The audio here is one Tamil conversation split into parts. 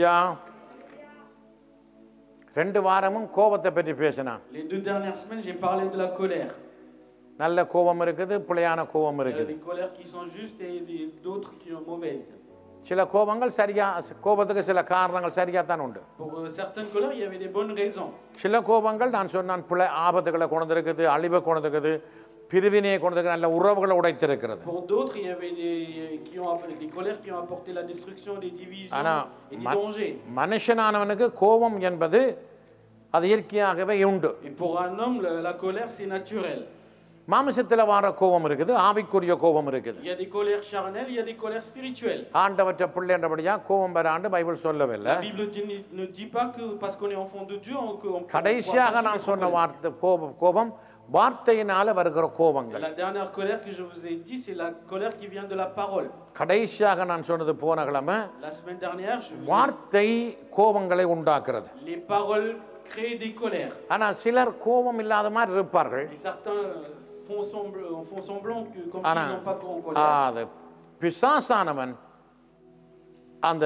அல்லேலூயா ரெண்டு வாரமும் கோபத்தை பற்றி பேசினான் Les deux dernières semaines, j'ai parlé de la colère. நல்ல கோபம் இருக்குது பிழையான கோபம் Il y a இருக்குது des colères qui sont justes et des- d'autres qui sont mauvaises. சில கோபங்கள் சரியா கோபத்துக்கு சில காரணங்கள் சரியா தான் உண்டு Pour euh, certaines colères, il y avait des bonnes raisons. சில கோபங்கள் நான் சொன்னான் பிழை ஆபத்துகளை கொண்டிருக்குது அழிவை கொண்டிருக்குது பிரிவினையை கொண்டிருக்குது நல்ல உறவுகளை உடைத்திருக்கிறது Pour d'autres, il y avait des, qui ont, des colères qui ont apporté la destruction, des divisions ஆனா et des ம- dangers. மனுஷனானவனுக்கு கோபம் என்பது அது இயற்கையாகவே உண்டு Et pour un homme, le- la colère, c'est naturel. மாமிசத்தில் வார கோபம் இருக்குது ஆவிக்குரிய கோபம் இருக்குது Il y a des colères charnelles, il y a des colères spirituelles. ஆண்டவற்ற பிள்ளைன்றபடியா கோபம் பெறாண்டு பைபிள் சொல்லவில்லை La Bible dit- ne dit pas que parce qu'on est enfant de Dieu, on, qu'on on கடைசியாக pourra pas நான் se சொன்ன mettre en colère. வார்த்தை கோபம் கோபம் வார்த்தையினால வருகிற Et கோபங்கள் La dernière colère que je vous ai dit, c'est la colère qui vient de la parole. கடைசியாக நான் சொன்னது போன கிழமை La semaine dernière, je vous ai- வார்த்தை கோபங்களை உண்டாக்குறது les paroles créent des colères. ஆனா சிலர் கோபம் இல்லாத மாதிரி இருப்பார்கள் Et certains euh, font semblant, font semblant que, comme ஆனா s'ils n'ont pas en ஆ, colère. அது பிசாசானவன் அந்த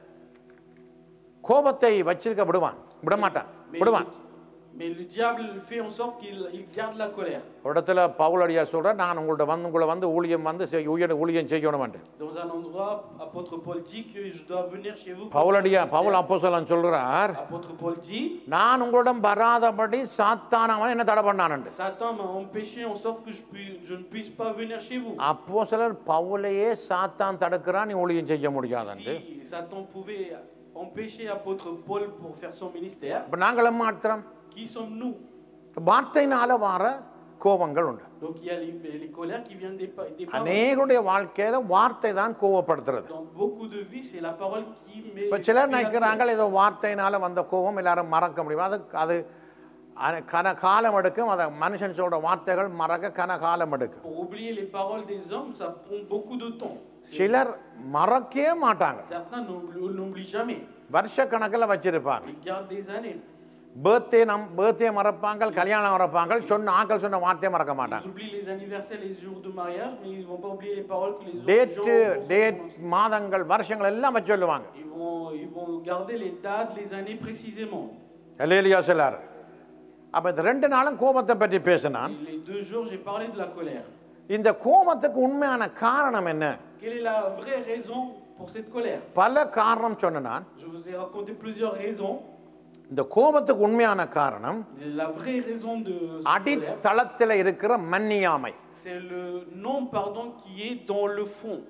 கோபத்தை வச்சிருக்க விடுவான் விட மாட்டான் Mais, விடுவான் mais le diable fait en sorte qu'il il garde la colère. ஒரு இடத்துல பவுலடியார் சொல்ற நான் உங்கள்ட்ட வந்து உங்களை வந்து ஊழியம் வந்து செய்- ஊழிய- ஊழியம் செய்யணும் Dans un endroit, apôtre Paul dit que je dois venir chez vous. pour பவுலடியா faire Pavul ministère. அப்போஸ்தலன் சொல்றார் Apôtre Paul dit, நான் உங்களிடம் வராதபடி சாத்தானவன் என்ன தடை பண்ணானுண்டு Satan m'a empêché en sorte que je, puis- je ne puisse pas venir chez vous. அப்போ சிலர் பவுலையே சாத்தான் தடுக்கிறான் நீ ஊழியம் செய்ய முடியாதுண்டு Si Satan pouvait empêcher apôtre Paul pour faire son ministère, இப்ப நாங்களும் மாத்திரம் qui sommes-nous வார்த்தையினால வார கோபங்கள் உண்டு Donc il y a les, les colères qui viennent des, pa- des paroles. அநேகருடைய வாழ்க்கையில வார்த்தை தான் கோவப்படுத்துறது Dans beaucoup de vies, c'est la parole qui met. இப்ப சிலர் fait la நினைக்கிறாங்க ஏதோ வார்த்தையினால வந்த கோபம் எல்லாரும் மறக்க முடியும் அது அது அ- கன காலம் எடுக்கும் அதை மனுஷன் சொல்ற வார்த்தைகள் மறக்க கன காலம் எடுக்கும் Pour oublier les paroles des hommes, ça prend beaucoup de temps. சிலர் மறக்கவே மாட்டாங்க Certains n'oublient n'oublient jamais. வருஷ கணக்கில் வச்சிருப்பாங்க Ils gardent des années. Birthday நம் பர்த்டே மறப்பாங்க கல்யாணம் மறப்பாங்க சொன்ன ஆக்கள் சொன்ன வார்த்தையை மறக்க Ils மாட்டாங்க oublient les anniversaires, les jours de mariage, mais ils ne vont pas oublier les paroles que les autres date gens vont date prononcer. மாதங்கள் வருஷங்கள் எல்லாம் வச்சு சொல்லுவாங்க Ils vont, ils vont garder les dates, les années précisément. எல்லேலியா சிலர் அப்ப இந்த ரெண்டு நாளும் கோபத்தை பற்றி பேசினான் Et les deux jours, j'ai parlé de la colère. இந்த கோபத்துக்கு உண்மையான காரணம் என்ன Quelle est la vraie raison pour cette colère பல காரணம் சொன்ன நான் Je vous ai raconté plusieurs raisons. இந்த கோபத்துக்கு உண்மையான காரணம் La vraie raison de cette colère, அடித்தளத்தில் இருக்கிற மன்னியாமை c'est le non-pardon qui est dans le fond.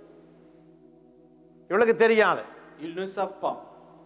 இவளுக்கு தெரியாது Ils ne savent pas.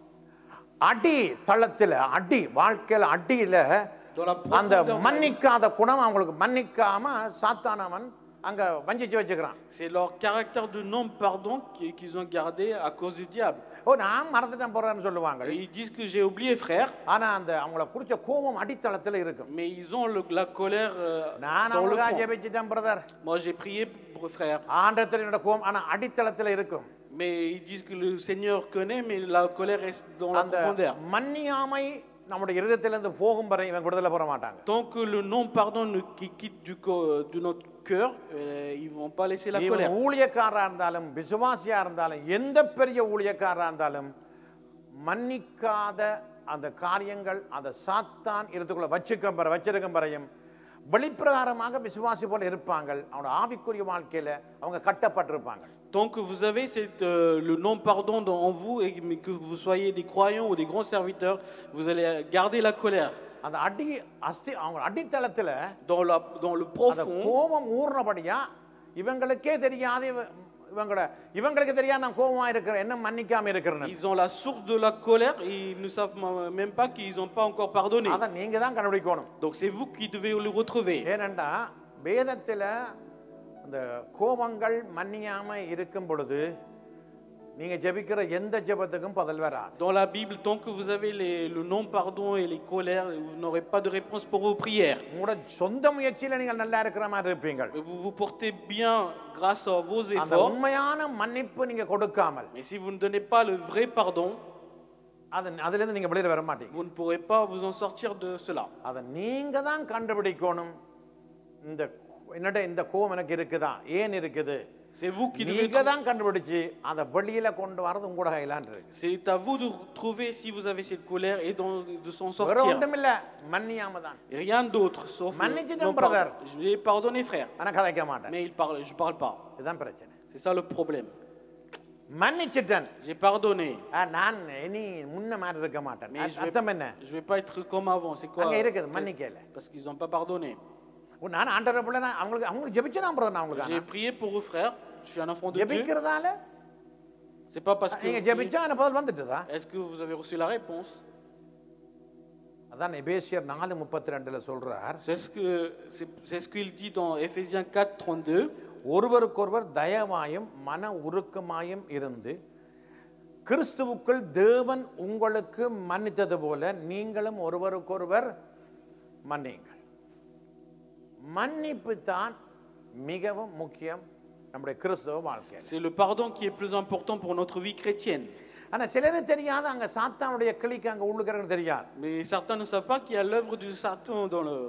அடி தளத்தில் அடி வாழ்க்கையில அடியில Dans la அந்த profondeur, de la- மன்னிக்காத குணம் அவங்களுக்கு மன்னிக்காம சாத்தானவன் அங்க வஞ்சிச்சு வச்சுக்கிறான் c'est leur caractère de non-pardon qui- qu'ils ont gardé à cause du diable. ஓ நான் மறந்துட்டேன் போறேன்னு சொல்லுவாங்க Et ils disent que j'ai oublié, frère, ஆனா அந்த அவங்கள குறிச்ச கோபம் அடித்தளத்துல இருக்கும் mais ils ont le- la colère euh, நான் dans le அவங்களுக்காக fond. ஜெபிச்சுட்டேன் brother Moi, j'ai prié pour frère, ஆண்டத்தில் என்னோட கோபம் ஆனா அடித்தளத்துல இருக்கும் mais ils disent que le Seigneur connaît, mais la colère est dans la அந்த profondeur. மன்னியாமை நம்முடைய இருதயத்திலிருந்து போகும் வரை இவன் விடுதலை பெற மாட்டாங்க Tant que le non-pardon ne- qui quitte du co- de notre cœur, euh, ils ne vont pas laisser la இவன் colère. ஊழியக்காரா இருந்தாலும் விசுவாசியா இருந்தாலும் எந்த பெரிய ஊழியக்காரா இருந்தாலும் மன்னிக்காத அந்த காரியங்கள் அந்த சாத்தான் இருத்துக்குள்ள வச்சுக்க பெற வச்சிருக்கும் வரையும் வெளிப்பிரகாரமாக விசுவாசி போல இருப்பாங்க அவனோட ஆவிக்குரிய வாழ்க்கையில அவங்க கட்டப்பட்டிருப்பாங்க Tant que vous avez cette, euh, le non-pardon dans- en vous et mais que vous soyez des croyants ou des grands serviteurs, vous allez garder la colère. அந்த அடி அஸ்தி அவங்க அடித்தளத்துல Dans, la, dans le அந்த profond, கோபம் ஊர்னபடியா இவங்களுக்கே தெரியாது இவ- இவங்கள இவங்களுக்கு தெரியாது நான் கோபமா இருக்கிறேன் என்ன மன்னிக்காம இருக்கிறேன்னு ils ont la source de la colère et ils ne savent ma- même pas qu'ils n'ont pas encore pardonné. அதை நீங்க தான் கண்டுபிடிக்கணும் Donc c'est vous qui devez le retrouver. ஏனென்றா வேதத்துல அந்த கோபங்கள் மன்னியாம இருக்கும் பொழுது நீங்க ஜெபிக்கிற எந்த ஜெபத்துக்கும் பதில் வராது Dans la Bible, tant que vous avez les- le non-pardon et les colères, vous n'aurez pas de réponse pour vos prières. உங்களோட சொந்த முயற்சியில நீங்கள் நல்லா இருக்கிற மாதிரி இருப்பீங்க Vous vous portez bien grâce à vos அந்த efforts, உண்மையான மன்னிப்பு நீங்க கொடுக்காமல் mais si vous ne donnez pas le vrai pardon, அது அதுல இருந்து நீங்க வெளியில வர மாட்டீங்க vous ne pourrez pas vous en sortir de cela. அதை நீங்க தான் கண்டுபிடிக்கணும் இந்த என்னட்ட இந்த கோவம் எனக்கு இருக்குதா ஏன் இருக்குது C'est vous qui devez நீங்க தான் கண்டுபிடிச்சு அதை வெளியில கொண்டு வரது உங்களோட கையிலான் இருக்கு C'est à vous de trouver si vous avez cette colère et d'en- de s'en வேற sortir. ஒன்றும் இல்ல மன்னியாம தான் Et rien d'autre, sauf. le- Mannitidam, non, pardon. brother. Je lui ai pardonné, frère. ஆனா கதைக்க மாட்டேன் Mais il parle, je ne parle pas. இதுதான் பிரச்சனை C'est ça le problème. மன்னிச்சிட்டேன் J'ai pardonné. ஆ, நான் இனி முன்ன மாதிரி இருக்க மாட்டேன் Mais je vais, அர்த்தம் என்ன je vais pas être comme avant. C'est quoi அங்க இருக்குது மன்னிக்கல Parce qu'ils n'ont pas pardonné. ஓ, நான் ஆண்டவரை பிள்ளை நான் அவங்களுக்கு அவங்களுக்கு ஜெபிச்சு நான் brother, நான் J'ai அவங்களுக்கு prié pour vous, frère. Je suis un enfant de Dieu. ஜெபிக்கிறதால C'est pas parce que. நீங்க vous priez- ஜெபிச்சா அந்த பதில் வந்துட்டுதா Est-ce que vous avez reçu la réponse அதான் எபேசியர் நாலு முப்பத்தி ரெண்டுல சொல்றார் C'est ce que c'est c'est ce qu'il dit dans Éphésiens 4, 32. ஒருவருக்கொருவர் தயவாயும் மன உருக்கமாயும் இருந்து கிறிஸ்துவுக்குள் தேவன் உங்களுக்கு மன்னித்தது போல நீங்களும் ஒருவருக்கொருவர் மன்னியுங்கள் மன்னிப்பு தான் மிகவும் முக்கியம் நம்முடைய கிறிஸ்தவ வாழ்க்கையில் C'est le pardon qui est plus important pour notre vie chrétienne. ஆனா சிலருக்கு தெரியாது அங்க சாத்தானுடைய கிளிக்கு அங்க உள்ளுக்கிறவங்க தெரியாது Mais certains ne savent pas qu'il y a l'œuvre du Satan dans le.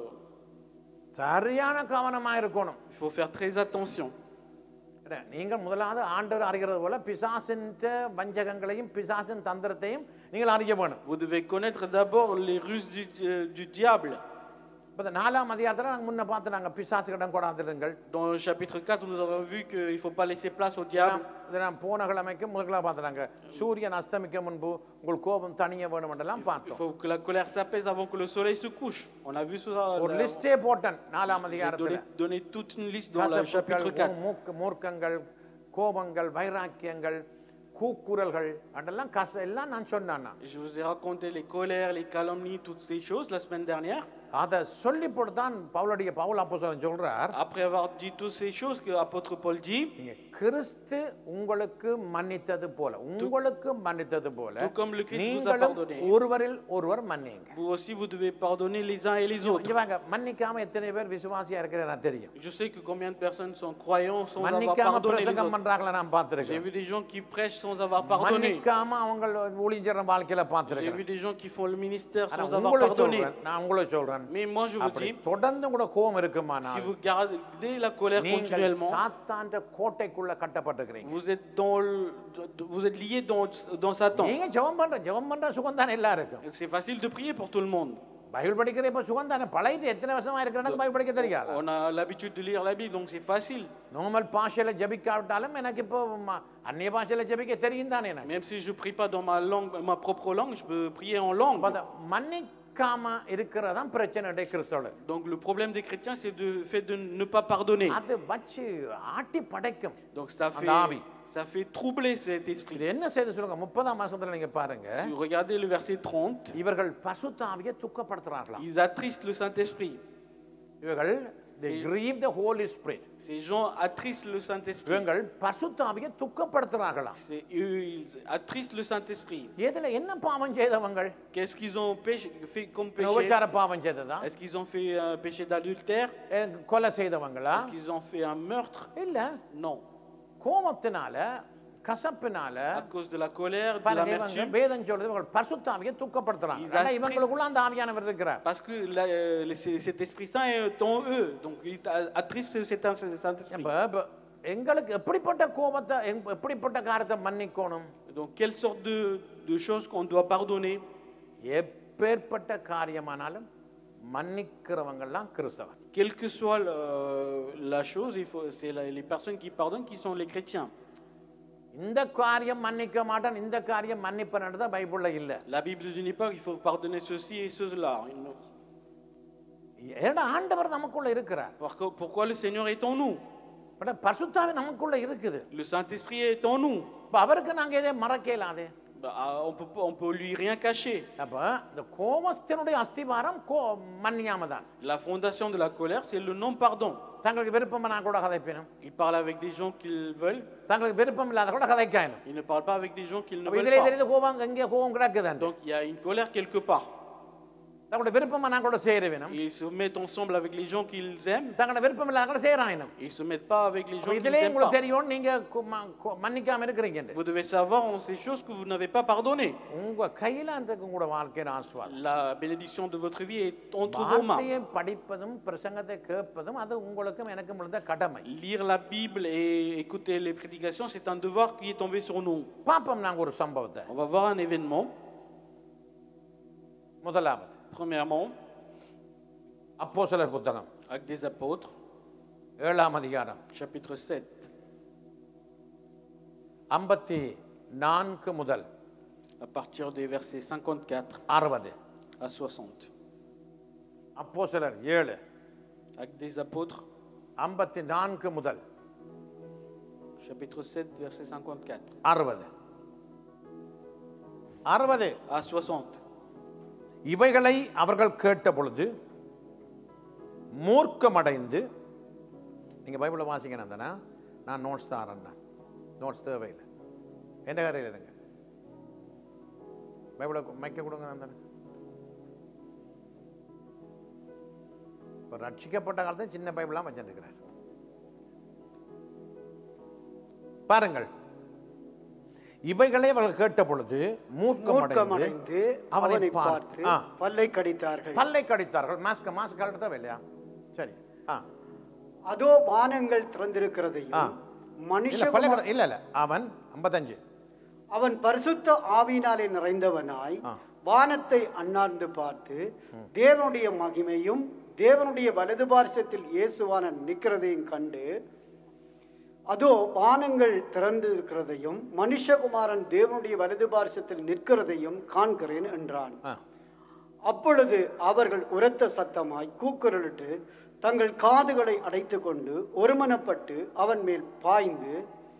சரியான கவனமா இருக்கணும் Il faut faire très attention. இல்ல, நீங்கள் முதலாவது ஆண்டவர் அறிகிறது போல பிசாசின் வஞ்சகங்களையும் பிசாசின் தந்திரத்தையும் நீங்கள் அறிய வேணும் Vous devez connaître d'abord les ruses du, du diable. இப்போ இந்த நாலாம் அதிகாரத்தில் நாங்கள் முன்ன பார்த்து நாங்கள் பிசாசுக்கிடம் கொடாந்துடுங்கள் Dans le chapitre 4, nous avons vu qu'il ne faut pas laisser place au diable. இதை நான் போன கிழமைக்கு முதல்ல பார்த்துனாங்க சூரியன் அஸ்தமிக்க முன்பு உங்கள் கோபம் தனிய வேணும் என்றெல்லாம் Il பார்த்தோம் faut que la colère s'apaise avant que le soleil se couche. On a vu ça. ஒரு là- லிஸ்டே போட்டேன் நாலாம் J'ai அதிகாரத்தில் donné, donné toute une liste dans le கசப்புகள் chapitre 4. மூக்கு மூர்க்கங்கள் கோபங்கள் வைராக்கியங்கள் கூக்குரல்கள் அதெல்லாம் கச எல்லாம் நான் சொன்னேன் நான் Je vous ai raconté les colères, les calomnies, toutes ces choses la semaine dernière. அதை சொல்லி போட்டு தான் பவுலுடைய பவுல் அப்போ சொல்றார் Après avoir dit toutes ces choses que l'apôtre Paul dit, நீங்க கிறிஸ்து உங்களுக்கு மன்னித்தது போல உங்களுக்கு மன்னித்தது போல Tout comme le Christ vous a நீங்களும் pardonné. ஒருவரில் ஒருவர் மன்னிங்க vous aussi vous devez pardonner les uns et les autres. இங்க வாங்க மன்னிக்காம எத்தனை பேர் விசுவாசியா இருக்கிற எனக்கு தெரியும் Je sais que combien de personnes sont croyants sans avoir மன்னிக்காம pardonné les பிரசங்கம் autres. பண்றாங்களா நான் J'ai பார்த்திருக்கேன் vu des gens qui prêchent sans avoir pardonné. மன்னிக்காம அவங்க ஊழியர் வாழ்க்கையில J'ai பார்த்திருக்கேன் vu des gens qui font le ministère ஆனா sans avoir உங்களை pardonné. சொல்றேன் நான் உங்களை சொல்றேன் Mais moi je vous அப்படி dis, தொடர்ந்து கூட கோபம் si இருக்குமானால் vous gardez la colère நீங்கள் continuellement, சாத்தான்ற கோட்டைக்குள்ள கட்டப்பட்டிருக்கிறீங்க vous êtes, dans le, vous êtes lié dans, dans Satan. நீங்க ஜெபம் பண்ற ஜெபம் பண்ற சுகம் தானே எல்லாருக்கும் C'est facile de prier pour tout le monde. Bible படிக்கிறது இப்ப சுகம் தானே பழையது எத்தனை வருஷமா இருக்கிறேன்னு பைபிள் படிக்க தெரியாது On a l'habitude de lire la Bible, donc c'est facile. Normal பாஷையில ஜபிக்காவிட்டாலும் எனக்கு இப்போ ம- அந்நிய பாஷையில ஜபிக்க தெரியும் தானே எனக்கு Même si je prie pas dans ma langue, ma propre langue, je peux prier en langue. அப்ப அந்த மன்னிக்காம இருக்கிறதான் பிரச்சனை கிறிஸ்தவனுக்கு Donc le problème des chrétiens, c'est le fait de ne pas pardonner. அது வச்சு ஆட்டி படைக்கும் Donc ça En fait, David. ça fait troubler cet esprit. இது என்ன செய்து சொல்லுங்க முப்பதாம் மாசத்துல நீங்க பாருங்க Si vous regardez le verset 30, இவர்கள் பசுத்தாவியை துக்கப்படுத்துறாங்களாம் ils attristent le Saint-Esprit. இவர்கள் they grieve the holy spirit Ces gens attristent le Saint-Esprit. இவங்கள் பசுத்தாவியை துக்கப்படுத்துறாங்களாம் C'est eux, ils attristent le Saint-Esprit. இதுல என்ன பாவம் செய்தவங்கள் Qu'est-ce qu'ils ont péché- fait comme péché உபச்சார பாவம் செய்ததா Est-ce qu'ils ont fait un péché d'adultère அஹ் கொலை செய்தவங்களா Est-ce qu'ils ont fait un meurtre இல்ல Non. கோபத்தினால கசப்பினால À cause de la colère, de பாருங்க, இவங்க l'amertume. வேதம் சொல்றது இவங்க பரிசுத்தாவியை துக்கப்படுத்துறாங்க Ils ஆனா attristent- இவங்களுக்குள்ள அந்த ஆவியானவர் இருக்கிறார் Parce que la- euh, le- c'est- cet Esprit Saint est en eux. Donc ils attristent cet Saint-Esprit. இப்ப இப்ப எங்களுக்கு எப்படிப்பட்ட கோபத்தை எங்க- எப்படிப்பட்ட காரியத்தை மன்னிக்கணும் Donc quelle sorte de, de choses qu'on doit pardonner எப்பேற்பட்ட காரியமானாலும் மன்னிக்கிறவங்கெல்லாம் கிறிஸ்தவன் Quelle que soit le- la chose, il faut- c'est la- les personnes qui pardonnent qui sont les chrétiens. இந்த காரியம் மன்னிக்க மாட்டான் இந்த காரியம் மன்னிப்பேன்ன்றதா பைபிள்ல இல்ல La Bible ne dit pas qu'il faut pardonner ceci et cela. ஏன்னா ஆண்டவர் நமக்குள்ள இருக்கிறார் Pourquoi, pourquoi le Seigneur est en nous but பரிசுத்தாவி நமக்குள்ள இருக்குது Le Saint-Esprit est en nous. இப்ப அவருக்கு நாங்க எதை மறக்கலாதே Bah, ah, on peut, pas- on peut lui rien cacher. அப்ப இந்த கோபத்தினுடைய அஸ்திவாரம் கோ மன்னியாம தான் La fondation de la colère, c'est le non-pardon. தங்களுக்கு விருப்பம் நான் கூட கதைப்பினும் Il parle avec des gens qu'ils veulent, தங்களுக்கு விருப்பம் இல்லாத கூட கதைக்காயணும் il ne parle pas avec des gens qu'ils ne அப்ப veulent இதுல pas. தெரியுது கோபம் எங்கே கோபம் கிடக்குதான் Donc il y a une colère quelque part. தங்களுடைய விருப்பமா நாங்களோட சேருவினம் Ils se mettent ensemble avec les gens qu'ils aiment தங்களோட விருப்பம் இல்லாத செய்யறாயினும் et ils se mettent pas avec les gens qu'ils இதுலயே n'aiment உங்களுக்கு pas. தெரியும் நீங்க கு- ம- கு- மன்னிக்காம இருக்கிறீங்க Vous devez savoir en ces choses que vous n'avez pas pardonné. உங்க கையில அந்த உங்களோட வாழ்க்கையின் ஆசுவாதம் La bénédiction de votre vie est entre vos mains. வார்த்தையை படிப்பதும் பிரசங்கத்தை கேட்பதும் அது உங்களுக்கும் எனக்கும் இருந்த கடமை Lire la Bible et écouter les prédications, c'est un devoir qui est tombé sur nous. பாப்போம் நாங்க ஒரு சம்பவத்தை On va voir un événement. முதலாவது Premièrement, அப்போஸ்தலர் புத்தகம் Actes des Apôtres, ஏழாம் அதிகாரம் chapitre 7, ஐம்பத்தி நான்கு முதல் à partir des versets 54 அறுபது à 60. அப்போஸ்தலர் ஏழு Actes des Apôtres, ஐம்பத்தி நான்கு முதல் chapitre 7, verset 54 அறுபது அறுபது à 60. இவைகளை அவர்கள் கேட்ட பொழுது மூர்க்கமடைந்து நீங்க பைபிளை வாசிக்கணும் தானே நான் நோட்ஸ் தான் நான் நோட்ஸ் தேவையில்லை எந்த கரையில் இருங்க பைபிளை மைக்க கொடுங்க தானே இப்போ ரட்சிக்கப்பட்ட காலத்தில் சின்ன பைபிளாக வச்சிருக்கிறார் பாருங்கள் இவைகளை அவர்கள் கேட்ட பொழுது மூர்க்கமடைந்து மூர்க்கமடைந்து அவனை அவனை பார்த்து, பார்த்து ஆ. பல்லை கடித்தார்கள் பல்லை கடித்தார்கள் மாஸ்க் மாஸ்க் கழட்டதா இல்லையா சரி ஆ அதோ வானங்கள் ஆ. திறந்திருக்கிறதையும் இல்ல மனுஷ பல்லை கட- இல்ல இல்ல அவன் ஐம்பத்தஞ்சு அவன் பரிசுத்த ஆவியினாலே நிறைந்தவனாய் ஆ. வானத்தை அண்ணார்ந்து பார்த்து தேவனுடைய மகிமையும் தேவனுடைய வலது பார்சத்தில் இயேசுவான நிற்கிறதையும் கண்டு அதோ வானங்கள் திறந்து இருக்கிறதையும் மனுஷகுமாரன் தேவனுடைய வலது பார்சத்தில் நிற்கிறதையும் காண்கிறேன் என்றான் ஆ அப்பொழுது அவர்கள் உரத்த சத்தமாய் கூக்குரலிட்டு தங்கள் காதுகளை அடைத்துக்கொண்டு ஒருமனப்பட்டு அவன் மேல் பாய்ந்து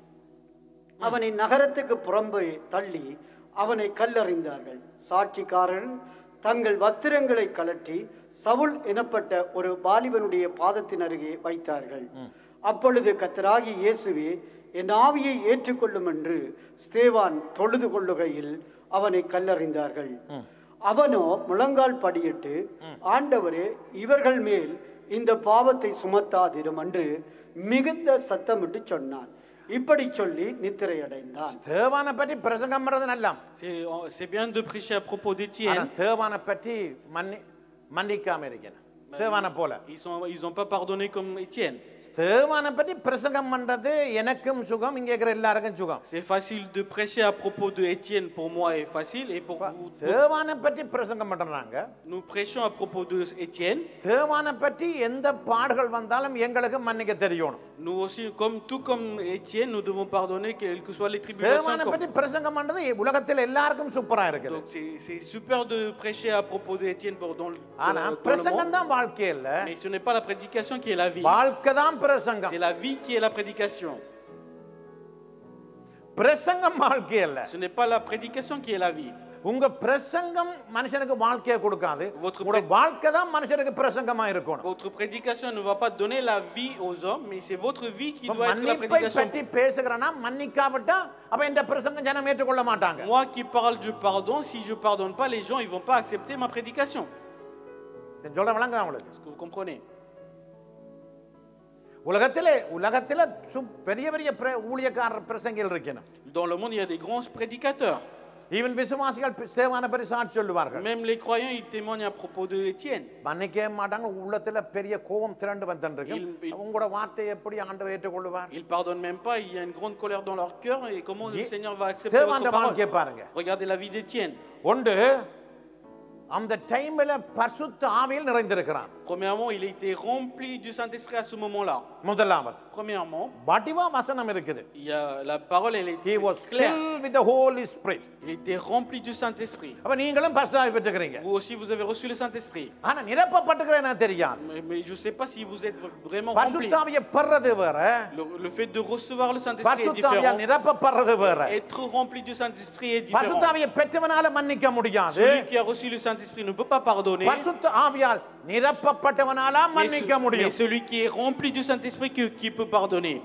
அவனை நகரத்துக்கு புறம்பே தள்ளி அவனை கல்லறிந்தார்கள் சாட்சிக்காரர்கள் தங்கள் வஸ்திரங்களை கழற்றி சவுல் எனப்பட்ட ஒரு வாலிபனுடைய பாதத்தின் அருகே வைத்தார்கள் அப்பொழுது கத்தராகி இயேசுவே என் ஆவியை ஏற்றுக்கொள்ளும் என்று ஸ்தேவான் தொழுது கொள்ளுகையில் அவனை கல்லறிந்தார்கள் அவனோ முழங்கால் படியிட்டு ஆண்டவரே இவர்கள் மேல் இந்த பாவத்தை சுமத்தாதிரும் என்று மிகுந்த சத்தமிட்டு சொன்னான் இப்படி சொல்லி நித்திரையடைந்தான் ஸ்தேவானை பற்றி பிரசங்கம் பண்றது நல்லா C'est c'est bien de prêcher à propos ஆனா d'Étienne. ஸ்தேவானை பற்றி மன்னி மன்னிக்காம இருக்கணும் ஸ்தேவானை போல Ils sont, ils n'ont pas pardonné comme Étienne. ஸ்தேவானை பற்றி பிரசங்கம் பண்றது எனக்கும் சுகம் இங்க இருக்கிற எல்லாருக்கும் சுகம் C'est facile de prêcher à propos de Étienne pour moi est facile et pour vous. ஸ்தேவானை பற்றி பிரசங்கம் பண்றாங்க Nous prêchons à propos de Étienne. ஸ்தேவானை பற்றி எந்த பாடுகள் வந்தாலும் எங்களுக்கு மன்னிக்க தெரியணும் Nous aussi, comme tout comme Étienne, nous devons pardonner quelles que soient les tribulations. ஸ்தேவானை பற்றி comme- பிரசங்கம் பண்றது உலகத்தில் எல்லாருக்கும் சூப்பரா இருக்குது Donc c'est c'est super de prêcher à propos d'Étienne pour dans, le- ஆனா dans le monde. பிரசங்கம் தான் வாழ்க்கை இல்ல Mais ce n'est pas la prédication qui est la vie. வாழ்க்கை தான் பிரசங்கம் C'est la vie qui est la prédication. பிரசங்கம் வாழ்க்கை இல்ல Ce n'est pas la prédication qui est la vie. உங்க பிரசங்கம் மனுஷனுக்கு வாழ்க்கையை கொடுக்காது Votre உங்களோட வாழ்க்கை தான் மனுஷனுக்கு பிரசங்கமா இருக்கணும் Votre prédication ne va pas donner la vie aux hommes, mais c'est votre vie qui இப்ப doit être la மன்னிப்பை prédication. பற்றி பேசுகிறேன்னா மன்னிக்காவிட்டா அப்ப இந்த பிரசங்கம் ஜனம் ஏற்றுக்கொள்ள மாட்டாங்க Moi qui parle du pardon, si je pardonne pas, les gens ils vont pas accepter ma prédication. இது சொல்ற விளங்குதா உங்களுக்கு Est-ce que vous comprenez உலகத்திலே உலகத்தில சு- பெரிய பெரிய பிர- ஊழியக்காரர் பிரசங்கிகள் இருக்கணும் Dans le monde, il y a des grands prédicateurs. Even விசுவாசிகள் பி- சேவான பற்றி சாட்சி சொல்லுவார்கள் Même les croyants, ils témoignent à propos de Étienne. மன்னிக்கவே மாட்டாங்க உள்ளத்துல பெரிய கோபம் திரண்டு வந்துருக்கு Il- il- உங்களோட வார்த்தையை எப்படி ஆண்டவர் ஏற்றுக்கொள்ளுவார் Ils pardonnent même pas, il y a une grande colère dans leur cœur. Et comment le Ye- Seigneur va accepter சேவாண்ட votre வாழ்க்கையை parole பாருங்க Regardez la vie d'Étienne. ஒன்று அந்த டைம்ல பரிசுத்த ஆவியில் நிறைந்திருக்கிறான் Premièrement, il a été rempli du Saint-Esprit à ce moment-là. முதலாவது Premièrement, வடிவா வசனம் இருக்குது il y a, la parole, elle he est was claire. filled with the holy spirit Il était rempli du Saint-Esprit. அப்ப நீங்களும் பரிசுத்த ஆவி பெற்றுக்கிறீங்க Vous aussi, vous avez reçu le Saint-Esprit. ஆனா நிரப்பப்பட்டுக்கிறேன் எனக்கு தெரியாது Mais, mais je ne sais pas si vous êtes vraiment rempli. பரிசுத்த ஆவியை பெறது வேற Le, le fait de recevoir le Saint-Esprit est பரிசுத்த ஆவியால் différent. நிரப்பப்படுறது வேற Être rempli du Saint-Esprit est பரிசுத்த différent. ஆவியை பெற்றவனால மன்னிக்க முடியாது Celui qui a reçu le Saint-Esprit ne peut pas pardonner. பரிசுத்த ஆவியால் நிரப்பப்பட்டவனால Mais, மன்னிக்க ce- mais முடியும் celui qui est rempli du Saint-Esprit qui, qui peut pardonner.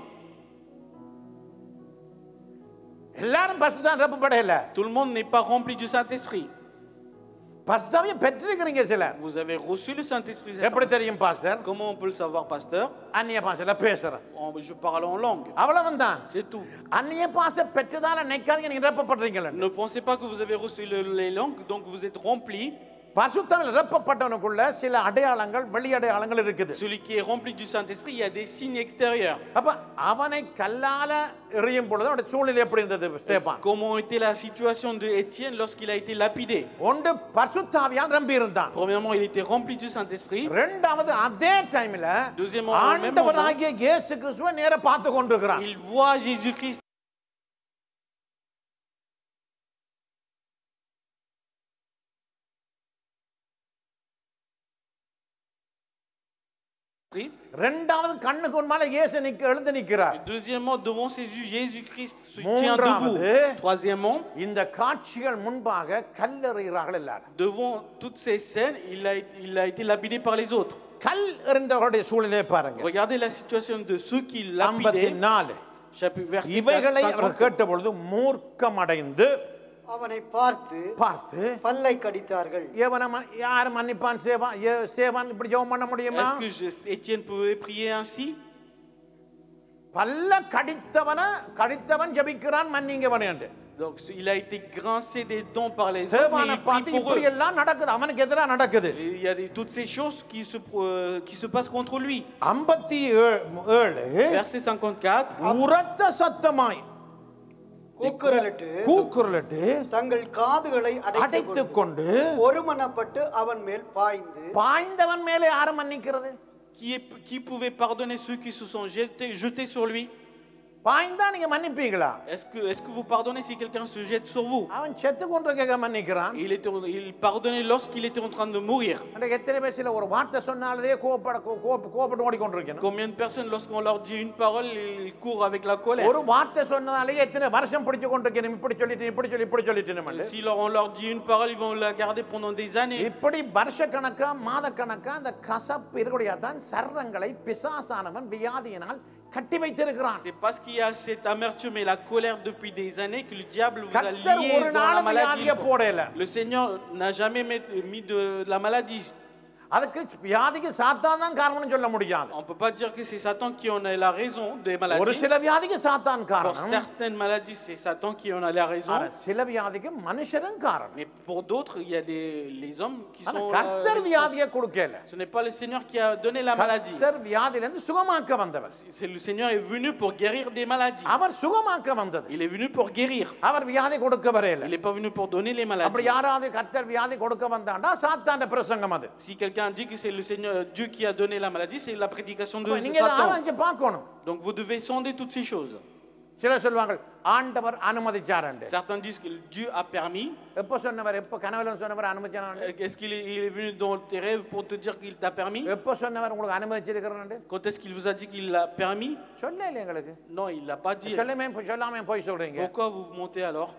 எல்லாரும் பரிசுத்த நிரப்பப்படையில Tout le monde n'est pas rempli du Saint-Esprit. பஸ்தாவையும் பெற்றிருக்கிறீங்க சிலர் Vous avez reçu le Saint-Esprit. எப்படி தெரியும் pastor Comment on peut le savoir, pasteur அந்நிய பாஷையில பேசுறேன் En- Je parle en langue. அவ்வளவுதான் தான் C'est tout. அந்நிய பாஷை பெற்றதால நினைக்காதீங்க நீங்க நிரப்பப்படுறீங்களா Ne pensez pas que vous avez reçu le- les langues, donc vous êtes rempli. பசுத்தாவில் நிரப்பப்பட்டவனுக்குள்ள சில அடையாளங்கள் வெளி அடையாளங்கள் இருக்குது Celui qui est rempli du Saint-Esprit, il y a des signes extérieurs. அப்ப அவனை கல்லால எறியும் பொழுது அவனுடைய சூழ்நிலை எப்படி இருந்தது ஸ்தேபான் Comment était la situation de Étienne lorsqu'il a été lapidé ஒன்று பசுத்தாவியால் நம்பி இருந்தான் Premièrement, il était rempli du Saint-Esprit. ரெண்டாவது அதே டைம்ல Deuxièmement, au même moment, ஆண்டவராகிய இயேசு கிறிஸ்துவை நேர பார்த்து கொண்டிருக்கிறான் il voit Jésus-Christ. ரெண்டாவது கண்ணுக்கு முன்னால இயேசு நிக்க எழுந்து நிக்கிறார் Et Deuxièmement, devant ses yeux, Jésus-Christ se tient debout. மூன்றாவது Troisièmement, இந்த காட்சிகள் முன்பாக கல்லெறிகிறார்கள் எல்லாரும் devant toutes ces scènes, il a, il a été lapidé par les autres. கல் எறிந்தவர்களுடைய சூழ்நிலையை பாருங்க Regardez la situation de ceux qui ஐம்பத்தி lapidaient. நாலு Chapitre, verset இவைகளை 54. அவர் கேட்ட பொழுது மூர்க்கம் அடைந்து அவனை பார்த்து பார்த்து பல்லை கடித்தார்கள் எவனை மன்- யார் மன்னிப்பான் சேவான் ஏ- சேவான் இப்படி ஜெபம் பண்ண முடியுமா Est-ce que je- Étienne pouvait prier ainsi பல்ல கடித்தவன கடித்தவன் ஜெபிக்கிறான் மன்னிங்கவன் என்று Donc il a été grincé des dents par les hommes, சேவானை mais il பார்த்து prie pour இப்படி eux. எல்லாம் நடக்குது அவனுக்கு எதிராக நடக்குது Et Il y a des- toutes ces choses qui se, pro- euh, qui se passent contre lui. ஐம்பத்தி ஏழு ஏழு Verset 54. உரத்த சத்தமாய் கூக்குரலிட்டு கூக்குரலிட்டு தங்கள் காதுகளை அடைத்துக் அடைத்துக் கொண்டு ஒருமனப்பட்டு அவன் மேல் பாய்ந்து பாய்ந்தவன் மேலே யாரும் மன்னிக்கிறது Qui, est- qui pouvait pardonner ceux qui se sont jetés, jetés sur lui பாய்ந்தா நீங்க மன்னிப்பீங்களா Est-ce que, est que vous pardonnez si quelqu'un se jette sur vous அவன் செத்து கொண்டிருக்க மன்னிக்கிறான் il, était, il pardonnait lorsqu'il était en train de mourir. அன்றைக்கு எத்தனை பேர் சில ஒரு வார்த்தை சொன்னாலே கோபப்பட கோ- கோப- கோபப்பட்டு ஓடிக்கொண்டிருக்கணும் Combien de personnes, lorsqu'on leur dit une parole, ils courent avec la colère ஒரு வார்த்தை சொன்னதாலே எத்தனை வருஷம் பிடிச்சு கொண்டிருக்கணும் இப்படி சொல்லிட்டு இப்படி சொல்லி இப்படி சொல்லிட்டு Si leur- on leur dit une parole, ils vont la garder pendant des années. இப்படி வருஷ கணக்கா மாத கணக்கா அந்த கசப்பு இருக்கக்கூடிய தான் சர்ரங்களை பிசாசானவன் வியாதியினால் கட்டி வைத்திருக்கிறான் C'est parce qu'il y a cette amertume et la colère depuis des années que le diable vous a கர்த்தர் lié ஒரு dans la நாளும் maladie. வியாதியை போடல Le Seigneur n'a jamais met- mis de, de la maladie. அதுக்கு வியாதிக்கு சாத்தான் தான் காரணம்னு சொல்ல முடியாது On ne peut pas dire que c'est Satan qui en a la raison des ஒரு maladies. சில வியாதிக்கு சாத்தான் Pour காரணம் certaines maladies, c'est Satan qui en a la raison. ஆனா சில வியாதிக்கு மனுஷரும் காரணம் Mais pour d'autres, il y a des, les hommes qui ஆனா sont. கர்த்தர் euh, வியாதியை கொடுக்கல ce n'est pas le Seigneur qui a donné la maladie. கர்த்தர் வியாதியிலிருந்து சுகமாக்க வந்தவர் C'est le Seigneur est venu pour guérir des maladies. அவர் சுகமாக்க வந்தது Il est venu pour guérir. அவர் வியாதி கொடுக்க வரையில Il n'est pas venu pour donner les அப்படி maladies. யாராவது கர்த்தர் வியாதி கொடுக்க வந்தாண்டா சாத்தாண்ட பிரசங்கம் அது Si quelqu'un dit que c'est le Seigneur, Dieu qui a donné la maladie, c'est la prédication de அப்ப நீங்க இதை Satan. ஆராய்ஞ்சு பார்க்கணும் Donc vous devez sonder toutes ces choses. சிலர் சொல்லுவாங்க ஆண்டவர் அனுமதிச்சாரண்டு Certains disent que Dieu a permis. எப்ப சொன்னவர் எப்ப கனவுல சொன்னவர் அனுமதிச்சாரண்டு Euh, Est-ce qu'il est, il est venu dans tes rêves pour te dire qu'il t'a permis எப்ப சொன்னவர் உங்களுக்கு அனுமதிச்சிருக்கிறாண்டு Quand est-ce qu'il vous a dit qu'il l'a permis சொல்ல இல்லை எங்களுக்கு Non, il l'a pas dit. சொல்லாமே சொல்லாம போய் சொல்றீங்க Pourquoi vous montez alors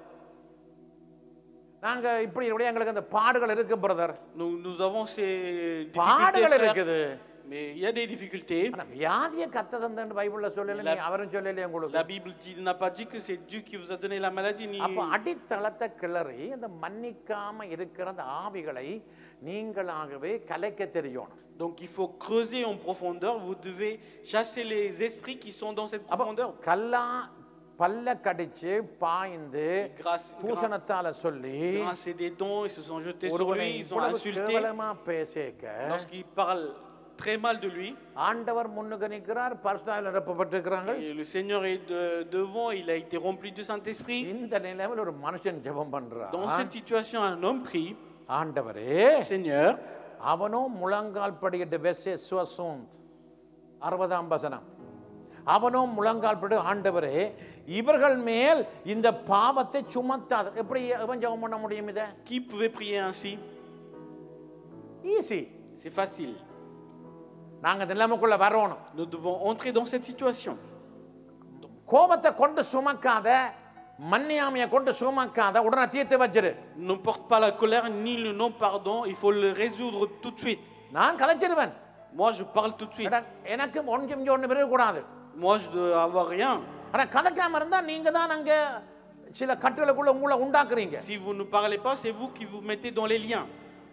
நாங்க இப்படி இப்படி எங்களுக்கு அந்த பாடுகள் இருக்கு brother nous, nous avons ces difficultés. பாடுகள் frères. இருக்குது Mais il y a des difficultés. ஆனா வியாதியை கத்த தந்தன்னு பைபிள்ல சொல்லல நீ அவரும் சொல்லலையே உங்களுக்கு La Bible dit- n'a pas dit que c'est Dieu qui vous a donné la maladie. Ni... அப்ப அடித்தளத்தை கிளறி அந்த மன்னிக்காம இருக்கிற அந்த ஆவிகளை நீங்களாகவே கலைக்க தெரியணும் Donc il faut creuser en profondeur. Vous devez chasser les esprits qui sont dans cette அப்ப profondeur. கல்லா பல்ல கடிச்சு பாய்ந்து Grâce, தூஷணத்தால சொல்லி grincer des dents, ils se sont jetés sur ஒருவனை lui, ils ont இவ்வளவு insulté. கேவலமா பேசேக்க Lorsqu'ils parlent très mal de lui, ஆண்டவர் முன்னுக்கு நிற்கிறார் பரிசுத்தாவில் நிரப்பப்பட்டிருக்கிறாங்க et le Seigneur est de- devant, il a été rempli de Saint-Esprit. இந்த நிலைமையில் ஒரு மனுஷன் ஜெபம் பண்றான் Dans cette situation, un homme prie, ஆண்டவரே Seigneur, அவனோ முழங்கால் படியிட்டு வெஸ்ஸே சுவசோந்த் அறுபதாம் வசனம் அவனோ முழங்கால் படி ஆண்டவரே இவர்கள் மேல் இந்த பாவத்தை சுமத்தாத எப்படி எவன் ஜெபம் பண்ண முடியும் இதை qui pouvait prier ainsi easy C'est facile. நாங்க இந்த நிலைமைக்குள்ள வரணும் Nous devons entrer dans cette situation. கோபத்தை கொண்டு சுமக்காத மன்னியாமையை கொண்டு சுமக்காத உடனே தீர்த்து வச்சிரு Ne porte pas la colère ni le non-pardon, il faut le résoudre tout de suite. நான் கலைச்சிடுவேன் Moi, je parle tout de suite. எடா, எனக்கு ஒன்றும் ஒன்று இருக்கக்கூடாது Moi, je dois avoir rien. ஆனா கதைக்காம இருந்தா நீங்க தான் அங்க சில கட்டுகளுக்குள்ள உங்களை உண்டாக்குறீங்க Si vous ne parlez pas, c'est vous qui vous mettez dans les liens.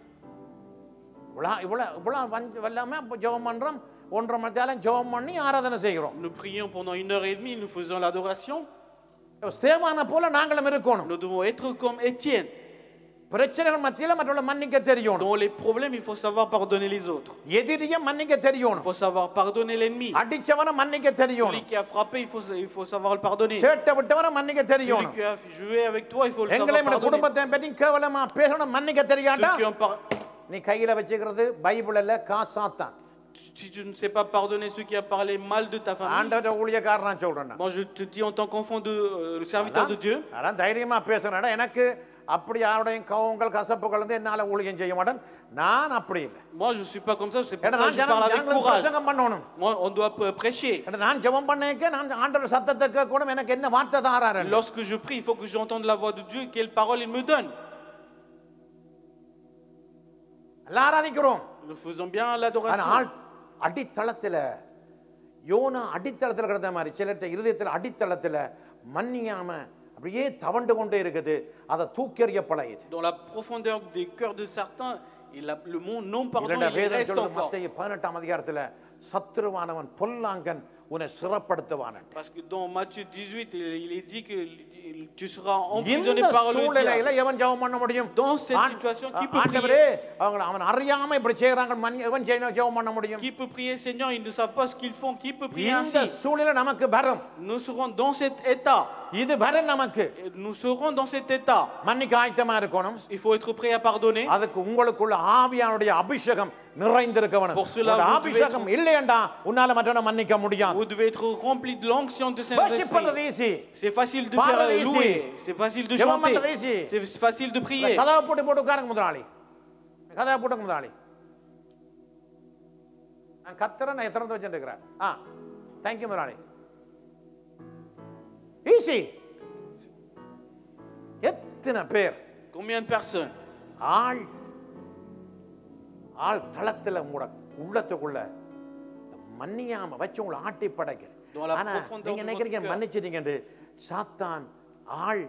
இவ்வளோ இவ்வளோ இவ்வளோ வஞ்ச வெல்லாமல் இப்போ ஜெபம் பண்ணுறோம் ஒன்றரை மணி நேரம் ஜெபம் பண்ணி ஆராதனை செய்கிறோம் Nous prions pendant une heure et demie, nous faisons l'adoration. ஸ்தேவான போல நாங்களும் இருக்கணும் Nous devons être comme Étienne. பிரச்சனைகள் மத்தியில் மற்றவங்களை மன்னிக்க தெரியணும் Dans les problèmes, il faut savoir pardonner les autres. எதிரியை மன்னிக்க Il தெரியணும் faut savoir pardonner l'ennemi. அடிச்சவனை மன்னிக்க Celui தெரியணும் qui a frappé, il faut, il faut savoir le pardonner. சேட்டை விட்டவனை மன்னிக்க Celui தெரியணும் qui a joué avec toi, il faut le எங்களை savoir இந்த pardonner. குடும்பத்தை பற்றி கேவலமா பேசணும் மன்னிக்க தெரியாட்டா Ceux qui ont par- நீ கையில வச்சுக்கிறது பைபிள் இல்ல காசாத்தான் Si tu ne sais pas pardonner ceux qui ont parlé mal de ta famille, ஆண்டவர ஊழியக்காரன் நான் சொல்றேன் நான். moi je te dis en tant qu'enfant de euh, le serviteur de Dieu, அதான் தைரியமா பேசுறேன் எனக்கு அப்படி யாருடைய கவங்கள் கசப்புகள் வந்து என்னால ஊழியம் செய்ய மாட்டேன் நான் அப்படி இல்லை moi je suis pas comme ça, c'est pour ஏன்னா ça நான் que je parle ஜனம்- avec ஜனங்களுக்கு courage. பிரசங்கம் பண்ணணும் Moi, on doit p- prêcher. ஏன்னா நான் ஜெபம் பண்ணேக்க நான் ஆண்டவர் சத்தத்தை கேட்கணும் எனக்கு என்ன வார்த்தை தாராரு Lorsque je prie, il faut que j'entende la voix de Dieu, quelle parole il me donne. எல்லாம் ஆராதிக்கிறோம் Nous faisons bien ஆனா l'adoration. ஆள் அடித்தளத்துல யோனா அடித்தளத்துல கிடந்த மாதிரி சிலர்ட்ட இருதயத்துல அடித்தளத்துல மன்னியாம அப்படியே தவண்டு கொண்டே இருக்குது அதை தூக்கி எறிய பழகுது Dans la profondeur des cœurs de certains, et la- le mot non-pardon, இரண்டா il வேதம் reste சொல்லுது encore. மத்திய பதினெட்டாம் அதிகாரத்துல சத்துருவானவன் பொல்லாங்கன் உன்னை சிறப்படுத்துவான் Parce que dans Matthieu 18, il il est dit que tu seras இந்த emprisonné par le சூழ்நிலையில diable. எவன் ஜெபம் பண்ண முடியும் Dans cette ஆண்- situation, qui peut ஆண்டவரே அவங்கள அவன் அறியாம இப்படி செய்யறாங்க மன்னி- எவன் செய்யணும் ஜெபம் பண்ண முடியும் Qui peut prier Seigneur Ils ne savent pas ce qu'ils font. Qui peut prier இந்த ainsi சூழ்நிலை நமக்கு வரும் Nous serons dans cet état. இது வரும் நமக்கு Et Nous serons dans cet état. மன்னிக்க ஆயத்தமா இருக்கணும் Il faut être prêt à pardonner. அதுக்கு உங்களுக்குள்ள ஆவியானுடைய அபிஷேகம் நிறைந்திருக்க வேணும் Pour cela, உன்னோட vous devez அபிஷேகம் இல்லையண்டா உன்னால மற்றவனை மன்னிக்க முடியாது Vous devez être rempli de l'onction de Worship பண்றது Saint-Esprit. Easy C'est facile de Parler faire ici. louer. C'est facile de Jebam chanter. பண்றது easy. C'est facile de prier. கதவை போட்டு போட்டு உட்காருங்க முதலாளி கதவை போட்டுங்க முதலாளி நான் கத்துறேன் நான் திறந்து வச்சுட்டு இருக்கிறேன் ஆ தேங்க்யூ முதலாளி ஈஸி எத்தனை பேர் Combien de personnes ஆள் ஆள் தளத்துல உங்களோட உள்ளத்துக்குள்ள இந்த மன்னியாம வச்சு உங்களை ஆட்டி படைக்குது Dans la ஆனா profondeur நீங்க de நினைக்கிறீங்க votre cœur. மன்னிச்சிட்டீங்கன்னு சாத்தான் ஆள்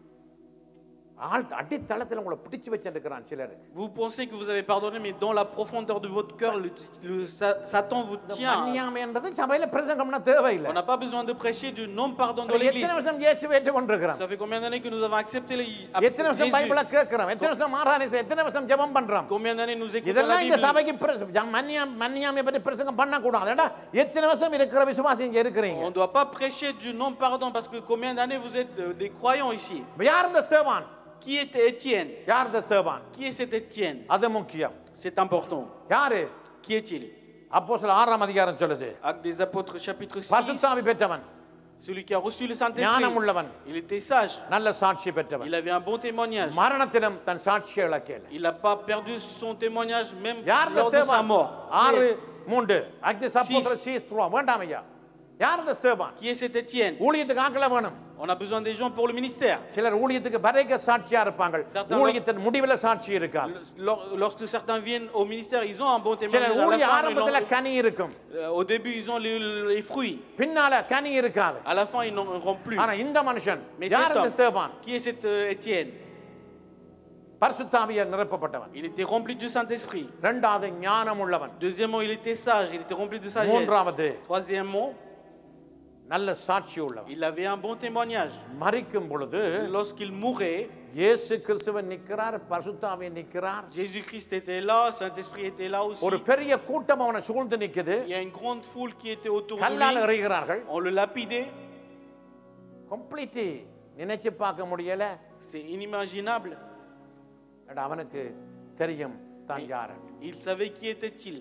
ஆள் அடித்தளத்துல உங்களை பிடிச்சு வச்சிருக்கிறான் சிலருக்கு Vous pensez que vous avez pardonné, mais dans la profondeur de votre cœur, le, le- Sa- Satan vous இந்த tient. மன்னியாமைன்றது சபையில பிரசங்கம்னா தேவையில்லை On n'a pas besoin de prêcher du non-pardon dans l'église. எத்தனை வருஷம் இயேசு ஏற்றுக்கொண்டிருக்கிறோம் Ça fait combien d'années que nous avons accepté les... எத்தனை வருஷம் பைபிளை கேட்கிறோம் எத்தனை வருஷம் ஆராதனை செய்ய- எத்தனை வருஷம் ஜெபம் பண்றோம் Combien d'années nous écoutons la இதெல்லாம் இந்த Bible சபைக்கு பிரச- ஜ- மன்னியா மன்னியாமை பற்றி பிரசங்கம் பண்ணக்கூடாது ஏண்டா எத்தனை வருஷம் இருக்கிற விசுவாசி இங்க இருக்கிறீங்க On ne doit pas prêcher du non-pardon parce que combien d'années vous êtes euh, des croyants ici யார் இந்த ஸ்தேவான் Qui était Étienne யார் இந்த ஸ்தேவான் Qui est cet Étienne அது முக்கியம் C'est important. யாரு Qui est-il அப்போ சில ஆறாம் அதிகாரம் சொல்லுது Actes des apôtres chapitre 6, பசுத்தாவி பெற்றவன் celui qui a reçu le ஞானம் Saint-Esprit, உள்ளவன் il était sage, நல்ல சாட்சி பெற்றவன் il avait un bon témoignage. மரணத்திலும் தன் சாட்சியை இழக்கல Il n'a pas perdu son témoignage même யார் இந்த lors de sa ஸ்தேவான் mort. ஆறு மூன்று அக்தி சப்போத்திர சீஸ் துருவா வேண்டாம் ஐயா யார் இந்த ஸ்தேவான் Qui est cet Étienne ஊழியத்துக்கு ஆக்கல வேணும் On a besoin des gens pour le ministère. சிலர் ஊழியத்துக்கு வரைக்க சாட்சியா இருப்பாங்க Certains ஊழியத்தின் முடிவுல சாட்சி இருக்காது Lors- Lorsque certains viennent au ministère, ils ont un bon சிலர் témoignage. À ஊழிய la fin, ils ஆரம்பத்துல n'ont- கனி இருக்கும் euh, au début, ils ont les, les fruits. பின்னால கனி இருக்காது À la fin, ils n'en auront plus. ஆனா இந்த மனுஷன் Mais யார் cet இந்த homme, ஸ்தேவான் qui est cet euh, Étienne பரிசுத்தாவிய நிரப்பப்பட்டவன் Il était rempli du Saint-Esprit. இரண்டாவது ஞானம் உள்ளவன் Deuxièmement, il était sage, il était rempli de sagesse. மூன்றாவது Troisièmement, நல்ல சாட்சி உள்ளவன் il avait un bon témoignage. மறிக்கும் பொழுது Lorsqu'il mourait, இயேசு கிறிஸ்துவன் நிற்கிறார் பரிசுத்தாவிய நிற்கிறார் Jésus-Christ était là, Saint-Esprit était là aussi. ஒரு பெரிய கூட்டம் அவனை சூழ்ந்து நிக்குது Il y a une grande foule qui était autour de கல்லால் lui. எறிகிறார்கள் On le lapidait. கம்ப்ளீட் நினைச்சு பார்க்க முடியல C'est inimaginable. ஏண்டா அவனுக்கு தெரியும் தான் யாரு Il savait qui était-il.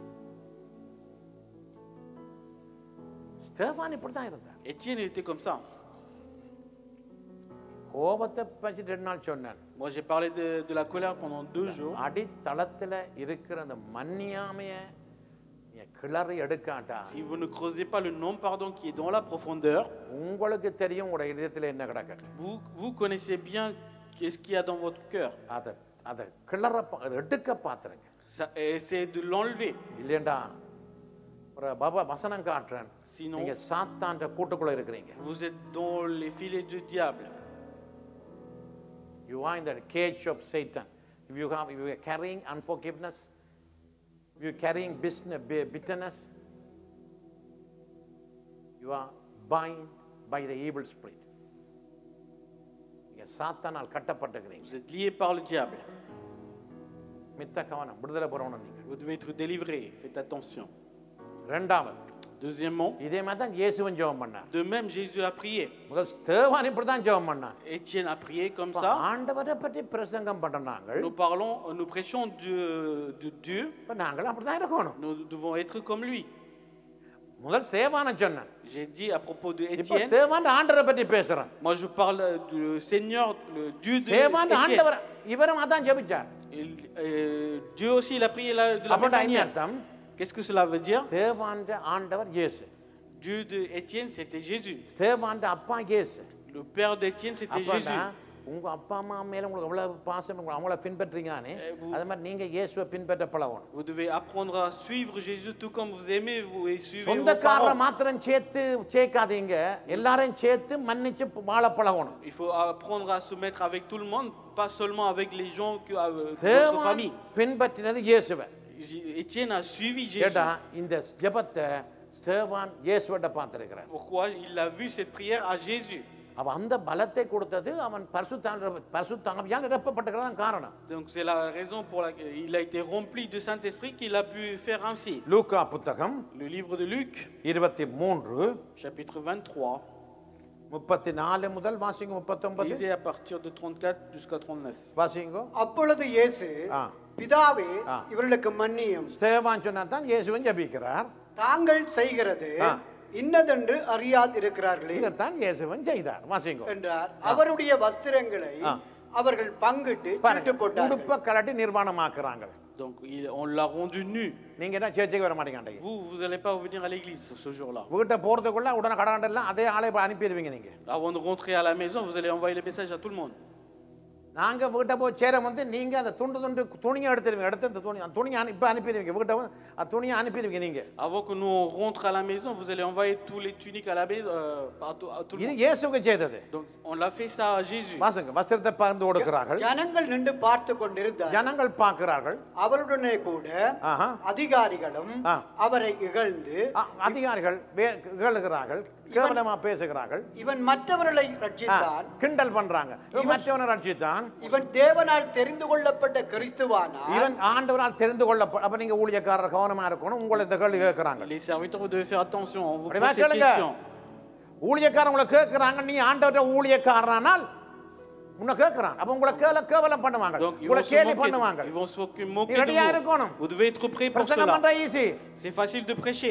ஸ்தேவான் இப்படித்தான் இருந்தார் Étienne, il était comme ça. கோபத்தை பற்றி ரெண்டு நாள் சொன்னேன் Moi, j'ai parlé de, de la colère pendant deux jours. அடித்தளத்துல இருக்கிற அந்த மன்னியாமைய நீ கிளறி எடுக்காட்டா Si vous ne creusez pas le non-pardon qui est dans la profondeur, உங்களுக்கு தெரியும் உங்களோட இதயத்துல என்ன கிடக்கட்டு vous, vous connaissez bien qu'est-ce qu'il y a dans votre cœur. அதை அதை கிளற பா- அதை எடுக்க பார்த்துருங்க Ça- Essayez de l'enlever. இல்லையண்டா ஒரு பாபா வசனம் காட்டுறேன் Sinon, நீங்க சாத்தான்ற கூட்டுக்குள்ள இருக்கிறீங்க vous êtes dans les filets du diable. You are in the cage of Satan if you have if you are carrying unforgiveness you carrying business, bitterness, you are bound by the evil spirit. நீங்க சாத்தானால் கட்டப்பட்டிருக்கிறீங்க Vous êtes lié par le diable. மித்த கவனம் விடுதலை பெறணும் நீங்க Vous devez être délivré. Faites attention. ரெண்டாவது Deuxièmement, இதே மாதிரி தான் இயேசுவன் ஜெபம் பண்ணார் de même, Jésus a prié. முதல் தேவான் இப்படி தான் ஜெபம் பண்ணார் Étienne a prié comme இப்ப ça. ஆண்டவரை பற்றி பிரசங்கம் பண்ற நாங்கள் Nous parlons, nous prêchons de, de Dieu. இப்ப நாங்கள் அப்படிதான் இருக்கணும் Nous devons être comme lui. முதல் சேவான சொன்னேன் J'ai dit à propos de இப்போ Étienne, சேவான் ஆண்டவரை பற்றி பேசுறேன் moi je parle du Seigneur, le Dieu de சேவான் Étienne. ஆண்டவர் இவரும் அதான் ஜெபிச்சார் Il- euh, Dieu aussi, il a prié la- de la même அப்படின்னா என்ன manière. அர்த்தம் Qu'est-ce que cela veut dire தேவான் ஆண்டவர் இயேசு Dieu de Étienne, c'était Jésus. தேவான் அப்பா இயேசு Le père d'Étienne, c'était அப்பா Jésus. உங்க அப்பா அம்மா மேல உங்களுக்கு எவ்வளவு பாசம் உங்களுக்கு அவங்கள பின்பற்றீங்களானே Eh, vous- அது மாதிரி நீங்க இயேசுவை பின்பற்ற பழகணும் Vous devez apprendre à suivre Jésus tout comme vous aimez vous et suivez vos சொந்தக்காரரை parents. மாத்திரம் சேர்த்து சேர்க்காதீங்க எல்லாரையும் சேர்த்து மன்னிச்சு வாழ பழகணும் Il faut apprendre à se mettre avec tout le monde, pas seulement avec les gens que, euh, de notre தேவான் famille. பின்பற்றினது இயேசுவை J- Étienne a suivi Jésus. கேட்டா இந்த ஜெபத்தை சேவான் இயேசுவிட்ட பார்த்திருக்கிறார் Pourquoi Il a vu cette prière à Jésus. அவன் அந்த பலத்தை கொடுத்தது அவன் பரிசுத்தான் பரிசுத்தாவியால் நிரப்பப்பட்டிருக்கிறதான் காரணம் Donc c'est la raison pour laquelle il a été rempli du Saint-Esprit qu'il a pu faire ainsi. லூக்கா புத்தகம் Le livre de Luc, இருபத்தி மூன்று chapitre 23, முப்பத்தி நாலு முதல் வாசிங்க முப்பத்தொன்பது lisez à partir de 34 jusqu'à 39. வாசிங்கோ அப்பொழுது இயேசு ஆ. பிதாவே ஆ. இவர்களுக்கு மன்னியும் ஸ்தேவான் சொன்னா தான் இயேசுவன் ஜபிக்கிறார் தாங்கள் செய்கிறது ஆ. இன்னதென்று அறியாதிருக்கிறார்களே இதைத்தான் இயேசுவன் செய்தார் வாசிங்கோ என்றார் அவருடைய வஸ்திரங்களை ஆ. அவர்கள் பங்கிட்டு சீட்டு பாருங்க போட்டார்கள் உடுப்ப கலட்டி நிர்வாணமாக்குறாங்க Donc il- on l'a rendu nu. நீங்க என்ன சேர்ச்சைக்கு வர மாட்டேங்க Vous, vous n'allez pas venir à l'église ce jour-là. வீட்டை போறதுக்குள்ள உடனே கடகண்டெல்லாம் அதே ஆளை இப்ப அனுப்பிடுவீங்க நீங்க Avant de rentrer à la maison, vous allez envoyer les messages à tout le monde. நாங்க வீட்டை போய் சேர வந்து நீங்க அந்த துண்டு துண்டு துணியை எடுத்துருவீங்க எடுத்து அந்த துணி அந்த துணியை அனு- இப்ப அனுப்பிடுவீங்க வீட்டை வந்து அந்த துணியை அனுப்பிடுவீங்க நீங்க Avant que nous on rentre à la maison, vous allez envoyer tous les tuniques à la maison, euh, à, tout, à tout le இது monde. இயேசுக்கு செய்தது Donc on l'a fait ça à Jésus. வாசங்க வஸ்திரத்தை பகிர்ந்து கொடுக்கிறார்கள் ஜனங்கள் நின்று பார்த்து கொண்டிருந்தார் ஜனங்கள் பார்க்கிறார்கள் அவருடனே கூட ஆஹா. அதிகாரிகளும் ஆ. அவரை இகழ்ந்து அ- அதிகாரிகள் வே- கேளுகிறார்கள் கேவலமா பேசுகிறார்கள் இவன் மற்றவர்களை ஆ, ரட்சித்தான் கிண்டல் பண்றாங்க இவன் மற்றவனை ரட்சித்தான் இவன் தேவனால் தெரிந்து கொள்ளப்பட்ட கிறிஸ்துவானால் இவன் ஆண்டவரால் தெரிந்து கொள்ள அப்ப நீங்க ஊழியக்காரர் கவனமா இருக்கணும் உங்களை இந்த கேள்வி கேட்கிறாங்க Les serviteurs, vous devez faire attention. On vous அப்படி pose வா cette கேளுங்க. question. ஊழியக்காரன் உங்களை கேட்கிறாங்க நீ ஆண்டவர்கிட்ட ஊழியக்காரனால் உன்னை கேட்கிறான் அப்ப உங்களை கேல கேவலம் பண்ணுவாங்க Donc ils உங்களை vont, se கேலி moquer, பண்ணுவாங்க ils vont se moquer- moquer நீ ரெடியா de இருக்கணும் vous. Vous devez être prêt pour பிரசங்கம் cela. பண்ற easy C'est facile de prêcher.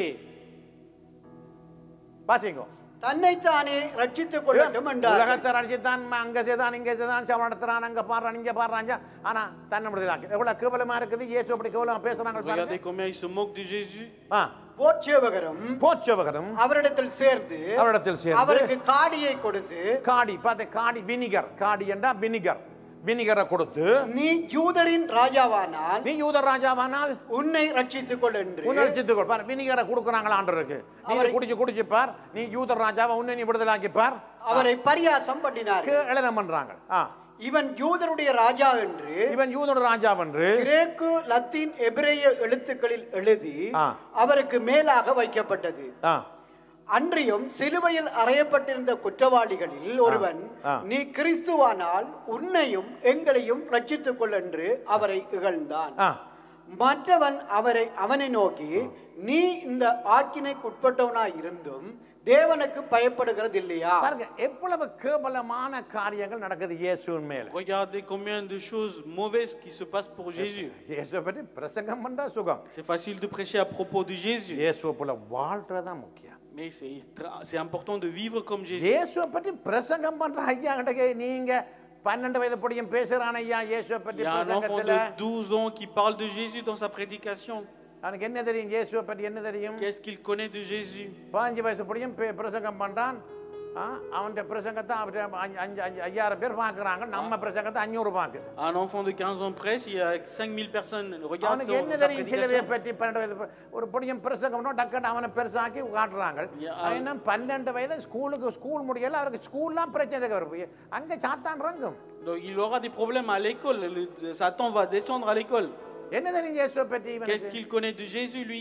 வாசிங்கோ தன்னைத்தானே ரட்சித்துக் கொள்ளட்டும் என்றார் உலகத்தை ரட்சித்தான் அங்க செய்தான் இங்க செய்தான் சவம் நடத்துறான் அங்க பாடுறான் இங்க பாடுறாங்க ஆனா தன்னை முடிதான் எவ்வளவு கேவலமா இருக்குது இயேசு அப்படி கேவலமா பேசுறாங்க பாருங்க Regardez combien ils se moquent de Jésus. ஆ, போர்ச்சேவகரும் போச்சவகரும் அவரிடத்தில் சேர்ந்து அவரிடத்தில் சேர்ந்து அவருக்கு காடியை கொடுத்து காடி பார்த்து காடி வினிகர் காடி என்றா வினிகர் வினிகரை கொடுத்து நீ ஜூதரின் ராஜாவானால் நீ யூத ராஜாவானால் உன்னை ரட்சித்துக் கொள் என்று உணர்ச்சித்துக் கொள் பார் வினிகரை கொடுக்குறாங்களா ஆண்டருக்கு நீ அவரை- குடிச்சு குடிச்சு பார் நீ யூத ராஜாவை உன்னை நீ விடுதலாக்கி பார் அவரை பரியாசம் பண்ணினார்கள் எழுதம் பண்றாங்க ஆ, இவன் யூதருடைய ராஜா என்று இவன் யூதோட ராஜாவென்று கிரேக்கு லத்தீன் எபிரேய எழுத்துக்களில் எழுதி ஆ. அவருக்கு மேலாக வைக்கப்பட்டது ஆ, அன்றியும் சிலுவையில் அறையப்பட்டிருந்த குற்றவாளிகளில் ஒருவன் ஆ. நீ கிறிஸ்துவானால் உன்னையும் எங்களையும் ரட்சித்துக் கொள் என்று அவரை இகழ்ந்தான் ஆ. மற்றவன் அவரை அவனை நோக்கி நீ இந்த ஆக்கினைக்குட்பட்டவனாய் இருந்தும் தேவனுக்கு பயப்படுகிறது இல்லையா பாருங்க எவ்வளவு கேவலமான காரியங்கள் நடக்குது இயேசுவின் மேல Regardez combien de choses mauvaises qui se passent pour Jésus. இயேசுவை பற்றி பிரசங்கம் பண்றா சுகம் C'est facile de prêcher à propos de Jésus. இயேசுவை போல வாழ்றதுதான் முக்கியம் Mais c'est tra- c'est important de vivre comme Jésus. இயேசுவை பற்றி பிரசங்கம் பண்ற ஐயா கிட்ட நீங்க பன்னெண்டு வயது படியும் பேசுறான் ஐயா இயேசுவை Il பற்றி y a un enfant பிரசங்கத்துல de 12 ans qui parle de Jésus dans sa prédication. அவனுக்கு என்ன தெரியும் இயேசுவை பற்றி என்ன தெரியும் Qu'est-ce qu'il connaît de Jésus பதினஞ்சு வயசு படியும் பே- பிரசங்கம் பண்றான் ஆ, அவன் பிரசங்கத்தை அவர்ட்ட அஞ்சு அஞ்சு அஞ்சு ஐயாயிரம் பேர் பார்க்குறாங்க நம்ம பிரசங்கத்தை அஞ்சூறு பார்க்குது Un enfant de 15 ans prêche, il y a 5000 personnes regardent அவனுக்கு son- என்ன sa தெரியும் சிலுவையை prédication. பற்றி பன்னெண்டு வயது ப- ஒரு படியும் பிரசங்கம்னா டக்குன்னு அவனை பெருசாக்கி காட்டுறாங்க Yeah, அவன் என்ன பன்னெண்டு வயது ஸ்கூலுக்கு ஸ்கூல் முடியல அவருக்கு ஸ்கூல்லாம் பிரச்சனை இருக்கு அவருக்கு அங்கே சாத்தான் ரங்கும் Donc il aura des problèmes à l'école. Le- Satan va descendre à l'école. என்ன தெரியும் இயேசுவை பற்றி Qu'est-ce இவனுக்கு? qu'il connaît de Jésus, lui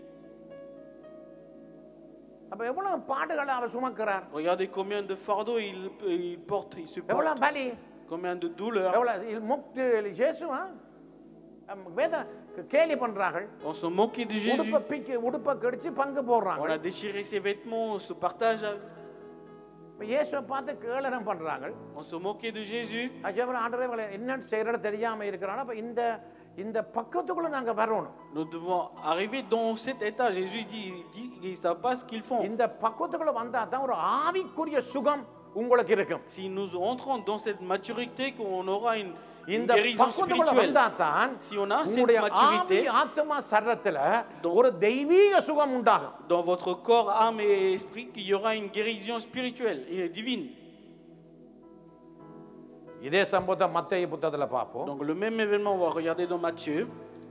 அப்ப எவ்வளவு பாடுகளை அவர் சுமக்கிறார் Regardez combien de fardeaux il, il porte, il supporte. எவ்வளவு பலி Combien de douleurs. எவ்வளவு il முக்து இயேசுவா வேத கேலி பண்றார்கள் On se moquait de Jésus. உடுப்ப பிக்கு உடுப்ப கடிச்சு பங்கு போடுறாங்க On a déchiré ses vêtements, on se partage. இப்ப இயேசுவை பார்த்து கேளனம் பண்றாங்க On se moquait de Jésus. அஜபர் ஆண்டவரே இவங்களை என்ன செய்யறது தெரியாம இருக்கிறாங்க அப்ப இந்த இந்த பக்கத்துக்குள்ள நாங்க வரணும் Nous devons arriver dans cet état. Jésus dit, il dit ils ne savent pas ce qu'ils font. இந்த பக்குவத்துக்குள்ள வந்தா தான் ஒரு ஆவிக்குரிய சுகம் உங்களுக்கு இருக்கும் Si nous entrons dans cette maturité, qu'on aura une, une இந்த guérison பக்குவத்துக்குள்ள spirituelle. வந்தா தான் Si on a cette உங்களுடைய ஆவி maturité ஆத்மா சரீரத்துல Donc- ஒரு தெய்வீக சுகம் உண்டாகும் dans votre corps, âme et esprit, qu'il y aura une guérison spirituelle et divine. இதே சம்பவத்தை மத்திய புத்தகத்துல பார்ப்போம் Donc le même événement, on va regarder dans Matthieu,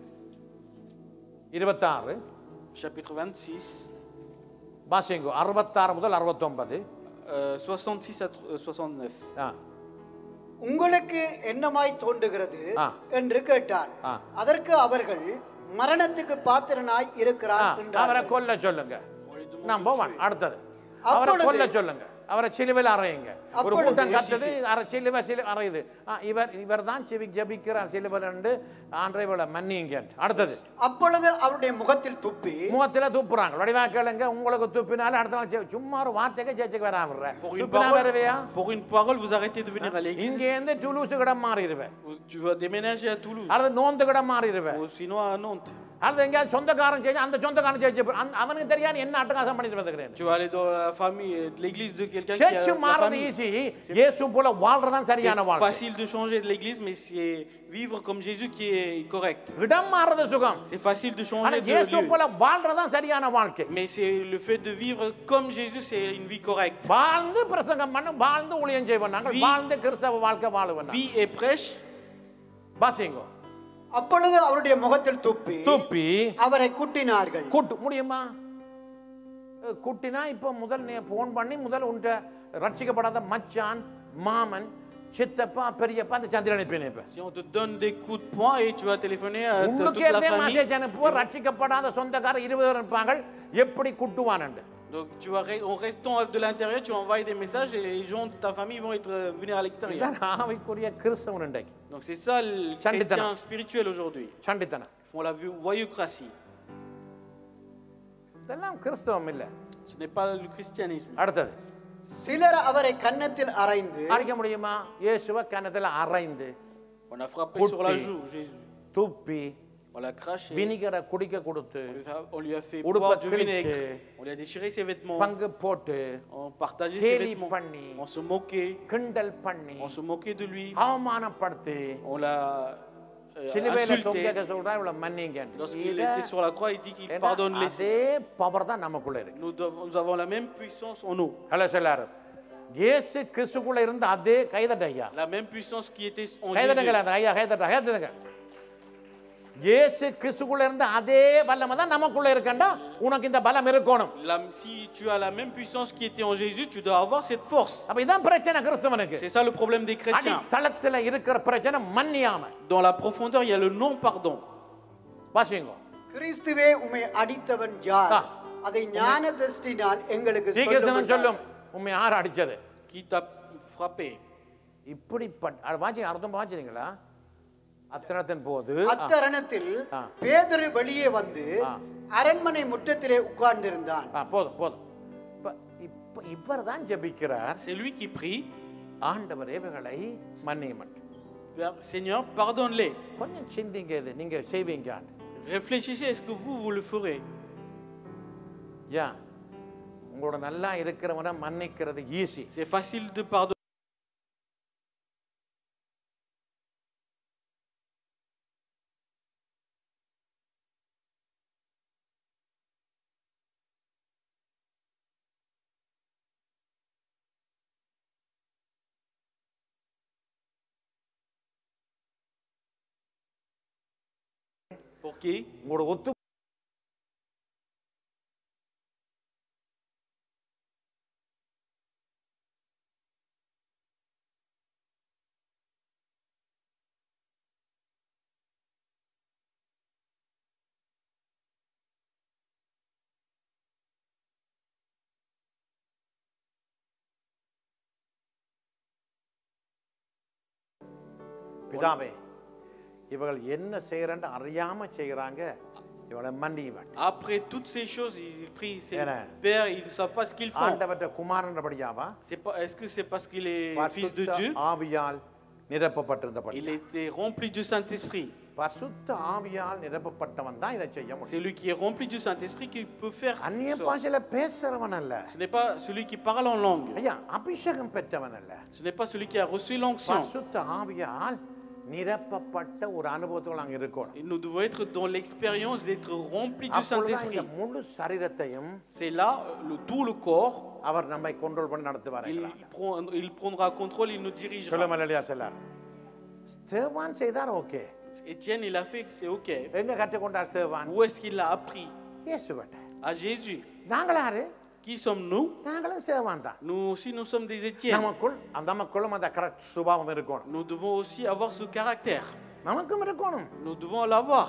இருபத்தாறு chapitre 26, வாசிங்கோ அறுபத்தாறு முதல் அறுபத்தொன்பது euh, 66 à euh, 69. ஆ உங்களுக்கு என்னமாய் தோன்றுகிறது ஆ. என்று கேட்டான் ஆ. அதற்கு அவர்கள் மரணத்துக்கு பாத்திரனாய் ஆ, இருக்கிறான் அவரை என்றார்கள் கொல்ல சொல்லுங்க நம்பர் ஒன் அடுத்தது அவரை அப்பொழுது- கொல்ல சொல்லுங்க அவரை சிலுவையில் அறையுங்க ஒரு அப்பொழுது கூட்டம் கத்துது அரை சிலுவை சிலு அறையுது ஆ, இவர் இவர் தான் சிவி ஜபிக்கிறார் சிலுவர் என்று ஆண்டவளை மன்னிங்க அடுத்தது அப்பொழுது அவருடைய முகத்தில் துப்பி முகத்துல துப்புறாங்க வடிவா கேளுங்க உங்களுக்கு துப்பினாலும் அடுத்த நாள் செ- சும்மா ஒரு வார்த்தைக்கு சேச்சுக்கு வராம Pour une, துப்பினா parole, வருவியா pour une parole, vous arrêtez de venir à l'église. இங்க இருந்து டுலூஸ் கிடம் மாறிடுவேன் Vous- Tu vas déménager à Toulouse, அல்லது நோந்து கிடம் மாறிடுவேன் ou sinon à Nantes. அல்லது எங்கேயாவது சொந்தக்காரன் செஞ்சு அந்த சொந்தக்காரன் செஞ்சு அவனுக்கு தெரியாது என்ன அட்டகாசம் பண்ணிட்டு வந்துக்கிறேன் Tu vas aller dans la famille, euh, de l'église de quelqu'un qui a church la மாறது famille. ஈஸி இயேசு போல வாழ்றதான் சரியான C'est வாழ்க்கை facile de changer de l'église, mais c'est vivre comme Jésus qui est correct. இடம் மாறுறது சுகம் C'est facile de ஆனா changer de இயேசு lieu. போல வாழ்றதான் சரியான வாழ்க்கை Mais c'est le fait de vivre comme Jésus, c'est une vie correcte. வாழ்ந்து பிரசங்கம் பண்ண வாழ்ந்து ஊழியம் செய்வோம் நாங்கள் Vie- வாழ்ந்து கிறிஸ்தவ வாழ்க்கை வாழுவோம் Vie et prêche, பாசிங்கோ அப்பொழுது அவருடைய முகத்தில் துப்பி துப்பி அவரை குட்டினார்கள் கூட்டு முடியுமா அஹ் குட்டினா இப்போ முதல் நீ ஃபோன் பண்ணி முதல் உன்ட்ட ரட்சிக்கப்படாத மச்சான் மாமன் சித்தப்பா பெரியப்பா அந்த சந்திரன் அனுப்பி நினைப்பேன் si on te donne des coups de poing et tu vas téléphoner à ta- toute உள்ளுக்கே la famille, மெசேஜ் அனுப்புவோம் ரட்சிக்கப்படாத சொந்தக்காரர் இருபது பேர் இருப்பாங்க எப்படி குட்டுவானண்டு donc tu vas, re- en restant de l'intérieur, tu envoies des messages et les gens de ta famille vont être, euh, venir à l'extérieur. இதுதான் ஆவிக்குரிய கிறிஸ்தவன் இன்றைக்கு Donc c'est ça le Chanditana. chrétien spirituel aujourd'hui. சண்டித்தனம் Ils font la vo- voyoucratie. இதெல்லாம் கிறிஸ்தவம் இல்லை Ce n'est pas le christianisme. அடுத்தது சிலர் அவரை கன்னத்தில் அறைந்து அடிக்க முடியுமா இயேசுவ கன்னத்தில் அரைந்து On a frappé Coupé. sur la joue Jésus. துப்பி On l'a craché. வினிகரை குடிக்க கொடுத்து On lui a, on lui a fait Udupa boire du kiliche. vinaigre. On lui a déchiré ses vêtements. பங்கு போட்டு On partageait ses கேலி vêtements. பண்ணி On se moquait. கிண்டல் பண்ணி On se moquait de lui. அவமானப்படுத்தி On l'a euh, சிலுவையில insulté. தொங்க சொல்றா இவ்வளவு மன்னிங்க Lorsqu'il était sur la croix, il dit qu'il pardonne les அதே பவர் தான் நமக்குள்ள இருக்கு nous, devons- nous avons la même puissance en nous. Hello சொல்லாரு இயேசு கிறிஸ்துக்குள்ள இருந்த அதே கைதட்ட ஐயா La même puissance qui était en கைதட்டுங்க Jésus. ஐயா கைதட்ட கைதட்டுங்க இயேசு கிறிஸ்துக்குள்ள இருந்த அதே வல்லமை தான் நமக்குள்ள இருக்கண்டா உனக்கு இந்த பலம் இருக்கணும் La- si tu as la même puissance qui était en Jésus, tu dois avoir cette force. அப்ப இதான் பிரச்சனை கிறிஸ்தவனுக்கு C'est ça le problème des chrétiens. அடித்தளத்துல இருக்கிற பிரச்சனை மன்னியாம Dans la profondeur, il y a le non-pardon. வாசிங்கோ கிறிஸ்துவே உம்மை அடித்தவன் யார் ஆ. அதை ஞான திருஷ்டினால் எங்களுக்கு தீகசனம் சொல்லும் சொல்லும் உண்மை யார் அடிச்சது Qui t'a frappé இப்படிப்பட்ட வாசி அர்த்தம் வாசிங்களா அத்தனத்தின் போது அத்தருணத்தில் ஆ. பேதுரு வெளியே வந்து ஆ. அரண்மனை முற்றத்திலே உட்கார்ந்திருந்தான் ஆ, போதும் போதும் இப்ப இப்ப இவர் தான் ஜெபிக்கிறார் C'est lui qui prie ஆண்டவர் இவர்களை மன்னியும் Père, Seigneur, pardonne-les. கொஞ்சம் சிந்திங்க இது நீங்க செய்வீங்க Réfléchissez, est-ce que vous, vous le ferez யா உங்களோட நல்லா இருக்கிறவனை மன்னிக்கிறது easy C'est facile de pardonner. Pour qui உங்களோட ஒத்து பிதாவே இவர்கள் என்ன செய்யறன்னு அறியாம செய்யறாங்க இவளை மன்னிவன் Après toutes ces choses, il prie, c'est Voilà. Père, ils ne savent pas ce qu'ils font. ஆண்டவற்ற குமாரன்றபடியாவா C'est pas, est-ce que c'est parce qu'il est fils de பரிசுத்த Dieu ஆவியால் நிரப்பப்பட்டிருந்தபடி Il était rempli du Saint-Esprit. பரிசுத்த ஆவியால் நிரப்பப்பட்டவன் தான் இதை செய்ய முடியும் C'est lui qui est rempli du Saint-Esprit qui peut faire அந்நிய ça. பாஷையில பேசுறவன் அல்ல Ce n'est pas celui qui parle en langue. ஐயா அபிஷேகம் பெற்றவன் அல்ல Ce n'est pas celui qui a reçu l'onction. பரிசுத்த ஆவியால் நிரப்பப்பட்ட ஒரு அனுபவத்துக்குள்ள அங்க இருக்கணும் Et nous devons être dans l'expérience d'être remplis du அப்பொழுதுதான் இந்த Saint-Esprit. முழு சரீரத்தையும் C'est là, le, tout le corps, அவர் நம்மை கண்ட்ரோல் பண்ணி நடத்துவார் il, prend- il prendra contrôle, il nous dirigera. சொல்லுமல்லையா சொல்லார் ஸ்தேவான் செய்தார் okay Étienne, il a fait, c'est OK. எங்க கற்றுக்கொண்டார் ஸ்தேவான் Où est-ce qu'il l'a appris இயேசுவட்ட À Jésus. நாங்கள் யாரு Qui sommes-nous நாங்களும் ஸ்தேவான் தான் Nous aussi, nous sommes des Étienne. நமக்குள் அந்த நமக்குள்ளும் அந்த கரெக்ட் சுபாவம் இருக்கணும் Nous devons aussi avoir ce caractère. நமக்கும் இருக்கணும் Nous devons l'avoir.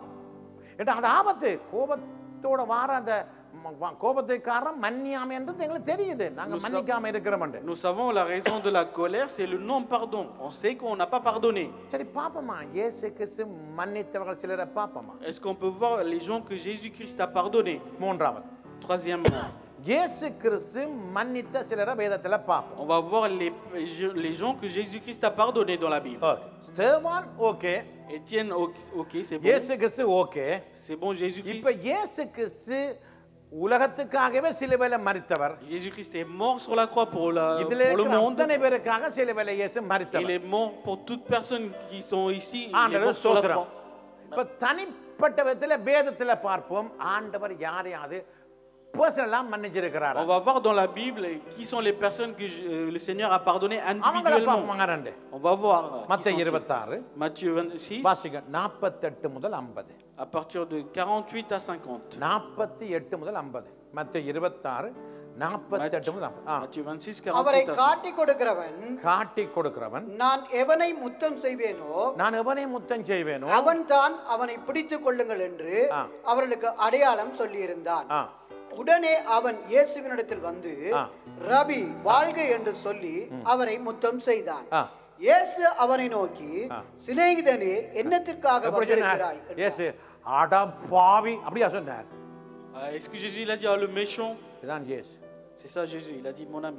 ஏட்டா அது ஆபத்து கோபத்தோட வார அந்த ம- வ- கோபத்துக்கு காரணம் மன்னியாமை என்று எங்களுக்கு தெரியுது நாங்க Nous மன்னிக்காம இருக்கிறோம் Nous savons la raison de la colère, c'est le non-pardon. On sait qu'on n'a pas pardonné. சரி பாப்பமா இயேசு கிறிஸ்து மன்னித்தவர்கள் சிலரை பாப்பமா Est-ce qu'on peut voir les gens que Jésus-Christ a pardonné மூன்றாவது Troisièmement, இயேசு கிறிஸ்து மன்னித்த சிலரை வேதத்துல பார்ப்போம் on va voir les, les gens que Jésus-Christ a pardonné dans la Bible. Okay ஸ்தேவான் okay Étienne, ok, ok, c'est bon. இயேசு கிறிஸ்து ஓகே C'est bon, Jésus-Christ. இப்ப இயேசு கிறிஸ்து உலகத்துக்காகவே சிலுவையில மறித்தவர் Jésus-Christ est mort sur la croix pour, la, இதுல pour le இருக்கிற monde. அத்தனை பேருக்காக சிலுவையில இயேசு Il மறித்தவர் est mort pour toutes personnes qui sont ici. Il est ஆண்டவர் mort sur la சோத்திரம் croix. இப்ப தனிப்பட்ட விதத்துல வேதத்துல பார்ப்போம் ஆண்டவர் யாரையாவது பர்சனலா மன்னிச்சிருக்கிறார் On va voir dans la Bible qui sont les personnes que je- euh, le Seigneur a pardonné அவங்கள individuellement. பார்ப்போங்க ரெண்டு On va voir. qui மத்த sont-ils. இருபத்தாறு Matthieu 26, வாசிங்க நாற்பத்தெட்டு முதல் ஐம்பது à partir de 48 à 50. நாற்பத்தி எட்டு முதல் ஐம்பது மத்த இருபத்தாறு நாற்பத்தெட்டு முதல் ஐம்பது ஆ. Matthieu 26, அவரை 48 à 50. காட்டி கொடுக்கிறவன் காட்டி கொடுக்கிறவன் நான் எவனை முத்தம் செய்வேனோ நான் எவனை முத்தம் செய்வேனோ அவன்தான் அவனை பிடித்துக் கொள்ளுங்கள் என்று ஆ. அவர்களுக்கு அடையாளம் சொல்லியிருந்தான் ஆ. உடனே அவன் இயேசுவினிடத்தில் வந்து ஆ. ரபி வாழ்க என்று சொல்லி அவரை முத்தம் செய்தான் ஆ. இயேசு அவனை நோக்கி ஆ. சிநேகிதனே என்னத்திற்காக எப்படி வந்திருக்கிறாய் சொன்னார் இயேசு அட பாவி அப்படியா சொன்னார் Ah, Est-ce que Jésus il a dit ah, le méchant இதான் இயேசு C'est ça Jésus, il a dit mon ami.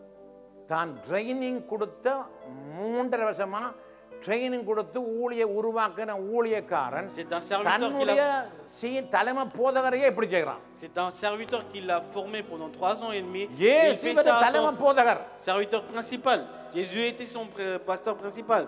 தான் ட்ரைனிங் கொடுத்த மூன்றரை வருஷமா ட்ரைனிங் கொடுத்து ஊழிய உருவாக்கின ஊழியக்காரன் C'est un serviteur qui தன்னுடைய l'a சீ தலைமை போதகரையே இப்படி செய்கிறான் c'est un serviteur qui l'a formé pendant trois ans et demi. Et il இயேசு fait இவரு ça à தலைமை son போதகர் serviteur principal. Jésus était son pr- pasteur principal.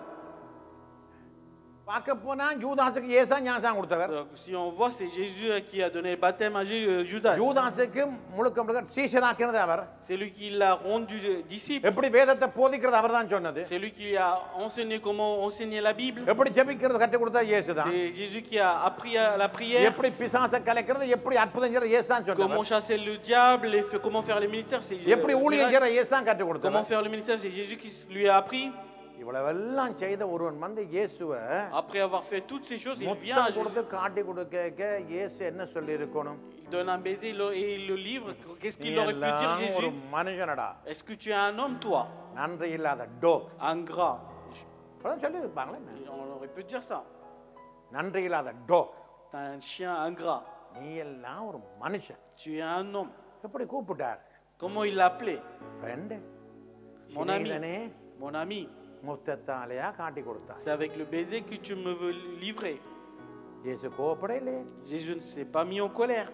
பார்க்க போனா யூதாசுக்கு ஏசா ஞானசாரம் கொடுத்தவர் Donc, si on voit, c'est Jésus qui a donné le baptême à Ju- euh, Judas. யூதாசுக்கு முழுக்க முழுக்க சீஷராக்கினது அவர் C'est lui qui l'a rendu euh, disciple. எப்படி வேதத்தை போதிக்கிறது அவர் தான் சொன்னது C'est lui qui lui a enseigné comment enseigner la Bible. எப்படி ஜெபிக்கிறது கற்றுக் கொடுத்தா இயேசு தான் C'est Jésus qui a appris à la prière, எப்படி பிசாசை கலைக்கிறது எப்படி அற்புதம் செய்யறது இயேசு தான் comment சொன்னவர் chasser le diable, et fait- comment faire les ministères. C'est எப்படி euh, ஊழியம் miracle. செய்யற இயேசு தான் கற்றுக் Comment கொடுத்தவர் faire le ministère, c'est Jésus qui lui a appris. இவ்வளவெல்லாம் செய்த ஒருவன் வந்து இயேசுவை Après avoir fait toutes ces choses, il vient à முத்தம் Jésus. கொடுத்து காட்டி கொடுக்க இயேசு என்ன சொல்லி இருக்கணும் Il donne un baiser il le- et il le livre. Qu'est-ce நீ qu'il aurait pu dire எல்லாம் ஒரு Jésus மனுஷனடா Est-ce que tu es un homme, toi நன்றி இல்லாத டோக் Ingrat. சொல்லி இருப்பாங்களே On aurait pu dire ça. நன்றி இல்லாத டோக் T'es un chien ingrat. நீ எல்லாம் ஒரு மனுஷன் Tu es un homme. எப்படி கூப்பிட்டார் Comment il l'a appelé friend Mon ami. சிநேகிதனே Mon ami. முத்தத்தாலையா காட்டி கொடுத்தார் C'est avec le baiser que tu me veux livrer. இயேசு கோபப்படையிலே Jésus ne s'est pas mis en colère.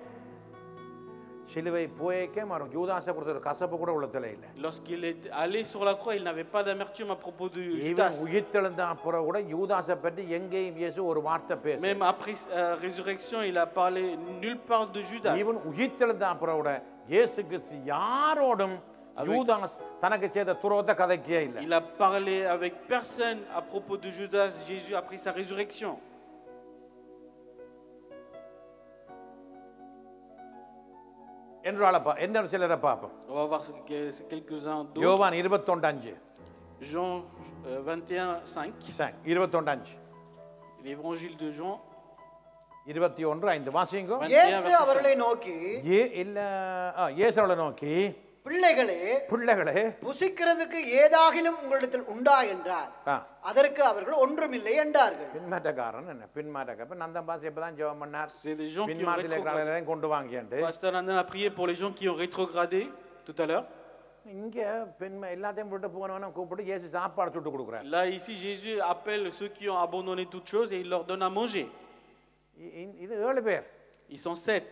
சிலுவை போய்க்க மரம் யூதாசை கொடுத்த கசப்பு கூட உள்ளத்துல இல்லை Lorsqu'il est allé sur la croix, il n'avait pas d'amertume à propos de இவன் Judas. உயிர்த்தெழுந்த அப்புறம் கூட யூதாசை பற்றி எங்கேயும் இயேசு ஒரு வார்த்தை பேச Même après sa résurrection, il a parlé nulle part de Judas. இவன் உயிர்த்தெழுந்த அப்புறம் கூட இயேசு கிறிஸ்து யாரோடும் யூதாஸ் தனக்கு செய்த துரோகத்தை கதைக்கே இல்லை Il a parlé avec personne à propos de Judas, Jésus, après sa résurrection. என்றால பா என்ன சிலரை பார்ப்போம் On va voir que- quelques-uns d'autres. யோவான் இருபத்தொண்டு அஞ்சு Jean euh, 21, 5. சரி, இருபத்தொண்டு அஞ்சு L'évangile de Jean. இருபத்தி ஒன்று ஐந்து வாசிங்கோ இயேசு அவர்களை நோக்கி ஏ இல்ல ஆ, இயேசு அவளை நோக்கி பிள்ளைகளே பிள்ளைகளே புசிக்கிறதுக்கு ஏதாகிலும் உங்களிடத்தில் உண்டா என்றார் ஆ அதற்கு அவர்கள் ஒன்றுமில்லை என்றார்கள் பின்மாற்றக்காரன் என்ன பின்மாற்றக்காரன் இப்ப நந்தன் பாஸ் இப்பதான் ஜெபம் பண்ணார் C'est des gens qui ont பின்மாற்றத்தில் rétrogradé. இருக்கிறவங்களையும் கொண்டு வாங்கிட்டு Pasteur Nandan a prié pour les gens qui ont rétrogradé tout à l'heure. இங்க பெண்மை எல்லாத்தையும் விட்டு போனவன கூப்பிட்டு இயேசு சாப்பாடு சுட்டு கொடுக்குறாரு Là, ici, Jésus appelle ceux qui ont abandonné toutes choses et il leur donne à manger. இ- இ- இது ஏழு பேர் Ils sont sept.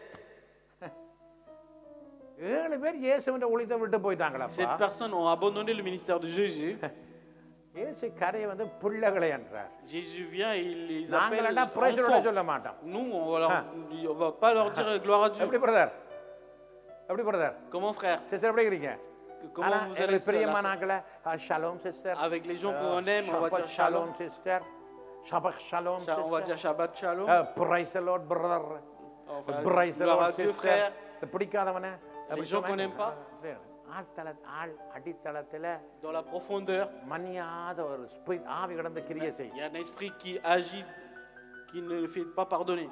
ஏழு பேர் இயேசுவின் ஒளித்தை விட்டு போயிட்டாங்களா Sept personnes ont abandonné le ministère de Jésus. இயேசு கரையை வந்து பிள்ளைகளை என்றார் Jésus vient et il les appelle நாங்களா பிரேசரோட enfants. சொல்ல மாட்டோம் Nous, on va, leur- on va pas leur dire gloire à Dieu. எப்படி பிரதர் எப்படி பிரதர் Comment frère சிஸ்டர் எப்படி இருக்கிறீங்க Comment ஆனா vous allez எங்களுக்கு பிரியமான cela ஆக்களை shalom sister Avec les gens qu'on aime, on va dire shalom sister shabbat shalom On va dire Shabbat Shalom. Praise Lord brother Oh, frère, praise gloire à Lord Dieu, sister frère. பிடிக்காதவனே Les gens qu'on n'aime pas. ஆழ்தள ஆள் அடித்தளத்துல Dans la profondeur, மன்னியாத ஒரு ஸ்பிரிட் ஆவி கடந்து கிரியை il செய்யும் y a un esprit qui agit, qui ne le fait pas pardonner.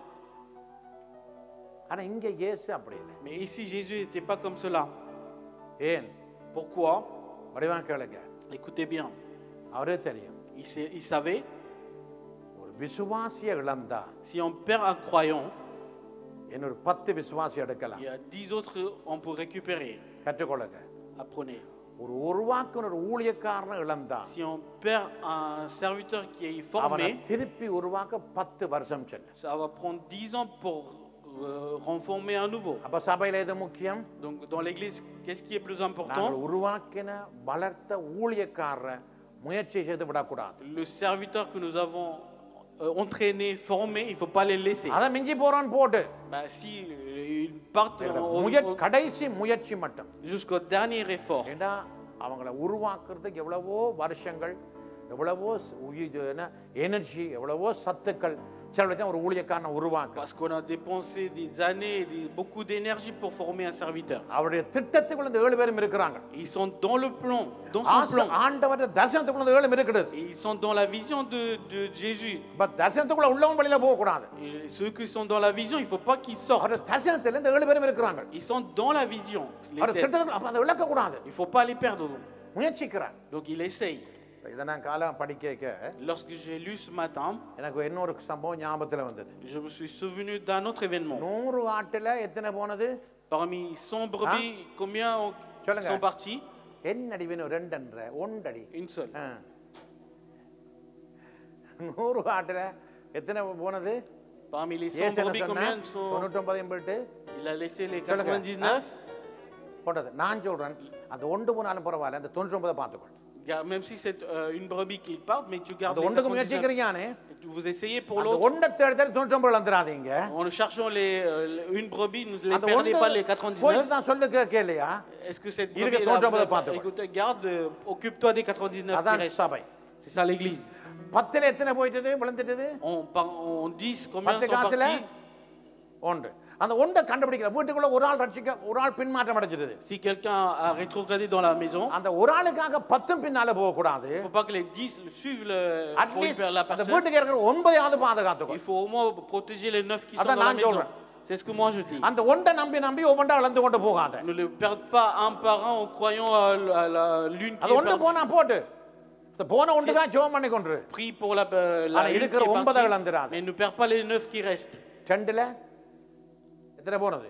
ஆனா இங்க இயேசு அப்படி இல்லை Mais ici, Jésus n'était pas comme cela. ஏன் Pourquoi வடிவா கேளுங்க Écoutez bien. அவரே தெரியும் Il, sait- il savait, ஒரு விசுவாசிய இழந்தா si on perd un croyant, இன்னொரு பத்து விசுவாசி எடுக்கலாம் il y a dix autres on peut récupérer. கற்றுக்கொள்ளுங்க Apprenez. ஒரு உருவாக்குன ஒரு ஊழியக்காரனை இழந்தா Si on perd un serviteur qui est அவனை formé, திருப்பி உருவாக்க பத்து வருஷம் செல்லும் ça va prendre dix ans pour euh, renformer un nouveau. அப்ப சபையில எது முக்கியம் Donc dans l'église, qu'est-ce qui est plus நாங்கள் important உருவாக்கின வளர்த்த ஊழியக்காரரை முயற்சி செய்து விடக்கூடாது Le serviteur que nous avons euh, entraîné, formé, il ne faut pas les laisser. அதை மிஞ்சி போறான்னு போட்டு Bah, si euh, ils partent au- முயற்சி au- கடைசி முயற்சி மட்டும் jusqu'au dernier effort. ஏண்டா அவங்கள உருவாக்குறதுக்கு எவ்வளவோ வருஷங்கள் எவ்வளவோ ஸ்- உயிர் என்ன எனர்ஜி எவ்வளவோ சத்துக்கள் சில தான் ஒரு ஊழியக்காரனை உருவாக்க Parce qu'on a dépensé des années et des- beaucoup d'énergie pour former un serviteur. அவருடைய திட்டத்துக்குள்ள இந்த ஏழு பேரும் இருக்கிறாங்க Ils sont dans le plan, dans son ஆச- plan. ஆண்டவருடைய தரிசனத்துக்குள்ள இந்த ஏழு இருக்குது Et ils sont dans la vision de, de Jésus. இப்ப தரிசனத்துக்குள்ள உள்ளவன் வெளியில போக கூடாது Et ceux qui sont dans la vision, il ne faut pas qu'ils sortent. அவருடைய தரிசனத்துல இந்த ஏழு பேரும் இருக்கிறாங்க Ils sont dans la vision. les அவர் sept. திட்டத்துக்குள்ள அப்ப அதை இழக்க கூடாது Il ne faut pas les perdre. முயற்சிக்கிறார் Donc il essaye. இதை நான் காலம் படிக்க Lorsque j'ai lu ce matin, எனக்கு இன்னொரு சம்பவம் ஞாபகத்துல வந்தது je me suis souvenu d'un autre événement. நூறு ஆட்டுல எத்தனை போனது Parmi 100 brebis, combien ont- சொல்லுங்க. sont partis என்னடி வேணும் ரெண்டன்ற ஒன்றடி Une seule. ஆ. நூறு ஆட்டுல எத்தனை போனது Parmi les 100 ஏசு என்ன brebis, சொன்னா combien sont... தொண்ணூற்றொன்பதையும் போயிட்டு Il a laissé les சொல்லுங்க. 99. போட்டது நான் சொல்றேன் அந்த ஒன்று போனாலும் பரவாயில்ல அந்த தொண்ணூற்றொன்பதை பார்த்துக்கொள் Ga- Même si c'est euh, une brebis qui part, mais tu gardes அந்த les ஒன்றுக்கு 99. முயற்சிக்கிறீங்கன்னு Vous essayez pour அந்த l'autre. ஒன்றை தேடி தேடி தொண்ணூற்றொன்பது இழந்துடாதீங்க En cherchant les, euh, une brebis, ne les அந்த perdez pas les ஒன்று போயிட்டு 99. தான் சொல்லு கே- கேளுயா Est-ce que cette இருக்க brebis là, 99 பார்த்துக்கோ. écoute, garde, euh, occupe-toi des 99 qui அதான் restent. சபை C'est ça l'église. பத்துல எத்தனை போயிட்டது விழுந்துட்டது On, par- on 10, combien பத்து sont காசுல partis ஒன்று அந்த ஒன்றை கண்டுபிடிக்கல வீட்டுக்குள்ள ஒரு ஆள் ரட்சிக்க ஒரு ஆள் பின்மாற்றம் அடைஞ்சிடுது Si quelqu'un a rétrogradé dans la maison, அந்த ஒரு ஆளுக்காக பத்தும் பின்னால போக கூடாது il ne faut pas que les 10 suivent le, pour y at least faire la அந்த personne. வீட்டுக்கு இருக்கிற ஒன்பதையாவது பாதுகாத்துக்கோ Il faut au moins protéger les 9 qui sont Attends, dans la நான் maison. சொல்றேன். C'est ce que moi je dis. அந்த ஒன்றை நம்பி நம்பி ஒவ்வொன்றா இழந்து கொண்டு போகாத Ne le perdent pas un par un en croyant à la, à la lune qui அது est ஒன்று perdue. போனா போட்டு இந்த போன ஒன்று தான் ஜெபம் பண்ணி கொண்டு Prie pour la, euh, la ஆனா lune qui இருக்கிற est ஒன்பதை partie, இழந்துடாத. mais ne perds pas les 9 qui restent. ரெண்டுல எத்தனை போனது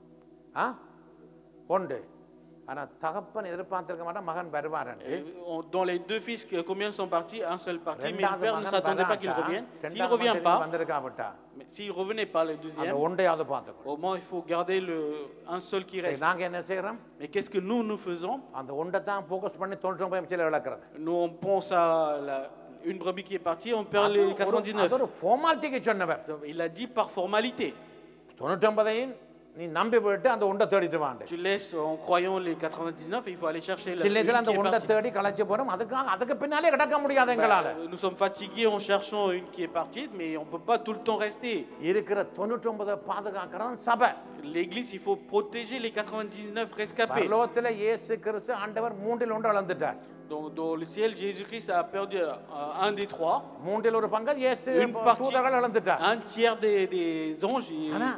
ஆ ஒன்று ஆனா தகப்பன் எதிர்பார்த்திருக்க மாட்டான் மகன் வருவாரண்டு Et on- Dans les deux fils, que- combien sont partis Un seul parti, mais le ரெண்டாவது père ne மகன் s'attendait pas qu'il வராட்டா, revienne. S'il ne ரெண்டாவது revient மகன் pas, வந்திருக்காவிட்டா mais s'il ne revenait pas le அந்த deuxième, ஒன்றையாவது பார்த்துக்கோ au moins il faut garder le, un seul qui reste. நாங்க என்ன செய்யறோம் Mais qu'est-ce que nous, nous faisons அந்த ஒன்றை தான் ஃபோக்கஸ் பண்ணி தொண்ணூற்றி ஒன்பது நிமிஷத்தில் இழக்கிறது Nous, on pense à la- une brebis qui est partie, on perd அது les ஒரு- அது 99. ஒரு ஃபார்மாலிட்டிக்கு சொன்னவர் Donc, Il a dit par formalité. தொண்ணூற்றி ஒன்பதையும் நீ நம்பி போயிட்டு அந்த ஒன்றை தேடிட்டு வாண்டு Tu laisses en croyant les 99 et il faut aller chercher la சில une இதுல அந்த qui est ஒன்றை partie. தேடி களைச்சு போறோம் அதுக்காக அதுக்கு பின்னாலே கிடக்க முடியாது எங்களால Bah, nous sommes fatigués en cherchant une qui est partie, mais on ne peut pas tout le temps rester. இருக்கிற தொண்ணூற்றி ஒன்பதை பாதுகாக்கிறோம் சபை L'église, il faut protéger les 99 rescapés. பரலோகத்துல இயேசு கிறிஸ்து ஆண்டவர் மூன்றில் ஒன்று இழந்துட்டார் Donc, dans le ciel, Jésus-Christ a perdu euh, un des trois, மூன்றில் ஒரு பங்கு இயேசு Une partie. தூதர்கள் இழந்துட்டார் un tiers des, des anges. et- ஆனா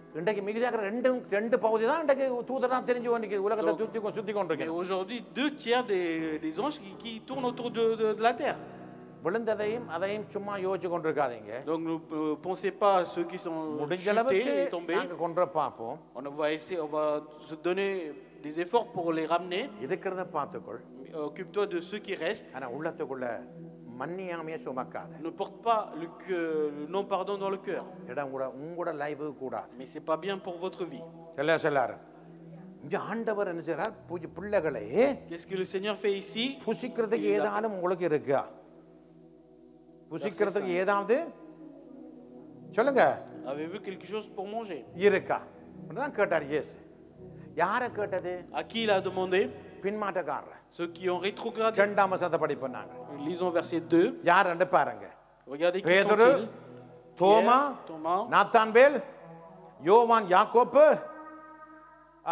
இன்றைக்கு மிகுதியாக ரெண்டு ரெண்டு பகுதி தான் இன்றைக்கு தூதரா தெரிஞ்சு கொண்டிருக்கு உலகத்தை Donc- சுத்தி கொ- சுத்தி Mais கொண்டிருக்கு aujourd'hui, deux tiers des, des anges qui, qui tournent autour de, de- de la terre. விழுந்ததையும் அதையும் சும்மா யோசிச்சு கொண்டிருக்காதீங்க Donc ne euh, pensez pas à ceux qui sont முடிஞ்ச chutés அளவுக்கு et tombés. நாங்க கொண்டு வர பார்ப்போம் On va essayer, on va se donner des efforts pour les ramener. இருக்கிறத பார்த்துக்கொள் Occupe-toi de ceux qui restent. ஆனா உள்ளத்துக்குள்ள மன்னியாமைய சுமக்காத Ne porte pas le, que- le non-pardon dans le cœur. இடம் கூட உங்களோட லைஃபு கூடாது Mais c'est pas bien pour votre vie. எல்லாம் சொல்லாரு இங்க ஆண்டவர் என்ன செய்றார் பூஜை பிள்ளைகளே Qu'est-ce que le Seigneur fait ici புசிக்கிறதுக்கு ஏதாலும் உங்களுக்கு இருக்கா புசிக்கிறதுக்கு ஏதாவது சொல்லுங்க Avez-vous quelque chose pour manger இருக்கா தான் கேட்டார் இயேசு யாரை கேட்டது À qui il a demandé பின்மாற்றக்காரர் Ceux qui ont rétrogradé. ரெண்டாம் வசனத்தை படிப்போம் நாங்க Lisons verset 2. யார் ரெண்டு பாருங்க Regardez qui பேதுரு sont-ils தோமா Pierre, Thomas, நாத்தான்பேல் யோவான் யாக்கோப்பு ஆ,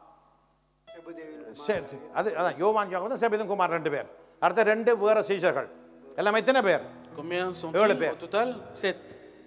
சரி, அது அதான் யோவான் யாக்கோப்பு செபிதன் குமார் ரெண்டு பேர் அடுத்த ரெண்டு வேற சீசர்கள் எல்லாமே எத்தனை பேர் combien Éole sont-ils père. au total Sept.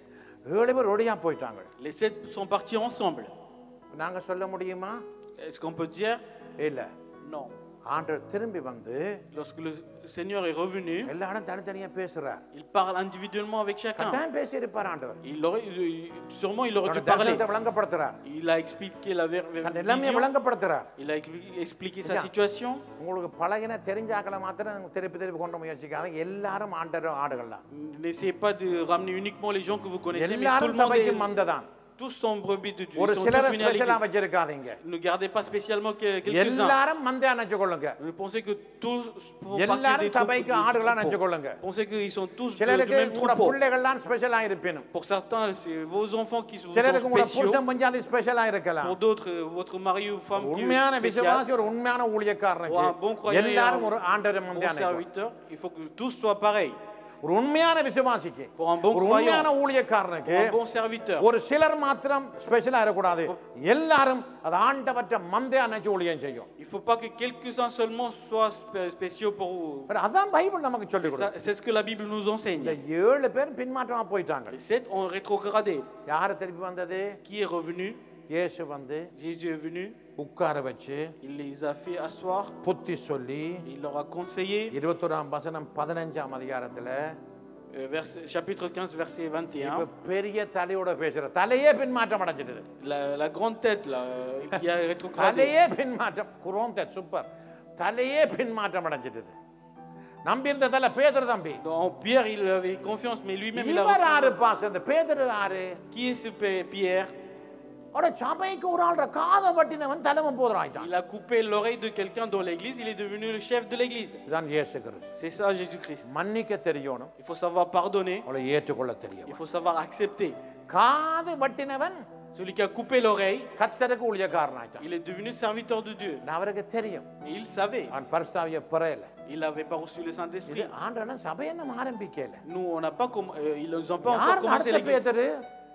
ஏழு பேர் ஒடியா போயிட்டாங்க Les sept sont partis ensemble. நாங்க சொல்ல முடியுமா Est-ce qu'on peut dire இல்ல Non. ஆண்டவர் திரும்பி வந்து Lorsque le Seigneur est revenu, எல்லாரும் தனித்தனியா பேசுறார் il parle individuellement avec chacun. கட்டாயம் பேசி இருப்பார் ஆண்டவர் Il aurait, il- sûrement, il aurait dû தன்னோட parler. தரிசனத்தை விளங்கப்படுத்துறார் Il a expliqué la ver- ver- தன் எல்லாமே vision. விளங்கப்படுத்துறார் Il a expli- expliqué sa Yeah. situation. உங்களுக்கு பழகின தெரிஞ்சாக்களை மாத்திரம் திருப்பி திருப்பி கொண்டு முயற்சிக்காத எல்லாரும் ஆண்டர் ஆடுகள் தான் N'essayez pas de ramener uniquement les gens que vous connaissez, mais tout le எல்லாரும் monde சபைக்கு est, மந்ததான் tous sont brebis de Dieu. ஒரு Ils sont சிலரை tous venus à ஸ்பெஷலா l'église. வச்சிருக்காதீங்க Ne gardez pas spécialement que- quelques-uns. எல்லாரும் மந்தையா நினைச்சு கொள்ளுங்க Ne pensez que tous font partie des எல்லாரும் troupes- சபைக்கு du ஆடுகளா நினைச்சு troupeau. கொள்ளுங்க Pensez qu'ils sont tous de- du சிலருக்கு même உங்களோட troupeau. பிள்ளைகள்லாம் ஸ்பெஷலா இருப்பினும் Pour certains, c'est vos enfants qui sont சிலருக்கு உங்களோட spéciaux. புருஷன் பஞ்சாதி ஸ்பெஷலா இருக்கலாம் Pour d'autres, euh, votre mari ou femme qui உண்மையான est spécial. விசுவாசி ஒரு உண்மையான Pour un bon ஊழியக்காரனுக்கு croyant et எல்லாரும் un ஒரு ஆண்டவர் bon மந்தையா நினைப்பாங்க. serviteur, il faut que tous soient pareils. ஒரு உண்மையான விசுவாசிக்கு Pour un bon ஒரு croyant, உண்மையான pour ஊழியக்காரனுக்கு un bon serviteur. ஒரு சிலர் மாத்திரம் ஸ்பெஷலா இருக்கக்கூடாது எல்லாரும் அது ஆண்டவற்ற மந்தையா நினைச்சு ஊழியம் செய்யும் Il ne faut pas que quelques-uns seulement soient spé- spéciaux pour vous. அதான் பைபிள் நமக்கு சொல்லி C'est கொடுக்கும் ça- c'est ce que la Bible nous இந்த enseigne. ஏழு பேர் பின்மாற்றமா போயிட்டாங்க Les sept ont rétrogradé. யாரு திருப்பி வந்தது Qui est revenu இயேசு வந்து Jésus est venu, உட்கார வச்சு il les a fait asseoir, புத்தி சொல்லி il leur a conseillé. இருபத்தொராம் வசனம் பதினஞ்சாம் அதிகாரத்துல Euh, verset- chapitre 15, verset இப்ப 21. பெரிய தலையோட பேசுற தலையே பின்மாற்றம் அடைஞ்சிட்டது La, la grande tête là, euh, qui a rétrogradé. தலையே பின்மாற்றம் குரோம் சூப்பர் தலையே பின்மாற்றம் அடைஞ்சிட்டது நம்பி இருந்த தலை பேதுரு தம்பி Donc, en Pierre, il avait confiance, mais lui-même, il a இவர் ஆறு rétrogradé. பாஸ் இந்த பேதுரு ஆறு Qui est ce P- Pierre அவட சபைக்கு ஒரு ஆள்ற காதை வட்டினவன் தலைமை போதுறாயிட்டான் Il a coupé l'oreille de quelqu'un dans l'église, il est devenu le chef de l'église. இதுதான் இயேசு கிறிஸ்து C'est ça Jésus-Christ. மன்னிக்க தெரியணும் Il faut savoir pardonner, அவளை ஏற்றுக்கொள்ள தெரியும் il faut savoir accepter. காது வட்டினவன் Celui qui a coupé l'oreille, கத்தருக்கு ஊழியக்காரனாயிட்டான் il est devenu serviteur de Dieu. நான் அவருக்கு தெரியும் Et il savait, அவன் பரிசுத்தாவிய பெறல il n'avait pas reçu le இது Saint-Esprit. ஆண்டவன சபை என்ன ஆரம்பிக்கல Nous, on n'a pas comm- euh, ils n'ont pas encore யார் commencé அடுத்த l'église. பேதரு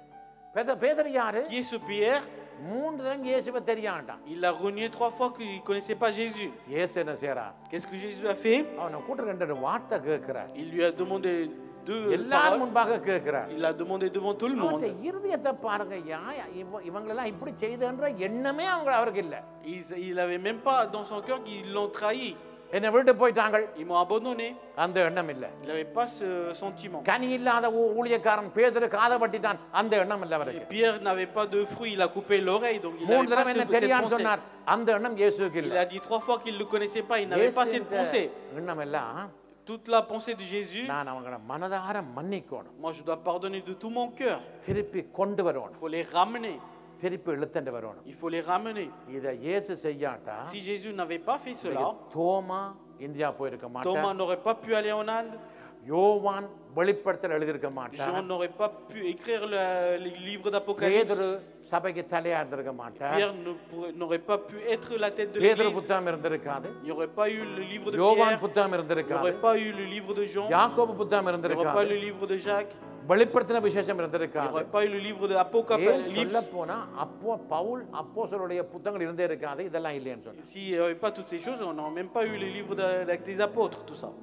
பேத- பேதரு யாரு Qui est ce Pierre மூன்று தரம் இயேசுவை தெரியாண்டான் Il a renié trois fois qu'il ne connaissait pas Jésus. இயேசு என்ன செய்யறான் Qu'est-ce que Jésus a fait அவனை கூட்டு ரெண்டு வார்த்தை கேட்கிறார் Il lui a demandé deux எல்லாரும் paroles. முன்பாக கேட்கிறார் Il a demandé devant tout le monde. அவன்கிட்ட இருதயத்தை பாருங்க யா இவ- இவங்களெல்லாம் இப்படி செய்தன்ற எண்ணமே அவங்க அவருக்கு இல்ல Il n'avait même pas dans son cœur qu'ils l'ont trahi. என்னை விட்டு போயிட்டாங்க Ils m'ont abandonné. அந்த எண்ணம் இல்ல Il n'avait pas ce sentiment. கனி இல்லாத ஊ- ஊழியக்காரன் பேதரு காதை வட்டிட்டான் அந்த எண்ணம் இல்ல Et அவருக்கு Pierre n'avait pas de fruits, il a coupé l'oreille, donc il மூணு n'avait pas தடவை ce- என்ன cette தெரியான்னு pensée. சொன்னார் அந்த எண்ணம் இயேசுக்கு Il இல்ல a dit trois fois qu'il ne le connaissait pas, il n'avait pas cette இயேசுன்ற pensée. எண்ணம் எல்லாம் Toute la pensée de Jésus, நான் அவங்கள மனதார மன்னிக்கணும் moi je dois pardonner de tout mon cœur. திருப்பி கொண்டு Il வரணும் faut les ramener. திருப்பி இழுத்தண்டு வரணும் Il faut les ramener. இதை இயேசு செய்யாட்டா Si Jésus n'avait pas fait cela, தோமா இந்தியா போயிருக்க Thomas மாட்டான் n'aurait pas pu aller en Inde, யோவான் வெளிப்படுத்தல் எழுதியிருக்க மாட்டான் Jean n'aurait pas pu écrire le, le livre d'Apocalypse, பேதுரு சபைக்கு தலையா இருந்திருக்க மாட்டான் Pierre ne pourrait- n'aurait pas pu être la tête de பேதுரு l'église, புத்தகம் இருந்திருக்காது il n'y aurait pas eu le livre de யோவான் Pierre, புத்தகம் il n'y இருந்திருக்காது aurait pas eu le livre de Jean, யாக்கோபு புத்தகம் il n'y aurait pas இருந்திருக்காது le livre de Jacques, வெளிப்படுத்தின விசேஷம் il n'y இருந்திருக்காது aurait pas eu le livre de ஏன் Apocalypse. சொல்ல போனா அப்போ பவுல் அப்போஸ்தலருடைய புத்தகங்கள் இருந்தே இருக்காது இதெல்லாம் இல்லைன்னு சொன்னேன் S'il n'y avait pas toutes ces choses, on n'aurait même pas eu le livre de- de- des apôtres, tout ça.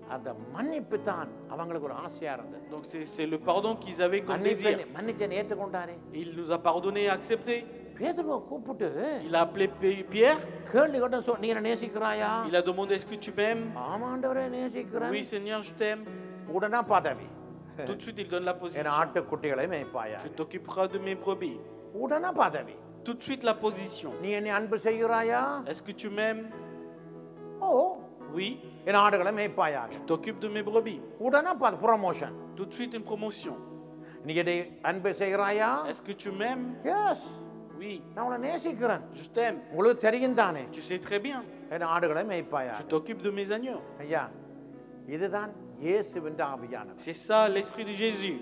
அந்த மன்னிப்பு தான் அவங்களுக்கு ஒரு ஆசையா இருந்தது Donc c'est c'est le pardon qu'ils avaient comme மன்னிப்பை désir. மன்னிச்சன் ஏற்றுக்கொண்டாரே Il nous a pardonné et accepté. பேதுருவை கூப்பிட்டு Il a appelé P- Pierre. கேள்வி கேட்ட சொல் நீ என்ன நேசிக்கிறாயா Il a demandé Est-ce que tu m'aimes ஆமாண்டவரே நேசிக்கிறேன் Oui, Seigneur, je t'aime. உடனே பதவி Tout de suite, il donne la என் position. ஆட்டுக்குட்டிகளை மேய்ப்பாயா Tu t'occuperas de mes brebis. உடனே பதவி Tout de suite, la position. நீ என்னை அன்பு செய்கிறாயா Est-ce que tu m'aimes ஓ Oui. என் ஆடுகளை மேய்ப்பாயா Tu t'occupes de mes brebis. உடனே promotion Tout de suite, une promotion. நீ என்னை அன்பு செய்கிறாயா Est-ce que tu m'aimes yes Oui. நான் உன்னை நேசிக்கிறேன் Je t'aime. உங்களுக்கு தெரியும் தானே Tu sais très bien. என் ஆடுகளை மேய்ப்பாயா Tu t'occupes de mes agneaux. ஐயா இதுதான் இயேசுவின் ஆவியானவர் C'est ça l'esprit de Jésus.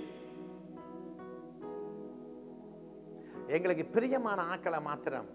எங்களுக்கு பிரியமான ஆட்களை மாத்திரம்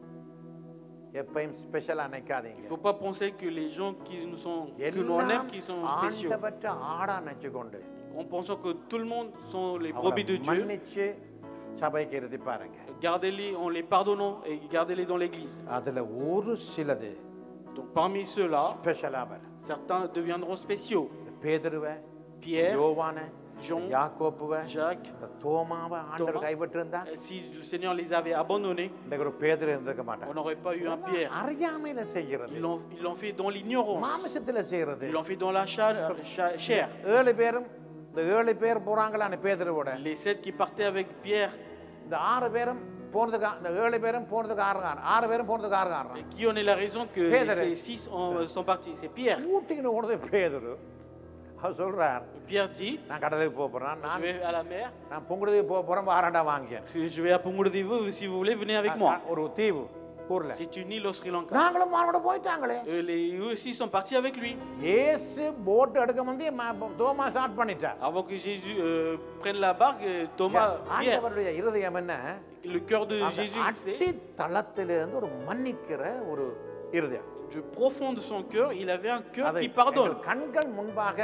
எப்பயும் ஸ்பெஷலா Il ne நினைக்காதீங்க faut pas penser que les gens qui nous sont, que nous on aime, எல்லாம் qui sont spéciaux. ஆண்டவற்ற ஆடா நினைச்சுக்கொண்டு En pensant que tout le monde sont les அவரை brebis de Dieu, மன்னிச்சு சபைக்கு இறுதி பாருங்க gardez-les en les pardonnant et gardez-les dans l'église. அதுல ஒரு சிலது Donc parmi ceux-là, ஸ்பெஷலா வரும் certains deviendront spéciaux. இந்த பேதுருவ Pierre, யோவான Jean, யாக்கோப்புவ Jacques, இந்த தோமாவை ஆண்டவர் Thomas. கைவிட்டு இருந்தா euh, si le Seigneur les avait abandonnés, இன்னைக்கு ஒரு பேதுரு இருந்திருக்க on மாட்டாங்க n'aurait pas eu un Pierre. அறியாமையில செய்கிறது Ils l'ont ils l'ont fait dans l'ignorance. மாமிசத்துல செய்யறது Ils l'ont fait dans la cha- cha- chair. ஏழு பேரும் இந்த ஏழு பேர் போறாங்களான்னு பேதுருவோட Les sept qui partaient avec Pierre, இந்த ஆறு பேரும் போனதுக்கு இந்த ஏழு பேரும் போனதுக்கு ஆறு காரணம் ஆறு பேரும் போனதுக்கு ஆறு காரணம் et qui en est la raison que Pierre. ces six ont- sont partis C'est Pierre. ஊட்டிக்கிட்டு போனது பேதுரு அவர் சொல்றார் Pierre dit நான் கடலுக்கு போக போறேன் Je நான் vais à la mer. நான் பொங்குடுக்கு போக போறேன் வாராண்டா வாங்கியேன் Je vais à Pungurudivu. Si vous voulez, venez avec moi. ஒரு தீவு ஊர்ல C'est une île au Sri Lanka. நாங்களும் மானோட போயிட்டாங்களே Euh, les, eux aussi sont partis avec lui. ஏசு போட் எடுக்க வந்து ம- தோமா ஸ்டார்ட் பண்ணிட்டார் Avant que Jésus euh, prenne la barque, euh, Thomas, Pierre, ஆண்டவருடைய இருதயம் என்ன le cœur de அந்த Jésus, c'est அடி தளத்திலிருந்து ஒரு மன்னிக்கிற ஒரு இருதயம் du profond de son cœur, il avait un cœur அதை qui pardonne. எங்கள் கண்கள் முன்பாக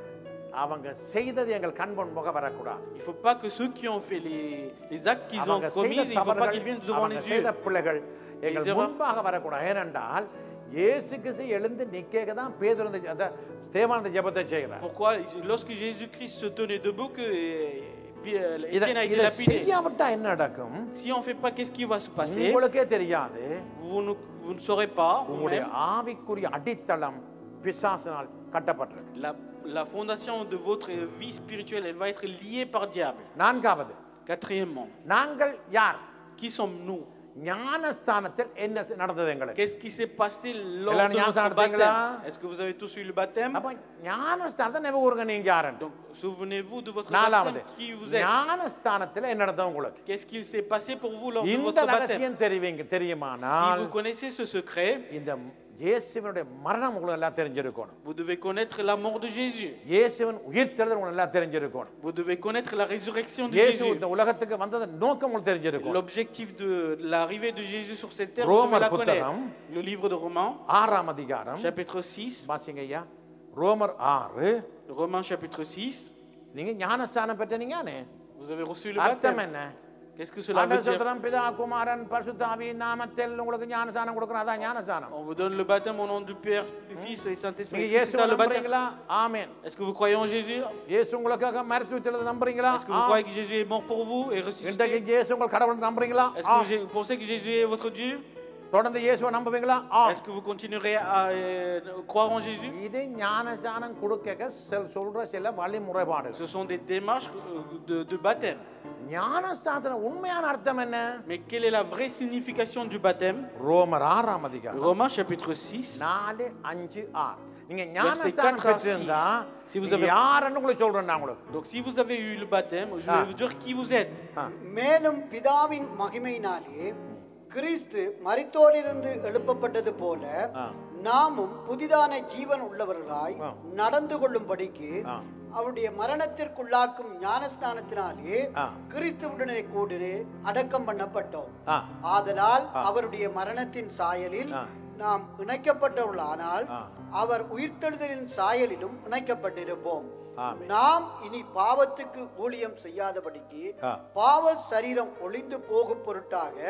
அவங்க செய்தது எங்கள் கண் முன்பாக வரக்கூடாது Il ne faut pas que ceux qui ont fait les, les actes qu'ils ont அவங்க commis, செய்த il ne faut pas தவறுகள் qu'ils viennent devant அவங்க les செய்த yeux. பிள்ளைகள் எங்கள் erreurs. முன்பாக வரக்கூடாது ஏனென்றால் இயேசு கிறிஸ்து எழுந்து நிக்கேக தான் பேதுரு இந்த அந்த ஸ்தேவான் இந்த ஜெபத்தை செய்கிறார் Pourquoi Lorsque Jésus-Christ se tenait debout, que euh, Pierre- இதை Étienne a été இதை lapidé. செய்யாவிட்டா என்ன நடக்கும் Si on ne fait pas, qu'est-ce qui va se passer உங்களுக்கே தெரியாது vous ne, vous ne saurez pas. உங்களுடைய vous-même. ஆவிக்குரிய அடித்தளம் பிசாசினால் கட்டப்பட்டிருக்கு La, la fondation de votre vie spirituelle, elle va être liée par diable. நான்காவது Quatrièmement, நாங்கள் யார் qui sommes-nous ஞானஸ்தானத்தில் என்ன நடந்தது எங்களுக்கு Qu'est-ce qui s'est passé lors எல்லாரும் de notre ஞானஸ்தானம் baptême எடுத்தீங்களா? Est-ce que vous avez tous eu le baptême அப்ப ஞானஸ்தானத்தை நினைவுகூருங்க நீங்க யாருன்னு Donc, souvenez-vous de votre நாலாவது baptême, qui vous êtes. ஞானஸ்தானத்தில் என்ன நடந்தது உங்களுக்கு Qu'est-ce qu'il s'est passé pour vous lors de இந்த votre baptême ரகசியம் தெரிவிங்க Si தெரியுமானால் vous connaissez ce secret, இந்த இயேசுவனுடைய மரணம் உங்களுக்கு எல்லாம் தெரிஞ்சிருக்கணும் vous devez connaître la mort de Jésus. இயேசுவன் உயிர்த்தெழுதல் உங்களுக்கு எல்லாம் தெரிஞ்சிருக்கணும் Vous devez connaître la résurrection de இயேசு Jésus. இந்த உலகத்துக்கு வந்தது நோக்கம் உங்களுக்கு தெரிஞ்சிருக்கும் L'objectif de l'arrivée de Jésus sur cette terre, Romains vous devez la புத்தகம். connaître. Le livre de Romains, ஆறாம் அதிகாரம் chapitre 6. வாசிங்க ஐயா ரோமர் ஆறு Romains, chapitre 6. நீங்க ஞானஸ்தானம் பெற்றீங்கன்னு Vous avez reçu le அர்த்தம் baptême. என்ன Qu'est-ce que cela veut ஆண்டவர் dire சுத்திரம் பிதா குமாரன் பரிசுத்தாவி நாமத்தில் உங்களுக்கு ஞானஸ்தானம் கொடுக்கணும் அதான் ஞானஸ்தானம் On vous donne le baptême au nom du Père, du Fils et Saint-Esprit. நீங்க Est-ce que இயேசு C'est ça le baptême. நம்புறீங்களா ஆமென் Est-ce que vous croyez en Jésus இயேசு உங்களுக்காக மருத்துவ வித்தெழுத நம்புறீங்களா Est-ce que vous croyez que Jésus est mort pour vous et இன்றைக்கு ressuscité இயேசு உங்கள் கடவுள் நம்புறீங்களா Est-ce que vous vous pensez que Jésus est votre Dieu தொடர்ந்து இயேசுவை நம்புவீங்களா ஆ. Est-ce que vous continuerez à euh, croire en Jésus இது ஞானஸ்தானம் கொடுக்க செல் சொல்ற சில வழிமுறைப்பாடு Ce sont des démarches euh, de, de baptême. ஞானஸ்தானத்துல உண்மையான அர்த்தம் என்ன Mais quelle est la vraie signification du baptême ரோமர் ஆறாம் அதிகாரம் Romains chapitre 6, நாலு அஞ்சு ஆறு நீங்க ஞானஸ்தானம் 4 à பெற்றிருந்தா 6. Si vous நீங்க avez- யாருன்னு உங்களுக்கு சொல்றேன் நான் உங்களுக்கு Donc si vous avez eu le baptême, je Ah. vais vous dire qui vous êtes. ஆ. மேலும் பிதாவின் மகிமையினாலே கிறிஸ்து மரித்தோரிலிருந்து எழுப்பப்பட்டது போல ஆ. நாமும் புதிதான ஜீவன் உள்ளவர்களாய் ஆ. நடந்து கொள்ளும்படிக்கு ஆ. அவருடைய மரணத்திற்குள்ளாக்கும் ஞானஸ்நானத்தினாலே ஆ. கிறிஸ்துவுடனே கூட அடக்கம் பண்ணப்பட்டோம் ஆ. ஆதலால் அவருடைய மரணத்தின் சாயலில் ஆ. நாம் இணைக்கப்பட்டவர்களானால் ஆ. அவர் உயிர்த்தெழுதலின் சாயலிலும் இணைக்கப்பட்டிருப்போம் ஆமென். நாம் இனி பாவத்துக்கு ஊழியம் செய்யாதபடிக்கு ஆ. பாவ சரீரம் ஒளிந்து போகும் பொருட்டாக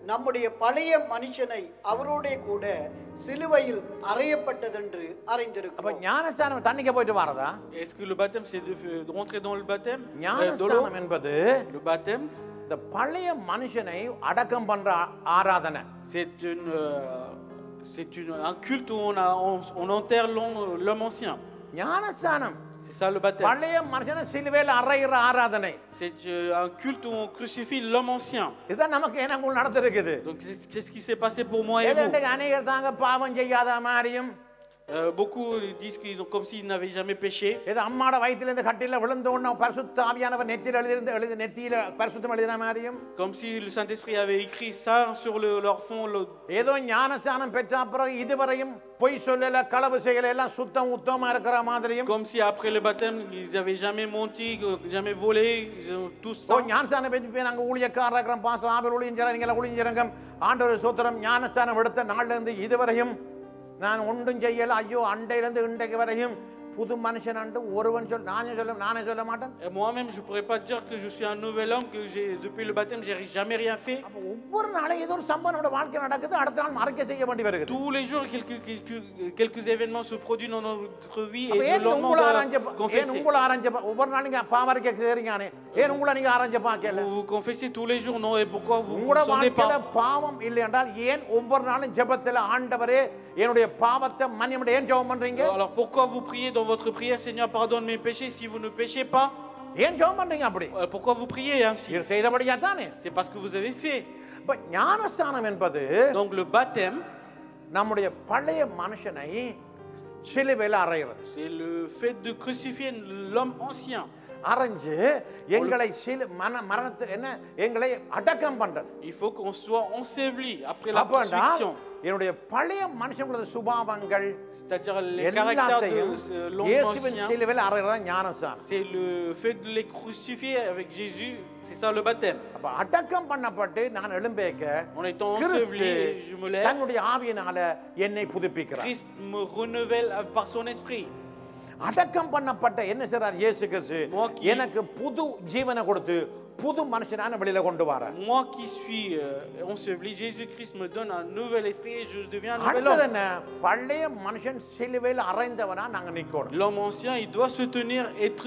நம்முடைய பழைய மனுஷனை அவரோட கூட சிலுவையில் அறையப்பட்டதென்று அப்ப அறிந்திருக்கிறோம் ஞானஸ்தானம் தண்ணிக்கு போயிட்டு வரதா Est-ce que le baptême, c'est de, de rentrer dans le baptême euh, de l'eau ஞானஸ்தானம் என்பது Le baptême, இந்த பழைய மனுஷனை அடக்கம் பண்ற ஆ- ஆராதனை c'est une, euh, c'est une, un culte où on, a, on, on enterre l'homme l'homme ancien. ஞானஸ்தானம் C'est ça le baptême. பழைய மனுஷனை சிலுவையில் அறையிற ஆராதனை C'est euh, un culte où on crucifie l'homme ancien. இதுதான் நமக்கு எனக்கு நடந்திருக்குது Donc c'est- qu'est-ce qui s'est passé pour moi et ஏதோ vous இன்றைக்கு அநேகர் தாங்க பாவம் செய்யாத மாதிரியும் Euh, Beaucoup disent qu'ils ont comme s'ils n'avaient jamais péché. ஏதோ அம்மாட வயிற்றிலிருந்து கட்டில விழுந்த உடனே பரிசுத்த ஆவியானவர் நெத்தியில் எழுதிருந்து எழுதி நெத்தியில பரிசுத்தம் எழுதின மாதிரியும் Comme si le Saint-Esprit avait écrit ça sur le- leur fond. le- ஏதோ ஞானஸ்தானம் பெற்ற அப்புறம் இதுவரையும் பொய் சொல்லல களவு செய்யல எல்லாம் சுத்தம் உத்தமா இருக்கிற மாதிரியும் Comme si après le baptême, ils n'avaient jamais menti, jamais volé. Ils ont tous ஓ ça. ஞானஸ்தானம் பெற்று போய் நாங்கள் ஊழியக்காரர் இருக்கிறோம் பாசம் ஆபில் ஊழியஞ்சர நீங்கள ஊழியஞ்சரங்கம் ஆண்டவர் சூத்திரம் ஞானஸ்தானம் எடுத்த நாள்ல இருந்து இதுவரையும் நான் ஒன்றும் செய்யல ஐயோ அண்டையிலிருந்து இன்றைக்கு வரையும் புது மனுஷன் அண்டு ஒருவன் சொல் நானே சொல்ல நானே சொல்ல மாட்டேன் Et Moi-même, je ne pourrais pas dire que je suis un nouvel homme, que j'ai depuis le baptême, j'ai jamais rien fait. அப்ப ஒவ்வொரு நாளும் ஏதோ ஒரு சம்பவம் நம்மளோட வாழ்க்கை நடக்குது அடுத்த நாள் மறைக்க செய்ய வேண்டி வருகிறது Tous les jours, quelques, quelques, quelques événements se produisent dans notre vie அப்ப et ஏன் le நீங்க உங்களை lendemain, ஆராய்ஞ்ச on doit ஏன் confesser. உங்களை ஆராய்ஞ்ச பா- ஒவ்வொரு நாளும் நீங்க பாவரிக்க செய்றீங்க ஏன் உங்களை நீங்க ஆராய்ஞ்ச பார்க்கல Vous vous confessez tous les jours, non Et pourquoi vous ne உங்களோட vous sentez வாழ்க்கையில pas பாவம் இல்லை என்றால் ஏன் ஒவ்வொரு நாளும் ஜெபத்துல ஆண்டவரே என்னுடைய பாவத்தை மன்னியும் ஏன் ஜெபம் பண்றீங்க Alors pourquoi vous priez dans votre prière, Seigneur, pardonne mes péchés si vous ne péchez pas ஏன் ஜெபம் பண்றீங்க அப்படி Euh, Pourquoi vous priez ainsi இது செய்தபடியா தானே C'est parce que vous avez fait. இப்ப ஞானஸ்தானம் என்பது Donc le baptême, நம்முடைய பழைய மனுஷனை சிலுவையில் அறைகிறது c'est le fait de crucifier l'homme ancien. அரைஞ்சு எங்களை சிலு மன மரணத்து என்ன எங்களை அடக்கம் பண்றது Il faut qu'on soit enseveli après la அப்பண்டா crucifixion. என்னுடைய பழைய மனுஷங்களோட சுபாவங்கள் C'est-à-dire les caractères எல்லாத்தையும் de ce- l'homme இயேசுவின் ancien. சிலுவையில் அறைகிறதா ஞானஸ்தானம் C'est le fait de les crucifier avec Jésus, c'est ça le baptême. அப்ப அடக்கம் பண்ணப்பட்டு நான் எழும்பேக்க En étant கிறிஸ்து enseveli, je me lève. தன்னுடைய ஆவியினால என்னை புதுப்பிக்கிறார் Christ me renouvelle par son esprit. அடக்கம் பண்ணப்பட்ட என்ன செய்றார் இயேசு கிறிஸ்து நோக்கி- எனக்கு புது ஜீவனை கொடுத்து புது மனுஷனான வெளியில கொண்டு வர Moi qui suis euh, enseveli, Jésus-Christ me donne un nouvel esprit et je deviens un nouvel அடுத்தது homme. என்ன பழைய மனுஷன் சிலுவையில் அறைந்தவனா நாங்க நிக்கணும் L'homme ancien, il doit se tenir, être,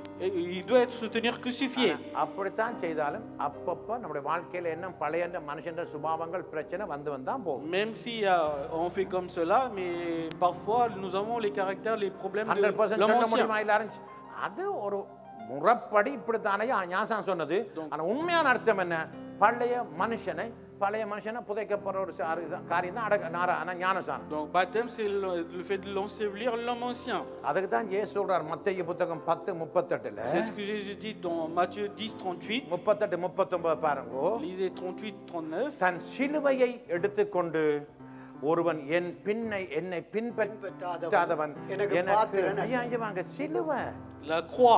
il doit être se tenir crucifié. ஆனா, அப்படித்தான் செய்தாலும் அப்பப்ப நம்முடைய வாழ்க்கையில என்ன பழைய மனுஷன் சுபாவங்கள் பிரச்சனை வந்து வந்தா போகும் Même si euh, on fait comme cela, mais parfois nous avons les caractères, les problèmes de hundred percent l'homme சொல்ல ancien. முடியுமா எல்லாரும் அது ஒரு முறைப்படி இப்படித்தானே ஞாசம் சொன்னது ஆனா உண்மையான அர்த்தம் என்ன பழைய மனுஷனை பழைய மனுஷனை புதைக்கப்படுற ஒரு சா- காரியம் தான் அடக்க நார- ஆனா ஞானசானம் Donc baptême, c'est le, le fait de l'ensevelir l'homme ancien. அதுக்கு தான் இயேசு சொல்றார் மத்திய புத்தகம் பத்து முப்பத்தெட்டுல C'est ce que Jésus dit dans Matthieu 10, 38. முப்பத்தெட்டு முப்பத்தொன்பது பாருங்கோ Lisez 38, 39. தன் சிலுவையை எடுத்துக்கொண்டு ஒருவன் என் பின்னை என்னை பின்பற்றாதவன் பின்பற்றாதவன் எனக்கு எனக்கு பாத்திரன் அல்ல. ஐயா இங்க வாங்க சிலுவை La croix.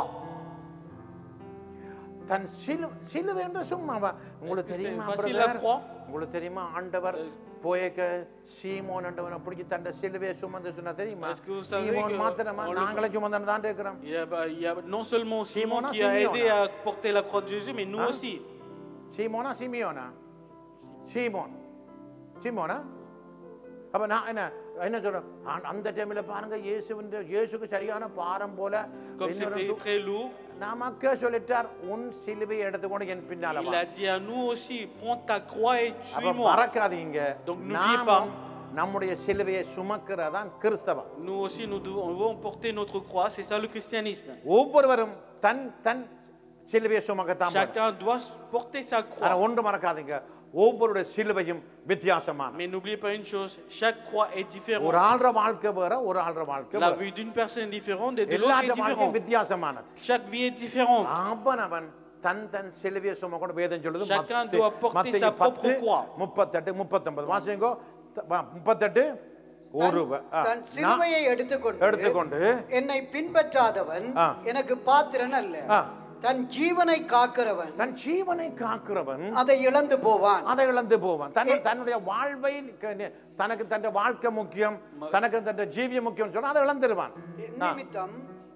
தன் சிலு சிலுவை என்ற சும்மாவா உங்களுக்கு Est-ce que தெரியுமா c'est facile brother? la croix? உங்களுக்கு தெரியுமா ஆண்டவர் போயக்க சீமோன் என்றவனை பிடிச்சி தன் சிலுவையை சுமந்து சொன்னா தெரியுமா Est-ce que vous savez சீமோன் que மாத்திரமா on le- நாங்களும் சுமந்து தான் இருக்கிறோம் Il y, a, bah, il y a non seulement Simon Simona, qui a Simeona. aidé à porter la croix de Jésus, mais nous Hein? aussi. சீமோனா சிமியோனா சீமோன் சீமோனா அப்ப நான் என்ன என்ன சொல்றேன் ஆ- அந்த டைம்ல பாருங்க இயேசுவின் இயேசுக்கு சரியான பாரம் போல Comme இன்னொரு c'était து- très lourd, நமக்கு சொல்லிட்டார் உன் சிலுவையை எடுத்துக்கொண்டு என் பின்னால il வா. a dit à nous aussi, prends ta croix et அப்ப suis-moi. மறக்காதீங்க Donc, n'oubliez pas. நாமும் நம்முடைய சிலுவையை சுமக்கிறதான் கிறிஸ்தவம் Nous aussi, nous devons, nous devons porter notre croix, c'est ça le christianisme. ஒவ்வொருவரும் தன் தன் சிலுவையை சுமக்கத்தான் போறோம். Chacun doit porter sa ஆனா croix. ஒன்று மறக்காதீங்க ஒவ்வொருடைய சிலுவையும் வித்தியாசமான Mais n'oubliez pas une chose, chaque croix est ஒரு différente. ஆள்ற வாழ்க்கை வேற ஒரு ஆள்ற வாழ்க்கை La வேற. vie d'une personne est différente et de l'autre எல்லாற்ற est வாழ்க்கையும் différente. வித்தியாசமானது Chaque vie est différente. அவன் அவன் தன் தன் சிலுவையை சுமக்கணும் வேதம் சொல்லுது Chacun மத்து- doit porter மத்தேயு sa propre பத்து, croix. முப்பத்தெட்டு முப்பத்தொன்பது வாசிங்கோ த- வா, முப்பத்தெட்டு ஒரு வ- ஆ, தன் நான் சிலுவையை எடுத்துக்கொண்டு எடுத்துக்கொண்டு என்னை பின்பற்றாதவன் ஆ. எனக்கு பாத்திரன் அல்ல ஆ. தன் ஜீவனை காக்கிறவன் தன் ஜீவனை காக்கிறவன் அதை இழந்து போவான் அதை இழந்து போவான் தன் தன்னுடைய வாழ்வை க- தனக்கு தன் வாழ்க்கை முக்கியம் தனக்கு தன் ஜீவியம் முக்கியம் சொன்னா அதை இழந்துருவான் ஆ. நிமித்தம்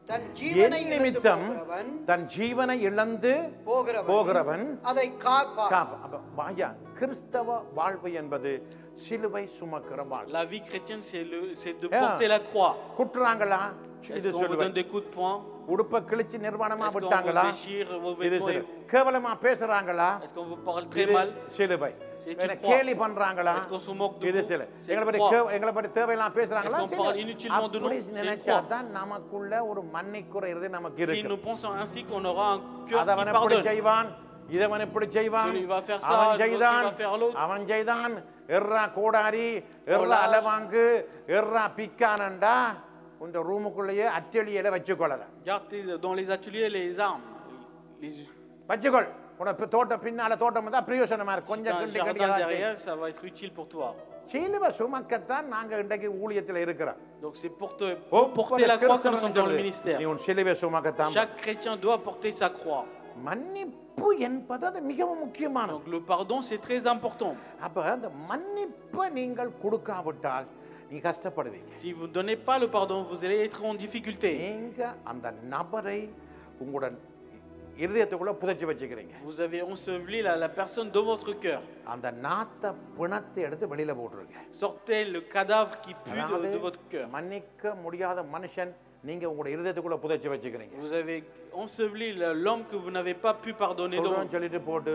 தன் ஜீவனை என் இழந்து நிமித்தம் போகிறவன் தன் ஜீவனை இழந்து போகிறவன் போகிறவன் அதை காப்பான் காப்ப- அப்ப வாயா கிறிஸ்தவ வாழ்வு என்பது சிலுவை சுமக்கிற வாழ்வு La vie chrétienne, c'est le- c'est de Yeah. porter la croix. குட்டுறாங்களா Est-ce இது qu'on vous சிலுவை donne des coups de poing உடுப்ப கிழிச்சு நிர்வாணமா Est-ce qu'on விட்டாங்களா vous déchire vos இது vêtements சிலுவை et- கேவலமா பேசுறாங்களா Est-ce qu'on vous parle très இது mal சிலுவை C'est வேற une croix. கேலி பண்றாங்களா Est-ce qu'on se moque de இது vous சிலை C'est எங்களை une பத்தி croix. கே- எங்களை பத்தி தேவையெல்லாம் பேசுறாங்களா Est-ce qu'on சிலுவை. parle inutilement de nous அப்படி C'est une நினைச்சா croix. தான் நமக்குள்ள ஒரு மன்னிக்குற இறுதி நமக்கு Si இருக்கு nous pensons ainsi qu'on aura un cœur அதவன் qui எப்படி pardonne. செய்வான் இதவன் இப்படி செய்வான் Celui va faire ça, அவன் l'autre செய்தான் va faire l'autre. அவன் செய்தான் எர்ரா கோடாரி எர்ரா கோலாஷ். அலவாங்கு எர்ரா பிக்கானண்டா உங்க ரூமுக்குள்ளேயே அச்செளியில வச்சுக்கொள்ளல Garde tes- dans les ateliers les armes. Les, வச்சுக்கொள் உனக்கு தோட்டம் பின்னால தோட்டம் வந்தா பிரயோசனமா இருக்கு si கொஞ்சம் t'as un கிண்டி jardin கிண்டி ஏதாவது derrière, ça va être utile pour toi. சிலுவை சுமக்கத்தான் நாங்க இன்றைக்கு ஊழியத்துல இருக்கிறோம் Donc c'est pour te ஒவ்வொரு porter la croix comme nous sommes dans le கிறிஸ்தவனும் ministère. நீ உன் சிலுவை சுமக்கத்தான் Chaque chrétien doit porter sa croix. மன்னிப்பு என்பது அது மிகவும் முக்கியமானது Donc le pardon, c'est très important. அப்ப அந்த மன்னிப்பை நீங்கள் கொடுக்காவிட்டால் நீ கஷ்டப்படுவீங்க Si vous ne donnez pas le pardon, vous allez être en difficulté. நீங்க அந்த நபரை உங்களுடன் இருதயத்துக்குள்ள புதைச்சு வச்சுக்கிறீங்க Vous avez enseveli la, la personne dans votre cœur. அந்த நாத்த பிணத்தை எடுத்து வெளியில போட்டுருங்க Sortez le cadavre qui pue de, அதாவது de votre cœur. மன்னிக்க முடியாத மனுஷன் நீங்க உங்களுடைய இருதயத்துக்குள்ள புதைச்சு வச்சுக்கிறீங்க Vous avez enseveli le- l'homme que vous n'avez pas pu pardonner dans சொல்றோம் சொல்லிட்டு போட்டு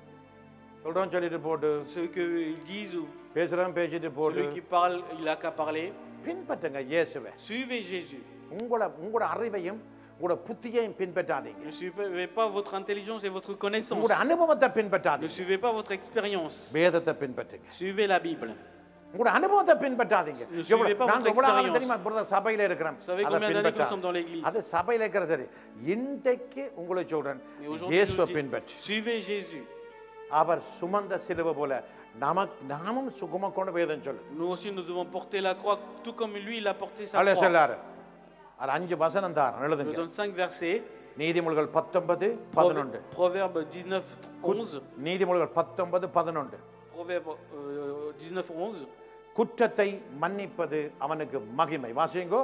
சொல்றோம் சொல்லிட்டு போட்டு ce qu'ils disent ou பேசுறோம் பேசிட்டு போட்டு celui qui parle, il a qu'à parler. பின்பற்றுங்க இயேசுவை Suivez Jésus. உங்களை உங்களோட அறிவையும் உங்களோட புத்தியையும் பின்பற்றாதீங்க Ne suivez pas votre intelligence et votre connaissance. உங்களோட அனுபவத்தை Ne பின்பற்றாதீங்க suivez pas votre expérience. வேதத்தை பின்பற்றுங்க Suivez la Bible. உங்களோட அனுபவத்தை பின்பற்றாதீங்க Ne suivez எவ்வளவு- pas நாங்க votre எவ்வளவு காலம் expérience. தெரியுமா பிரதர் சபையில இருக்கிறோம் Vous savez அதை combien d'années que nous பின்பற்றா- sommes dans l'église அது சபையில இருக்கிற சரி இன்றைக்கு உங்களை சொல்றேன் Et aujourd'hui, je இயேசுவை vous dis, பின்பற்று suivez Jésus. அவர் சுமந்த சிலுவை போல நமக்கு நாமும் சுகமா கொண்டு வேதம் சொல்லு Nous aussi, nous devons porter la croix, tout comme lui, il a porté sa அல்ல croix. சொல்லாரு அது அஞ்சு வசனம் தான் Je எழுதுங்க vous donne cinq versets. நீதிமொழிகள் பத்தொன்பது Prov- பதினொன்று Proverbe 19, 11. நீதிமொழிகள் பத்தொன்பது பதினொன்று Proverbe euh, 19, 11. குற்றத்தை மன்னிப்பது அவனுக்கு மகிமை வாசிங்கோ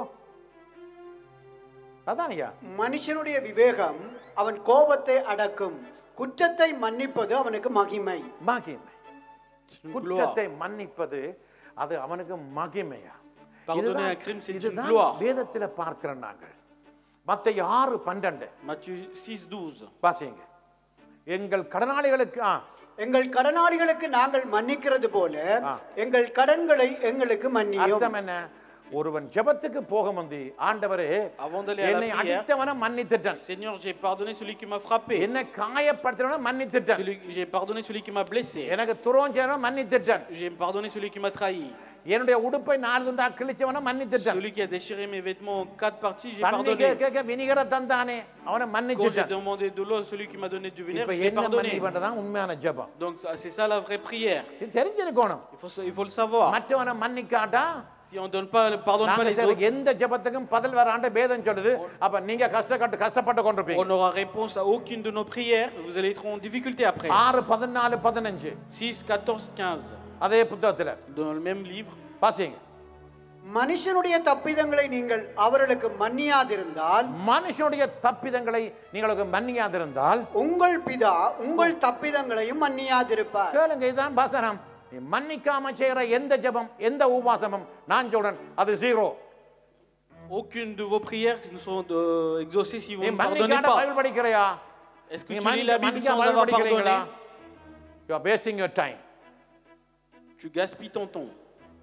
அதானியா மனுஷனுடைய விவேகம் அவன் கோபத்தை அடக்கும் குற்றத்தை மன்னிப்பது அவனுக்கு மகிமை மகிமை C'est une gloire. குற்றத்தை மன்னிப்பது அது அவனுக்கு மகிமையா Pardonner இதுதான்- un crime, c'est une இதுதான் gloire. வேதத்துல பார்க்கிறோம் நாங்கள் மத்த ஆறு பன்னெண்டு Matthieu 6, 12. வாசிங்க எங்கள் கடனாளிகளுக்கு ஆ எங்கள் கடனாளிகளுக்கு நாங்கள் மன்னிக்கிறது போல ஆ. எங்கள் கடன்களை எங்களுக்கு மன்னியும் அர்த்தம் என்ன ஒருவன் ஜெபத்துக்கு போக முந்தி ஆண்டவரே Avant d'aller à la என்னை prière, அடித்தவன மன்னித்துட்டன் Seigneur, j'ai pardonné celui qui m'a frappé. என்னை காயப்படுத்தினவன மன்னித்துட்டன் Celui- J'ai pardonné celui qui m'a blessé. எனக்கு துரோகம் செய்யறவன் மன்னித்துட்டன் J'ai pardonné celui qui m'a trahi. என்னுடைய உடுப்பை நாலு துண்டா கிழிச்சவன மன்னித்துட்டன் Celui qui a déchiré mes vêtements en quatre parties, j'ai தண்ணி pardonné. கேட்க வினிகர தந்தானே அவனை Quand j'ai மன்னிச்சுட்டான் demandé de l'eau, celui qui m'a donné du vinaigre, இப்ப je l'ai என்ன pardonné. மன்னிப்பு பண்றதான் உண்மையான ஜெபம் Donc ça, c'est ça la vraie prière. இது தெரிஞ்சிருக்கணும் Il faut, il faut le savoir. மற்றவனை மன்னிக்காட்டா Si on donne pas, pardonne pas நாங்க les செய்ற autres, எந்த ஜெபத்துக்கும் பதில் வராண்ட பேதம் சொல்லுது அப்ப நீங்க கஷ்டப்பட்டு கஷ்டப்பட்டு கொண்டிருப்பீங்க on n'aura réponse à aucune de nos prières. Vous allez être en difficulté après. ஆறு பதினாலு பதினஞ்சு 6, 14, 15. அதே புத்தகத்துல Dans le même livre, வாசிங்க மனுஷனுடைய தப்பிதங்களை நீங்கள் அவர்களுக்கு மன்னியாதிருந்தால் மனுஷனுடைய தப்பிதங்களை நீங்களுக்கு மன்னியாதிருந்தால் உங்கள் பிதா உங்கள் தப்பிதங்களையும் மன்னியாதிருப்பார் கேளுங்க இதுதான் வசனம் நீ மன்னிக்காம செய்யற எந்த ஜெபம் எந்த உபாசமும் நான் சொல்றேன் அது zero aucune de vos prières ne seront euh, exaucées si vous நீ ne pardonnez மன்னிக்காத pas. பைபிள் படிக்கிறையா Est-ce que நீ tu lis la Bible மன்னிக்காம sans பைபிள் avoir படிக்கிறீங்களா pardonné you are wasting your time Tu gaspilles ton temps.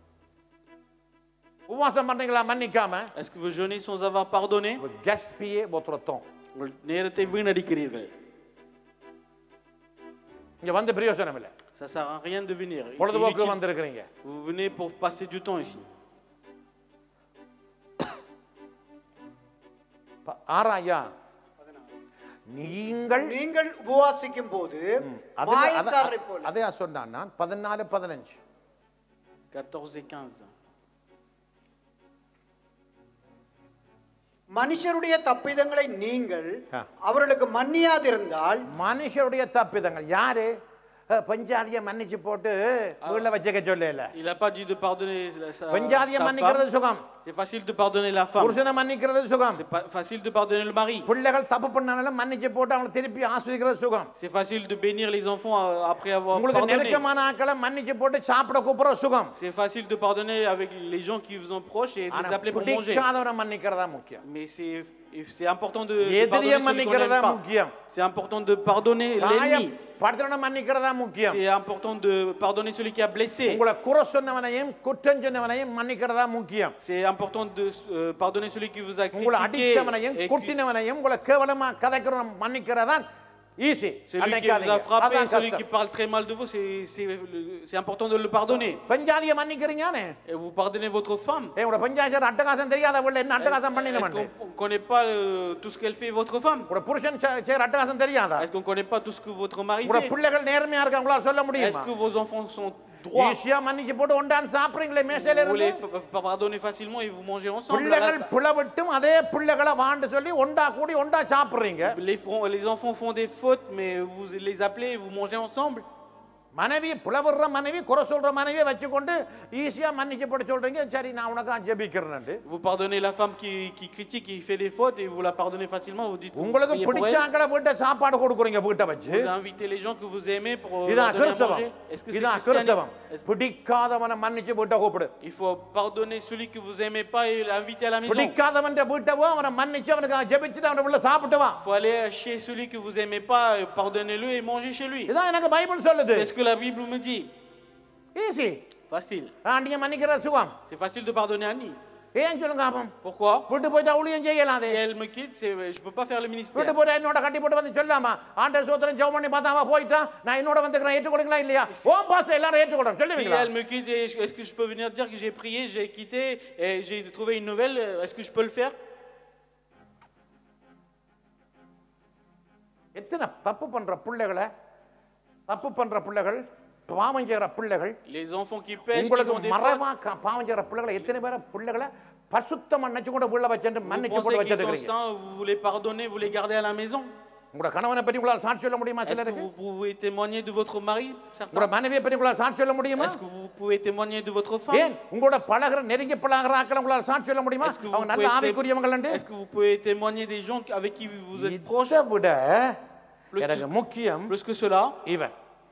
உபவாசம் பண்றீங்களா மன்னிக்காம Est-ce que vous jeûnez sans avoir pardonné gaspiller votre temps உங்கள் நேரத்தை வீணடிக்கிறீர்கள் இங்க வந்து பிரயோஜனம் இல்லை Ça sert à rien de venir. C'est பொழுதுபோக்கு inutile. வந்திருக்கிறீங்க Vous venez pour passer du temps ici. ப- ஆறாயா நீங்கள் நீங்கள் உபவாசிக்கும் போது அதுல- மாயக்காரரை அத- போல அதையா சொன்னான் நான் பதினாலு பதினஞ்சு 14 et 15. மனுஷருடைய தப்பிதங்களை நீங்கள் ஆ. அவர்களுக்கு மன்னியாதிருந்தால் மனுஷருடைய தப்பிதங்கள் யாரு அஹ், பஞ்சாதிய மன்னிச்சு போட்டு வீட்டுல வச்சுக்க சொல்லல Il n'a pas dit de pardonner la- sa, பஞ்சாதிய ta மன்னிக்கிறது femme. சுகம் C'est facile de pardonner la femme. புருஷனை மன்னிக்கிறது சுகம் C'est pas facile de pardonner le mari. பிள்ளைகள் தப்பு பண்ணாலும் மன்னிச்சு போட்டு அவங்களை திருப்பி ஆஸ்வதிக்கிறது சுகம் C'est facile de bénir les enfants euh, après avoir உங்களுக்கு pardonné. நெருக்கமான ஆட்களை மன்னிச்சு போட்டு சாப்பிட கூப்பிடுற சுகம் C'est facile de pardonner avec les gens qui vous sont proches et de ஆனா les appeler pour manger. பிடிக்காதவரை மன்னிக்கிறதா முக்கியம் Mais c'est c'est important de, de எதிரியை pardonner celui qu'on மன்னிக்கிறதா n'aime pas. முக்கியம் C'est important de pardonner l'ennemi. படுத்தவனை மன்னிக்கிறதா முக்கியம் C'est important de pardonner celui qui a blessé. உங்களை குறை சொன்னவனையும் குற்றம் சொன்னவனையும் மன்னிக்கிறதா முக்கியம் C'est important de euh, pardonner celui qui vous a உங்களை critiqué. அடித்தவனையும் et qui- குட்டினவனையும் உங்களை கேவலமா கதைக்கிறவன் மன்னிக்கிறதா easy Celui qui vous a frappé, celui qui parle très mal de vous, c'est- c'est c'est important de le pardonner. பஞ்சாதிய மன்னிக்கிறீங்கன்னு Et vous pardonnez votre femme. ஏ உங்களோட பஞ்சாயத்து அட்டகாசம் தெரியாத உள்ள என்ன அட்டகாசம் Est-ce பண்ணின qu'on ne connaît pas euh, tout ce qu'elle fait, votre femme உங்களோட புருஷன் செ- செய்யற அட்டகாசம் தெரியாதா Est-ce qu'on ne connaît pas tout ce que votre mari உங்களோட fait பிள்ளைகள் நேர்மையா இருக்க உங்களால சொல்ல Est-ce முடியுமா que vos enfants sont droits ஈஸியா மன்னிச்சு போட்டு ஒண்டாந்து சாப்பிடுறீங்களே மேசையில Vous les இருந்து fa- pardonnez facilement et vous mangez ensemble. பிள்ளைகள் பிளவிட்டும் அதே பிள்ளைகளை வாண்டு சொல்லி ஒண்டா கூடி ஒண்டா சாப்பிடுறீங்க Les, fron- les enfants font des fautes, mais vous les appelez et vous mangez ensemble. மனைவி புலவர்ற மனைவி குறை சொல்ற மனைவியை வச்சுக்கொண்டு ஈஸியா மன்னிச்சு போட்டு சொல்றீங்க சரி நான் உனக்கு ஜெபிக்கிறேன் Vous pardonnez la femme qui, qui critique, qui fait des fautes et vous la pardonnez facilement. Vous dites que vous உங்களுக்கு priez pour elle. பிடிச்சாக்களை வீட்டை சாப்பாடு கொடுக்குறீங்க வீட்டை வச்சு Vous invitez les gens que vous aimez pour euh, இதான் leur donner à கிறிஸ்தவம் manger. Est-ce que c'est இதான் christianisme கிறிஸ்தவம் Est-ce- பிடிக்காதவனை மன்னிச்சு வீட்டை கூப்பிடு Il faut pardonner celui que vous aimez pas et l'inviter à la maison. Il பிடிக்காதவன் வீட்டவோ அவனை மன்னிச்சு அவனுக்கு ஜெபிச்சுட்டு அவனை உள்ள சாப்பிட்டு வா faut aller chez celui que vous aimez pas, euh, pardonnez-le et mangez chez lui. இதான் எனக்கு பைபிள் சொல்லுது C'est ce que la Bible me dit. Easy Facile. ஆண்டிய மன்னிக்கிற சுகம் C'est facile de pardonner Annie. ஏன் சொல்லுங்க அப்பம் Pourquoi வீட்டு போயிட்டா ஊழியம் செய்யலாம் Si elle me quitte, c'est- je peux pas faire le ministère. வீட்டு போயிட்டா என்னோட கட்டி போட்டு வந்து சொல்லாமா ஆண்ட சோத்திரம் ஜெபம் பண்ணி பார்த்தா அவன் போயிட்டா நான் என்னோட வந்துக்கிறேன் ஏற்றுக்கொடுங்களா இல்லையா ஓ பாச எல்லாரும் ஏற்றுக்கொள்றோம் Si சொல்லுவீங்களா elle me quitte, est-ce est-ce que je peux venir dire que j'ai prié, j'ai quitté et j'ai trouvé une nouvelle euh, Est-ce que je peux le faire எத்தனை தப்பு பண்ற பிள்ளைகளை தப்பு பண்ற பிள்ளைகள் பாவம் செய்யற பிள்ளைகள் Les enfants qui pêchent, qui உங்களுக்கு font des fautes, மறைவா க- பாவம் செய்யற பிள்ளைகளை எத்தனை பேரை பிள்ளைகளை பரிசுத்தம் நினைச்சு கூட உள்ள வச்சுட்டு vous மன்னிச்சு போட்டு pensez qu'ils sont வச்சிருக்கீங்க saints, vous les pardonnez, vous les gardez à la maison உங்களோட கணவனை பற்றி உங்களால் சாட்சி சொல்ல முடியுமா Est-ce que சிலருக்கு vous pouvez témoigner de votre mari certains உங்களோட மனைவியை பற்றி உங்களால் சாட்சி சொல்ல முடியுமா Est-ce que vous pouvez témoigner de votre femme ஏன் உங்களோட பழகுற நெருங்கி பழகுற ஆக்களை உங்களால் சாட்சி சொல்ல முடியுமா Est-ce que அவங்க vous நல்ல pouvez, té- ஆவிக்குரியவங்க est-ce que vous pouvez témoigner des gens avec qui vous êtes proches இதை விட Plus- எனக்கு முக்கியம் Plus que cela, இவன்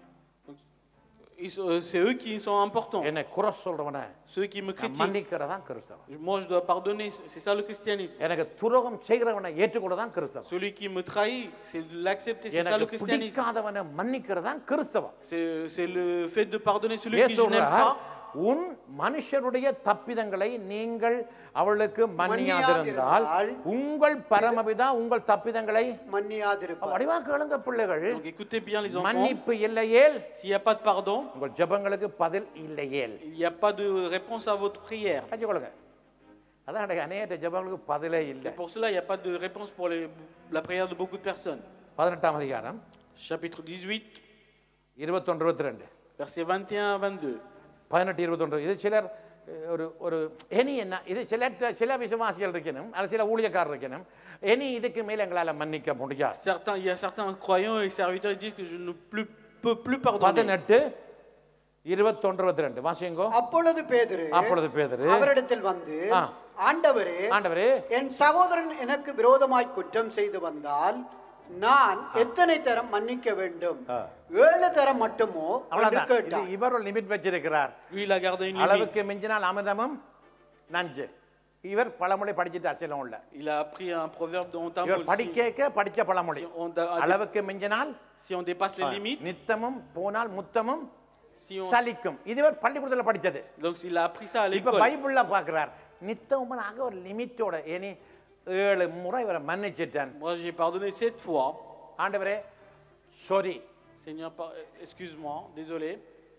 ils sont- c'est eux qui sont importants. என்னை குறை சொல்றவனை Ceux qui me நான் critiquent. மன்னிக்கிறதான் கிறிஸ்தவம் Moi, je dois pardonner. C'est ça le christianisme. எனக்கு துரோகம் செய்கிறவனை ஏற்றுக்கொள்ளதான் கிறிஸ்தவம் Celui qui me trahit, c'est de l'accepter. C'est ça le எனக்கு christianisme. பிடிக்காதவனை மன்னிக்கிறதான் கிறிஸ்தவம் C'est c'est le fait de pardonner celui இயேசு que je n'aime சொல்றார், pas. உன் மனுஷருடைய தப்பிதங்களை நீங்கள் அவளுக்கு மன்னியாதிருந்தால் மன்னியாதிருந்தால் உங்கள் பரமபிதா உங்கள் தப்பிதங்களை மன்னியாதிருப்பார் வடிவா கேளுங்க பிள்ளைகள் Donc écoutez bien les enfants. மன்னிப்பு இல்லையேல் S'il n'y a pas de pardon, உங்கள் ஜெபங்களுக்கு பதில் இல்லையேல் il n'y a pas de réponse à votre prière. வச்சுக்கொள்ளுங்க அதான் எனக்கு அநேக ஜெபங்களுக்கு பதிலே இல்லை C'est pour cela qu'il n'y a pas de réponse pour les- la prière de beaucoup de personnes. பதினெட்டாம் அதிகாரம் Chapitre 18, இருபத்தொன்று இருபத்தி ரெண்டு versets 21 à 22. பதினெட்டு இருபத்தொன்று இது சிலர் அஹ், ஒரு ஒரு எனி என்ன இது சில சில விசுவாசிகள் இருக்கணும் அது சில ஊழியக்காரர் இருக்கணும் எனி இதுக்கு மேல் எங்களால் மன்னிக்க முடியாது Certains, il y a certains croyants et serviteurs qui disent que je ne plus- peux plus pardonner. பதினெட்டு இருபத்தொன்று இருபத்தி ரெண்டு வாசிங்கோ அப்பொழுது பேதுரு அப்பொழுது பேதுரு அவரிடத்தில் வந்து ஆ. ஆண்டவரே ஆண்டவரே என் சகோதரன் எனக்கு விரோதமாய் குற்றம் செய்து வந்தால் நான் எத்தனை தரம் மன்னிக்க வேண்டும் ஆ. ஏழு தரம் மட்டுமோ என்று அவ்வளவுதான் இது கேட்டான் இவர் ஒரு லிமிட் வச்சிருக்கிறார் Lui, il a gardé une limite. அளவுக்கு மிஞ்சினால் அமிர்தமும் நஞ்சு இவர் பழமொழி படிச்சுட்டு அரசியலும் உள்ள Il a appris un proverbe de Hontamboul. இவர் படிக்க படிச்ச பழமொழி Si on, a- அளவுக்கு மிஞ்சினால் si on dépasse les limites, நித்தமும் போனால் முத்தமும் si on, சலிக்கும் இது இவர் பள்ளிக்கூடத்தில் படிச்சது donc il a appris ça à இப்ப l'école. பைபிள்ல பாக்குறார் நித்தமும் நாங்க ஒரு லிமிட்டோட இனி ஏழு முறை இவரை மன்னிச்சிட்டேன் Moi, j'ai pardonné sept fois. ஆண்டவரே sorry Seigneur, par- excuse-moi, désolé.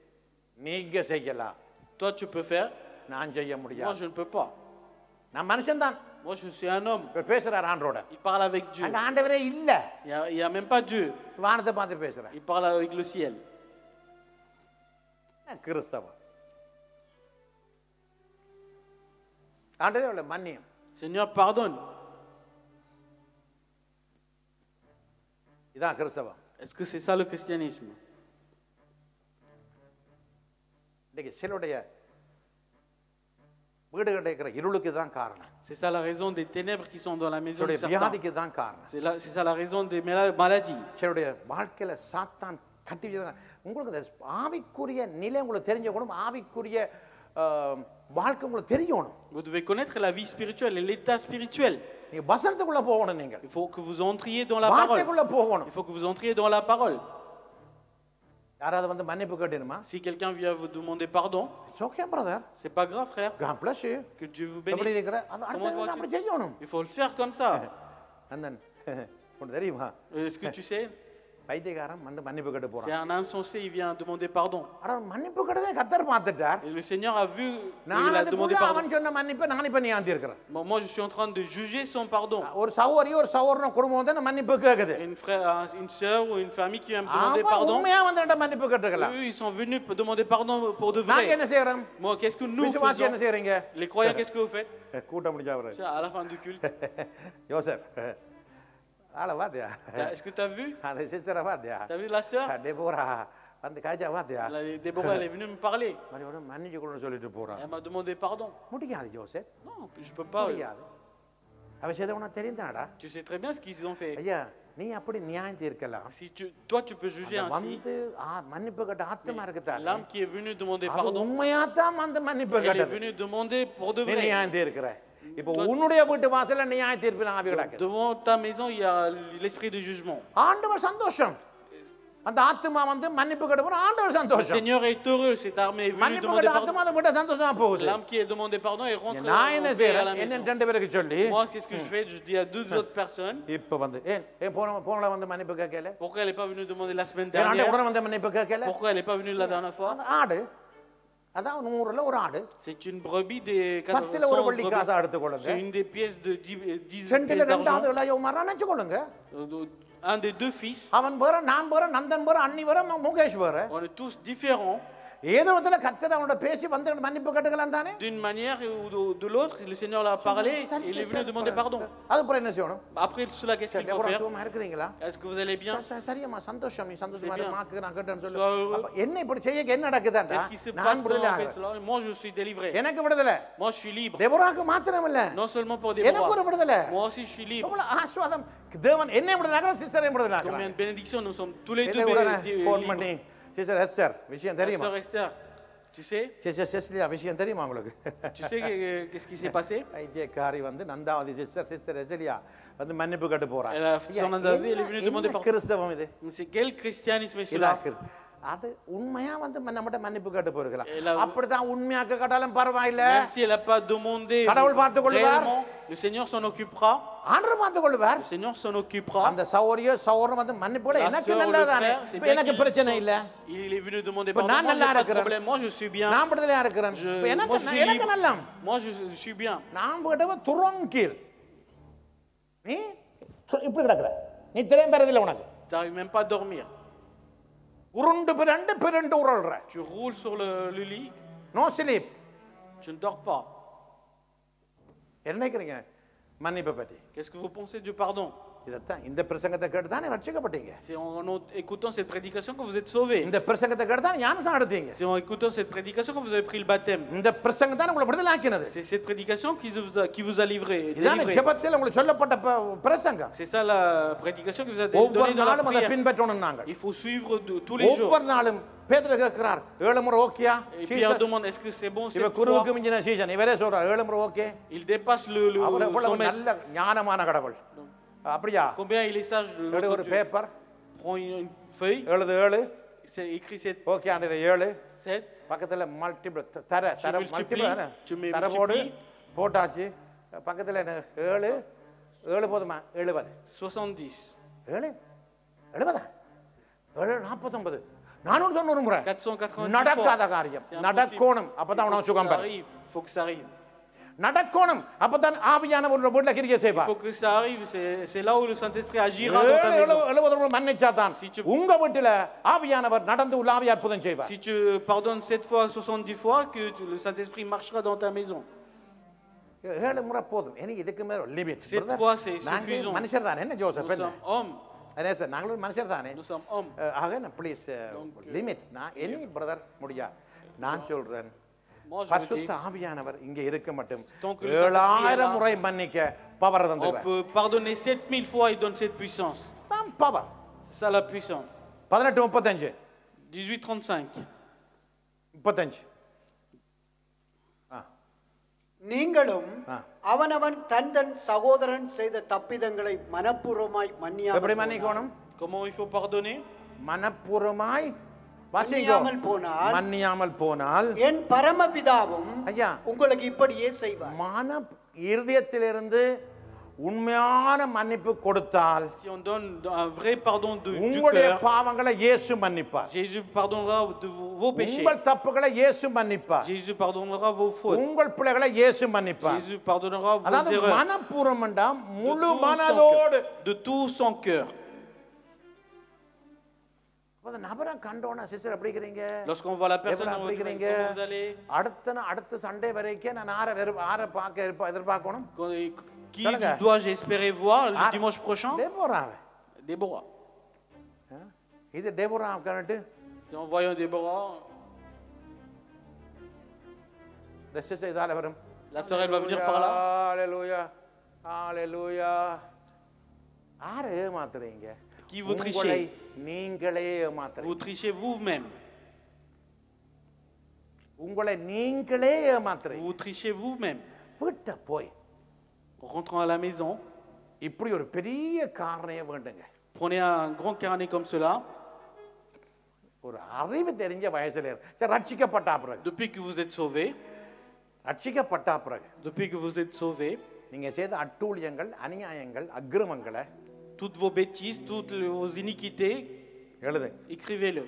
நீங்க செய்யலாம் Toi, tu peux faire. நான் செய்ய Moi, முடியாது je ne peux pas. நான் மனுஷன்தான் Moi, je suis un homme. இப்ப பேசுறார் ஆண்டோட Il parle avec Dieu. அங்க ஆண்டவரே இல்ல Il n'y a, il y a même pas Dieu. வானத்தை பார்த்து பேசுறேன் Il parle avec le ciel. கிறிஸ்தவம் ஆண்டவரே அவளை மன்னியும் Seigneur, pardonne. இதான் கிறிஸ்தவம் Est-ce que c'est ça le christianisme இன்னைக்கு சிலருடைய வீடு கிடைக்கிற இருளுக்கு தான் காரணம் C'est ça la raison des ténèbres qui sont dans la maison de சிலருடைய Satan. வியாதிக்கு தான் காரணம் C'est là- c'est ça la raison des mala- maladies. சிலருடைய வாழ்க்கையில சாத்தான் கட்டி வச்சிருக்காங்க உங்களுக்கு இந்த ஆவிக்குரிய நிலை உங்களுக்கு தெரிஞ்ச கூட ஆவிக்குரிய ஆஹ், வாழ்க்கை உங்களுக்கு தெரியணும் Vous devez connaître la vie spirituelle et l'état spirituel. நீங்க வசனத்துக்குள்ள போகணும் நீங்கள் Il faut que vous entriez dans la parole. வார்த்தைக்குள்ள போகணும் Il faut que vous entriez dans la parole. யாராவது வந்து மன்னிப்பு கேட்டணுமா Si quelqu'un vient vous demander pardon, it's okay brother c'est pas grave, frère. God bless you Que Dieu vous எப்படி bénisse. இருக்கிற அது அடுத்த Comment நிமிஷம் vas-tu அப்படி செய்யணும் Il faut le faire comme ça. அந்தன் உனக்கு தெரியுமா Est-ce que tu sais பைத்தியக்காரன் வந்து மன்னிப்பு கேட்டு C'est போறான் un insensé, il vient demander pardon. ஆனா மன்னிப்பு கேட்டதே கத்தர் பார்த்துட்டார் Et le Seigneur a vu நான் qu'il a demandé அதுக்குள்ள pardon. அவன் சொன்ன மன்னிப்பை நான் இப்ப நியாந்தி இருக்கிறேன் Bon, moi, je suis en train de juger son pardon. ஒரு சகோதரி ஒரு சகோதரன் குடும்பம் வந்து நான் மன்னிப்பு கேக்குது Une, frère, un- une sœur ou une famille qui vient me demander அவன் pardon. உண்மையா வந்து என்கிட்ட மன்னிப்பு கேட்டுருக்கலாம் Eux, ils sont venus pour demander pardon pour de நாங்க vrai. என்ன செய்யறோம் Moi, qu'est-ce que nous விசுவாசி faisons என்ன செய்யறீங்க Les croyants, qu'est-ce que vous faites கூட்டம் முடிஞ்சா அவரு Tiens, À la fin du culte, Joseph ஆள பாத்தியா t'as- est-ce que tu as vu அந்த சிஸ்டரை பாத்தியா Tu as vu la sœur Deborah வந்து காய்ச்சா பாத்தியா La- Déborah, elle est venue me parler. மறுபடியும் மன்னிச்சு கொள்ளுன்னு சொல்லிட்டு போறான் Elle m'a demandé pardon. முடியாது Joseph Non, je peux pas. முடியாது அவ செய்த உனக்கு தெரிந்தாடா Tu sais très bien ce qu'ils ont fait. ஐயா நீ அப்படி நியாயம் தீர்க்கலாம் Si tu, toi, tu peux juger அந்த ainsi. வந்து ஆ, மன்னிப்பு கேட்ட ஆத்மா இருக்குதா L'âme qui est venue demander அது pardon, உண்மையாத்தான் வந்து மன்னிப்பு elle est கேட்டது venue demander pour de நீ vrai. நியாயம் தீர்க்கிற இப்போ உன்னுடைய வீட்டு வாசல்ல நியாய தீர்ப்பு ஆவி கிடக்குது Devant ta maison, il y a l'esprit de jugement. ஆண்டவர் சந்தோஷம் அந்த ஆத்மா வந்து மன்னிப்பு கேட்ட ஆண்டவர் Le சந்தோஷம் Seigneur est heureux, cette armée est venue மன்னிப்பு demander கேட்ட pardon. ஆத்மா அதை விட்ட சந்தோஷமா போகுது L'âme qui est demandé pardon, elle rentre நான் என்ன en paix à la செய்யறேன் maison. என்ன ரெண்டு பேருக்கு சொல்லி Moi, qu'est-ce que je fais Je dis à deux autres personnes, இப்ப வந்து ஏன் ஏன் போன போன வந்து மன்னிப்பு கேட்கல pourquoi elle n'est pas venue demander la semaine ஏன் ஆண்டவர் dernière உடனே வந்து மன்னிப்பு கேட்கல Pourquoi elle n'est pas venue la dernière fois அந்த ஆடு அதான் நூறுல ஒரு ஆடு C'est une brebis des பத்துல ஒரு 400 வெள்ளி brebis. காசா எடுத்துக்கொள்ளுங்க C'est une des pièces de 10, 10 சென்டில pièces ரெண்டாவது d'argent. இளைய மரம் நினைச்சுக்கொள்ளுங்க Euh, Un des deux fils, அவன் வேற நான் வேற நந்தன் வேற அண்ணி வேற மு- முகேஷ் வேற on est tous différents. ஏதோ விதத்துல கத்தர் அவனோட பேசி வந்து மன்னிப்பு கேட்டுக்கலாம் தானே D'une manière ou de, de l'autre, le Seigneur l'a parlé, சரி, il சரி, est venu சரி, demander pardon. அதுக்கப்புறம் என்ன செய்யணும் Après cela, qu'est-ce சரி qu'il faut டெபோரா, faire சுகமா இருக்கிறீங்களா Est-ce que vous allez bien ச- ச- சரியம்மா சந்தோஷம் நீ சந்தோஷமா C'est இரு, bien. மாக்கு நான் கேட்டேன்னு சொல்லு Sois heureux. அப்ப என்ன இப்படி செய்ய என்ன நடக்குதாண்டா Qu'est-ce qui se passe நான் quand விடுதலை on fait ஆகிறேன் cela Moi, je suis délivré. எனக்கு விடுதலை Moi, je suis libre. டெபோராக்கு மாத்திரம் இல்ல Non seulement pour எனக்கு ஒரு Déborah. விடுதலை Moi aussi, je suis libre. எவ்வளவு ஆஸ்வாதம் தேவன் என்ன விடுதலாக சிஸ்டரை விடுதலாக Combien de bénédictions nous sommes tous les deux என்ன உடனே bé- ஃபோன் libres. பண்ணி சிஸ்டர் எஸ்டர் விஷயம் Ma தெரியுமா sœur Esther, tu sais, sister Cecilia விஷயம் தெரியுமா உங்களுக்கு tu sais que- qu'est-ce qui s'est passé ஐஜேக்காரி வந்து நந்தாவதி சிஸ்டர் சிஸ்டர் எஸ்லியா வந்து மன்னிப்பு கட்டு போறாங்க Elle a- son Nandavie, elle est venue demander pardon. கிறிஸ்தவம் இது Mais C'est quel christianisme est இதா cela கிறிஸ்து- அது உண்மையா வந்து நம்மகிட்ட மன்னிப்பு கேட்டு போயிருக்கலாம் Elle a- அப்படித்தான் உண்மையாக்க கேட்டாலும் பரவாயில்ல Même si elle n'a pas demandé கடவுள் பார்த்துக் கொள்வார். réellement, le Seigneur s'en occupera. ஆண்டர் பார்த்து கொள்வார் Le Seigneur s'en occupera. அந்த சௌரியோ சௌரம் வந்து மன்னிப்பு கூட La எனக்கு sœur ou le நல்லதானே frère, c'est இப்ப bien எனக்கு qu'il பிரச்சனை soit- இல்ல Il est venu demander இப்ப pardon. நான் Moi, j'ai நல்லா pas de இருக்கிறேன். problème. Moi, je suis bien. நான் விடுதலையா இருக்கிறேன் Je, இப்ப எனக்கு moi, je suis எனக்கு libre. நல்லம் Moi, je, je suis bien. நான் விடவ துறம் கீழ் நீ சொ- இப்படி கிடக்குற நீ திரையும் பெறதில்லை உனக்கு Tu n'arrives même pas à dormir. உருண்டு பிறண்டு பிறண்டு உருள்ற Tu roules sur le, le lit, no sleep tu ne dors pas. என்ன நினைக்கிறீங்க மன்னிப்பை பற்றி Qu'est-ce que vous pensez du pardon இதைத்தான் இந்த பிரசங்கத்தை கேட்டு தானே ரட்சிக்கப்பட்டீங்க C'est en, en écoutant cette prédication que vous êtes sauvés. இந்த பிரசங்கத்தை கேட்டு தான் ஞானசம் எடுத்தீங்க C'est en écoutant cette prédication que vous avez pris le baptême. இந்த பிரசங்கம் தான் உங்களை விடுதலாக்கினது C'est cette prédication qui vous a, qui vous a livré. இதான délivré. ஜெபத்தில் உங்களுக்கு சொல்லப்பட்ட ப- பிரசங்கம் C'est ça la prédication que vous a donnée ஒவ்வொரு dans la நாளும் அதை prière. பின்பற்றணும் நாங்கள் Il faut suivre de- tous les jours. ஒவ்வொரு நாளும் பேதர் கேட்கிறார் ஏழு முறை ஓகேயா Et Pierre demande est-ce que c'est bon இவ cette குருவுக்கு fois மிஞ்சின சீசன் இவரே சொல்றார் ஏழு முறை okay Il dépasse le, le அவர் son எவ்வளவு maître. நல்ல ஞானமான கடவுள் அப்படியா Combien il est sage de எடு notre ஒரு Dieu. Paper Prends une, une feuille, எழுது ஏழு c'est écrit cette, ஓகே ஆண்டு ஏழு cette பக்கத்துல மல்டிபிள் தர தர multiplies, மல்டிபிள் tu mets தர போடு multiplie. போட்டாச்சு பக்கத்துல என்ன ஏழு ஏழு போதுமா எழுபது 70. ஏழு எழுபதா ஏழு நாற்பத்தொன்பது நானூறு தொண்ணூறு முறை 490 நடக்காத fois. காரியம் C'est impossible. நடக்கோணும் Il அப்பதான் faut உனக்கு que சுகம் ça பெறும் arrive. Il faut que ça arrive. நடக்கோணும் அப்பதான் ஆவியான ஒரு வீட்டுல கிரியை Il செய்வா faut que ça arrive. C'est c'est là où le Saint-Esprit agira dans ta ஏழு maison. எழுபது எழுபது முறை மன்னிச்சா தான் Si tu- உங்க வீட்டுல ஆவியானவர் நடந்து உலாவி அற்புதம் செய்வார் Si tu pardonnes 7 fois, 70 fois, que tu- le Saint-Esprit marchera dans ta maison. ஏழு முறை போதும் எனக்கு இதுக்கு மேல லிமிட் Cette fois, c'est நாங்க suffisant. மனுஷர் தானே என்ன ஜோசப் Nous என்ன sommes hommes. அதே சார் நாங்களும் மனுஷர் தானே Nous sommes hommes. அஹ், ஆக ப்ளீஸ் லிமிட் நான் எனி பிரதர் முடியாது நான் சொல்றேன் Moi, je பரிசுத்த ஆவியானவர் இங்கே இருக்க மட்டும் Tant que le Saint-Esprit est ஏழாயிரம் là, முறை மன்னிக்க பவர் On தந்துடுவார் peut pardonner 7000 fois, il donne cette puissance. தான் பவர் Ça, la puissance. பதினெட்டு முப்பத்தஞ்சு 1835. முப்பத்தஞ்சு ஆ நீங்களும் ஆ. அவனவன் தன் தன் சகோதரன் செய்த தப்பிதங்களை மனப்பூர்வமாய் எப்படி மன்னியாமல் மன்னிக்கணும் Comment il faut pardonner மனப்பூர்வமாய் வாசிங்கோ மன்னியாமல் போனால் மன்னியாமல் போனால் என் பரமபிதாவும் ஐயா உங்களுக்கு இப்படியே செய்வார் மன இருதயத்திலிருந்து உண்மையான மன்னிப்பு கொடுத்தால் Si on donne un vrai pardon de- du உங்களுடைய cœur, பாவங்களை இயேசு மன்னிப்பார் Jésus pardonnera de vos, vos péchés. உங்கள் தப்புகளை இயேசு மன்னிப்பார் Jésus pardonnera vos fautes. உங்கள் பிள்ளைகளை இயேசு மன்னிப்பார் Jésus pardonnera vos அதாவது erreurs. மனப்பூர்வம்டா De முழு tout son மனதோடு cœur. De tout son cœur. அப்ப அந்த நபரை கண்டோன்னா சிஸ்டர் எப்படி இருக்கிறீங்க Lorsqu'on voit la personne, எப்படி on va dire, இருக்கிறீங்க comment vous allez அடுத்த நா- அடுத்த சண்டே வரைக்கும் நான் ஆற வெறும் ஆற பார்க்க இருப்ப- எதிர்பார்க்கணும் Quand- Qui Talaga. dois-je espérer voir le Ah. dimanche prochain டேபோராவை Déborah. இது Deborah current Si en voyant Déborah, இந்த சிஸ்டர் இதால வரும் la sœur, elle va venir par là. ஹalleluya ஹalleluya யாரை ஏமாத்துறீங்க Qui vous trichez? உங்களை நீங்களே ஏமாத்துறீங்க Vous trichez vous-même. உங்களை நீங்களே ஏமாத்துறீங்க Vous trichez vous-même. வீட்டை போய் En rentrant à la maison, இப்படி ஒரு பெரிய காரணைய வேண்டுங்க prenez un grand carnet comme cela. ஒரு அறிவு தெரிஞ்ச வயசுல இரு- சரி ரட்சிக்கப்பட்டா பிறகு Depuis que vous êtes sauvé, ரட்சிக்கப்பட்டா பிறகு depuis que vous êtes sauvé, நீங்க செய்த அட்டூழியங்கள் அநியாயங்கள் அக்கிரமங்களை toutes vos bêtises, toutes les- vos iniquités, எழுதுங்க écrivez-le.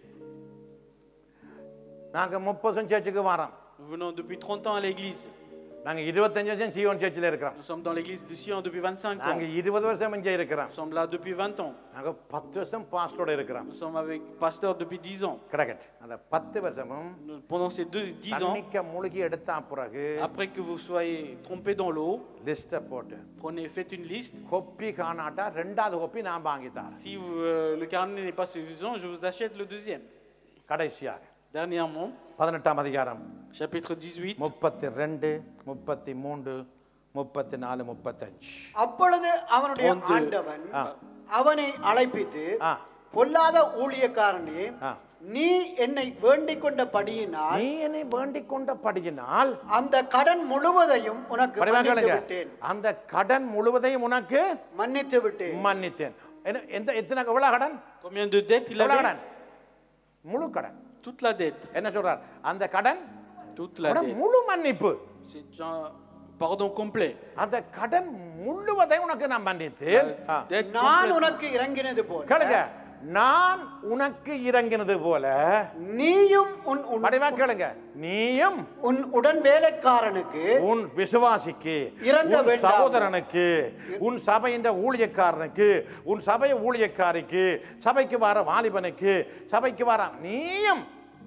நாங்க முப்பது வருஷம் சேர்ச்சுக்கு வரோம் Nous venons depuis 30 ans à l'église. நாங்க இருபத்தஞ்சு வருஷம் சியோன் சேர்ச்சில் இருக்கிறோம் Nous sommes dans l'église du Sion depuis 25 ans. நாங்க இருபது வருஷம் இங்கே இருக்கிறோம் Nous sommes là depuis 20 ans. நாங்க பத்து வருஷம் பாஸ்டரோட இருக்கிறோம் Nous sommes avec pasteur depuis 10 ans. கிடக்கட் அந்த பத்து வருஷமும் Nous- Pendant ces deux, 10 ans, தண்ணிக்க மூழ்கி எடுத்தா பிறகு après que vous soyez trompé dans l'eau, லிஸ்ட்டை போட்டு prenez, faites une liste. கொப்பி காணாட்டா ரெண்டாவது கொப்பி நான் வாங்கி தரேன் Si vous, euh, le carnet n'est pas suffisant, je vous achète le deuxième. கடைசியாக Dernièrement, பதினெட்டாம் அதிகாரம் chapitre 18, முப்பத்தி ரெண்டு முப்பத்தி மூன்று முப்பத்தி நாலு முப்பத்தஞ்சு அப்பொழுது அவனுடைய ஒன்று. ஆண்டவன் ஆ. அவனை அழைப்பித்து ஆ. பொல்லாத ஊழியக்காரனே ஆ. நீ என்னை வேண்டிக் கொண்டபடியினால் நீ என்னை வேண்டிக் கொண்ட படியினால் அந்த கடன் முழுவதையும் உனக்கு படிவா மன்னித்து கேளுங்க விட்டேன் அந்த கடன் முழுவதையும் உனக்கு மன்னித்து விட்டேன் மன்னித்தேன் என்ன- எந்த எத்தனை எவ்வளவு கடன் combien de dettes il எவ்வளவு avait கடன் முழு கடன் Toute la dette. என்ன சொல்றார் அந்த கடன் Toute la அவட dette. முழு மன்னிப்பு C'est un pardon complet. அந்த கடன் முழுவதை உனக்கு நான் மன்னித்தேன் ஆ. Dette நான் complète. உனக்கு இறங்கினது போல கேளுங்க நான் உனக்கு இறங்கினது போல நீயும் உன் உன்- படிவா கேளுங்க நீயும் உன் உடன் வேலைக்காரனுக்கு உன் விசுவாசிக்கு இறங்க உன் வேண்டாமா? சகோதரனுக்கு உன் சபையின் ஊழியக்காரனுக்கு உன் சபை ஊழியக்காரிக்கு சபைக்கு வர வாலிபனுக்கு சபைக்கு வர நீயும்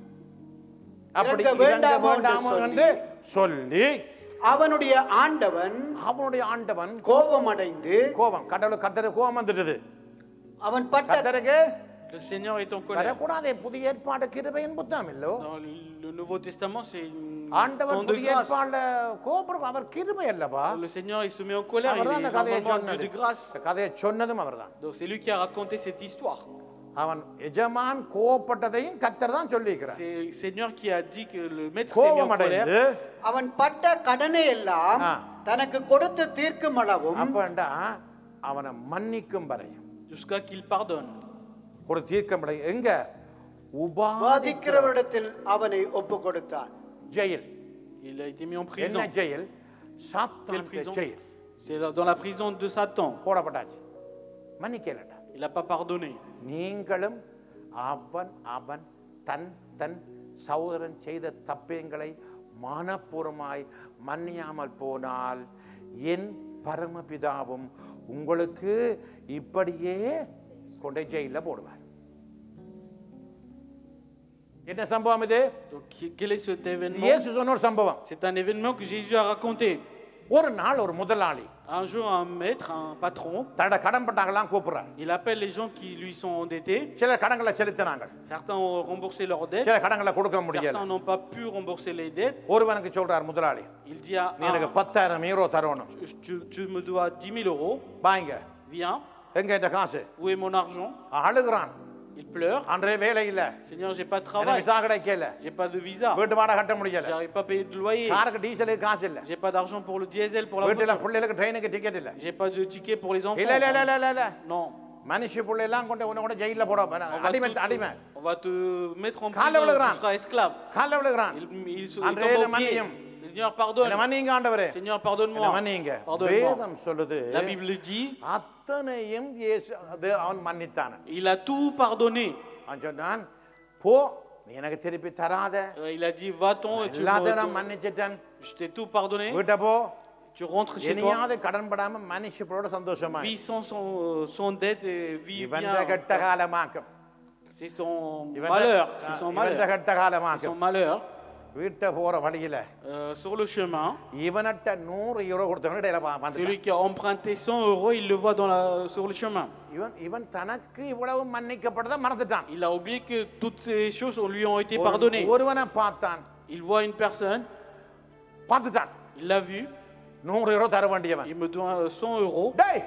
அப்படி இறங்க இறங்க வேண்டாமோ என்று வேண்டாமோ என்று சொல்லி அவனுடைய ஆண்டவன் அவனுடைய ஆண்டவன் கோபமடைந்து கோபம் கடவுள் கத்தரு கோபம் வந்துடுது அவன் பட்ட கத்தருக்கு Le Seigneur est en colère. வரக்கூடாதே புதிய ஏற்பாடு கிருபையின் புத்தகம் இல்லோ Dans le Nouveau Testament, c'est une ஆண்டவர் don de புதிய grâce. ஏற்பாடுல கோபம் அவர் கிருபை அல்லவா Le Seigneur, il se met en colère, il அவர்தான் est அந்த கதையை normalement un Dieu சொன்னது de grâce. இந்த கதையை சொன்னதும் அவர்தான் Donc c'est lui qui a raconté cette histoire. அவன் எஜமான் கோவப்பட்டதையும் கத்தர் தான் சொல்லியிருக்கிறார் C'est le Seigneur qui a dit que le maître s'est mis en கோபமடைந்து colère. அவன் பட்ட கடனை எல்லாம் ஆ. தனக்கு கொடுத்து தீர்க்கும் அளவும் அப்பண்டா அவனை மன்னிக்கும் வரையும் jusqu'à qu'il pardonne. ஒரு தீர்க்கம் அடை- எங்க உபாதிக்கிற வாதிக்கிறவரிடத்தில் அவனை ஒப்பு கொடுத்தான் jail Il a été mis en என்ன prison. ஜெயில் Quelle சாத்தான் prison jail C'est là- dans la prison de Satan. போடப்பட்டாச்சு மன்னிக்கலடா Il n'a pas pardonné. நீங்களும் அவன் அவன் தன் தன் சகோதரன் செய்த தப்பியங்களை மனப்பூர்வமாய் மன்னியாமல் போனால் என் பரமபிதாவும் உங்களுக்கு இப்படியே கொண்டே ஜெயில போடுவார் என்ன சம்பவம் இது Donc qui- quel est cet événement இயேசு சொன்ன ஒரு சம்பவம் C'est un événement que Jésus a raconté. ஒரு நாள் ஒரு முதலாளி Un jour, un maître, un patron, தன்னோட கடன் பட்டாங்கெல்லாம் கூப்பிடுறாங்க il appelle les gens qui lui sont endettés. சில கடன்களை செலுத்தினாங்க Certains ont remboursé leurs dettes, சில கடன்களை கொடுக்க முடியல certains n'ont pas pu rembourser les dettes. ஒருவனுக்கு சொல்றார் முதலாளி Il dit à நீ எனக்கு un, பத்தாயிரம் யூரோ தரணும் tu, tu me dois 10 000 euros, வாங்க viens, எங்க இந்த காசு où est mon argent அழுகுறான் Il pleure, அன்றே வேலை இல்ல Seigneur, j'ai pas de எனக்கு travail, விசா கிடைக்கல j'ai pas de visa, வீட்டு வாடகை கட்ட முடியல j'arrive pas à payer de loyer, காருக்கு டீசலுக்கு காசு இல்ல j'ai pas d'argent pour le diesel, pour la வீட்டுல voiture, பிள்ளைகளுக்கு ட்ரெயினுக்கு டிக்கெட் இல்ல j'ai pas de ticket pour les enfants. இல்ல இல்ல இல்ல இல்ல இல்ல இல்ல Non. மனுஷ பிள்ளை எல்லாம் கொண்டு உன்னை கூட ஜெயில போட On va, அடிமை tout- அடிமை on va te mettre en Kalle prison, விழுகிறான். tu seras esclave. காலைல விழுகிறான் Il, il, se- il André, tombe ne aux pieds. மன்னியும். Seigneur, pardonne. என்ன மன்னிங்க ஆண்டவரே Seigneur, என்ன pardonne-moi. மன்னிங்க Pardonne-moi. வேதம் சொல்லுது La Bible dit, அத்தனையும் இயேசு அது அவன் மன்னித்தான் il a tout pardonné. அவன் சொன்னான் போ நீ எனக்கு திருப்பி தராத Euh, Il a dit, va-t'en, et tu எல்லாத்தையும் நான் me- மன்னிச்சிட்டேன் je t'ai tout pardonné. வீட்டை போ Tu rentres chez toi, இனியாவது கடன் படாம மனுஷப்போட சந்தோஷமா vis sans son, sans dette et vis இவன் bien. கெட்ட காலமாக்கும் C'est son இவன் malheur. C'est son இவன் malheur. கெட்ட C'est காலமாக்கும் son malheur. வீட்டை போற வழியில Euh, sur le chemin, இவனட்ட நூறு யூரோ கொடுத்தவங்க இடையில பா- பார்த்துட்டான். celui qui a emprunté 100 euros, il le voit dans la, sur le chemin. இவன் இவன் தனக்கு இவ்வளவு மன்னிக்கப்பட்டதை மறந்துட்டான் Il a oublié que toutes ces choses lui ont été ஒரு- pardonnées. ஒருவனை பார்த்தான் Il voit une personne, பார்த்துட்டான் il l'a vu, நூறு யூரோ தர வேண்டியவன் il me doit euh, 100 euros. டேய்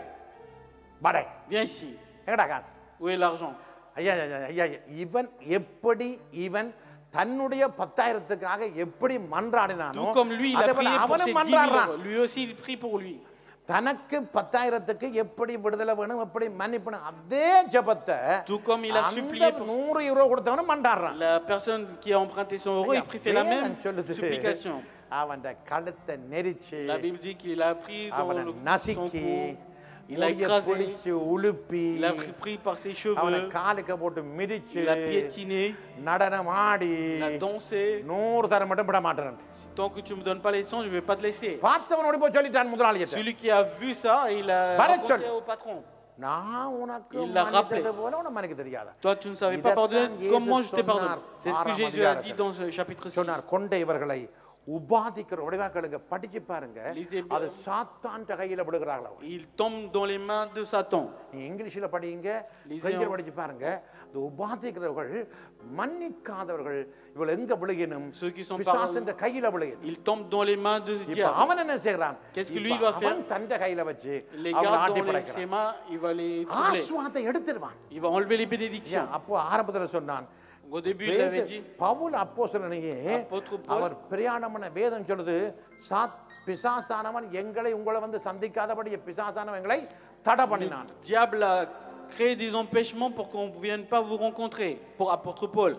படை Viens ici. எங்கடா காசு Où est l'argent ஐயா ஐயா, ஐயா ஐயா, இவன் எப்படி இவன் தன்னுடைய பத்தாயிரத்துக்காக எப்படி மன்றாடினானோ Tout comme lui, il a அதே போல prié pour அவனும் ses 10 000 மன்றாடுறான் euros. Lui aussi, il prie pour lui. தனக்கு பத்தாயிரத்துக்கு எப்படி விடுதலை வேணும் எப்படி மன்னிப்பணும் அதே ஜபத்தை Tout comme il a அந்த supplié pour நூறு யூரோ கொடுத்தவனும் மன்றாடுறான் la personne qui a emprunté 100 euros, il prie fait la même வேதம் சொல்லுது, supplication. அவன் கழுத்தை நெரிச்சு La Bible dit qu'il a pris dans அவனை le, son நசுக்கி cou, il a முடிய écrasé, பிடிச்சு உலுப்பி il a pris, pris par ses அவனை cheveux, காலுக்க போட்டு மிதிச்சு il a piétiné, நடனம் ஆடி il a dansé. நூறு தரம் மட்டும் விட மாட்டேன் Tant que tu me donnes pas les 100, je vais pas te laisser. பார்த்தவன் ஓடி போய் சொல்லிட்டான் முதலாளிகிட்ட Celui qui a vu ça, il a Barrett raconté Scholl. au patron. நான் உனக்கு Il l'a மன்னித்தது rappelé. போல உனக்கு மன்னிக்க தெரியாதா Toi, tu ne savais pas இதைத்தான் pardonner இயேசு comme moi je t'ai pardonné. சொன்னார் C'est ce que ஆறாம் Jésus a dit அதிகாரத்தில். dans ce chapitre 6. சொன்னார் கொண்ட இவர்களை உபாதிக்கிற உடைவாக்களுங்க படிச்சு பாருங்க Lisez bien. அது சாத்தான் கையில விடுகிறாங்களா Il tombe dans les mains de Satan. நீ இங்கிலீஷ்ல படிங்க Lisez பிரெஞ்சில் en- படிச்சு பாருங்க இந்த உபாதிக்கிறவர்கள் மன்னிக்காதவர்கள் இவள் எங்க விழுகினும் Ceux qui sont பிசாசின் கையில விழுகினும் Il tombe dans les mains de இப்ப diable. அவன் என்ன செய்யறான் Qu'est-ce que இப்ப lui doit faire? அவன் தண்ட கையில வச்சு Les அவனை garde ஆட்டி dans les- ses படைக்கிறான் mains, il va les troubler. ஆசுவாத்தை எடுத்துருவான் Il va enlever les bénédictions. அப்போ ஆரம்பத்துல சொன்னான் Au début, il avait dit, Pavul அப்போஸ்தலனையே Apôtre Paul. அவர் பிரயாணம்ன வேதம் சொல்லுது சாத் பிசாசானவன் எங்களை உங்களை வந்து சந்திக்காதபடி பிசாசானவன் எங்களை தடை பண்ணினான் le diable a créé des empêchements pour qu'on ne vienne pas vous rencontrer. Pour apôtre Paul.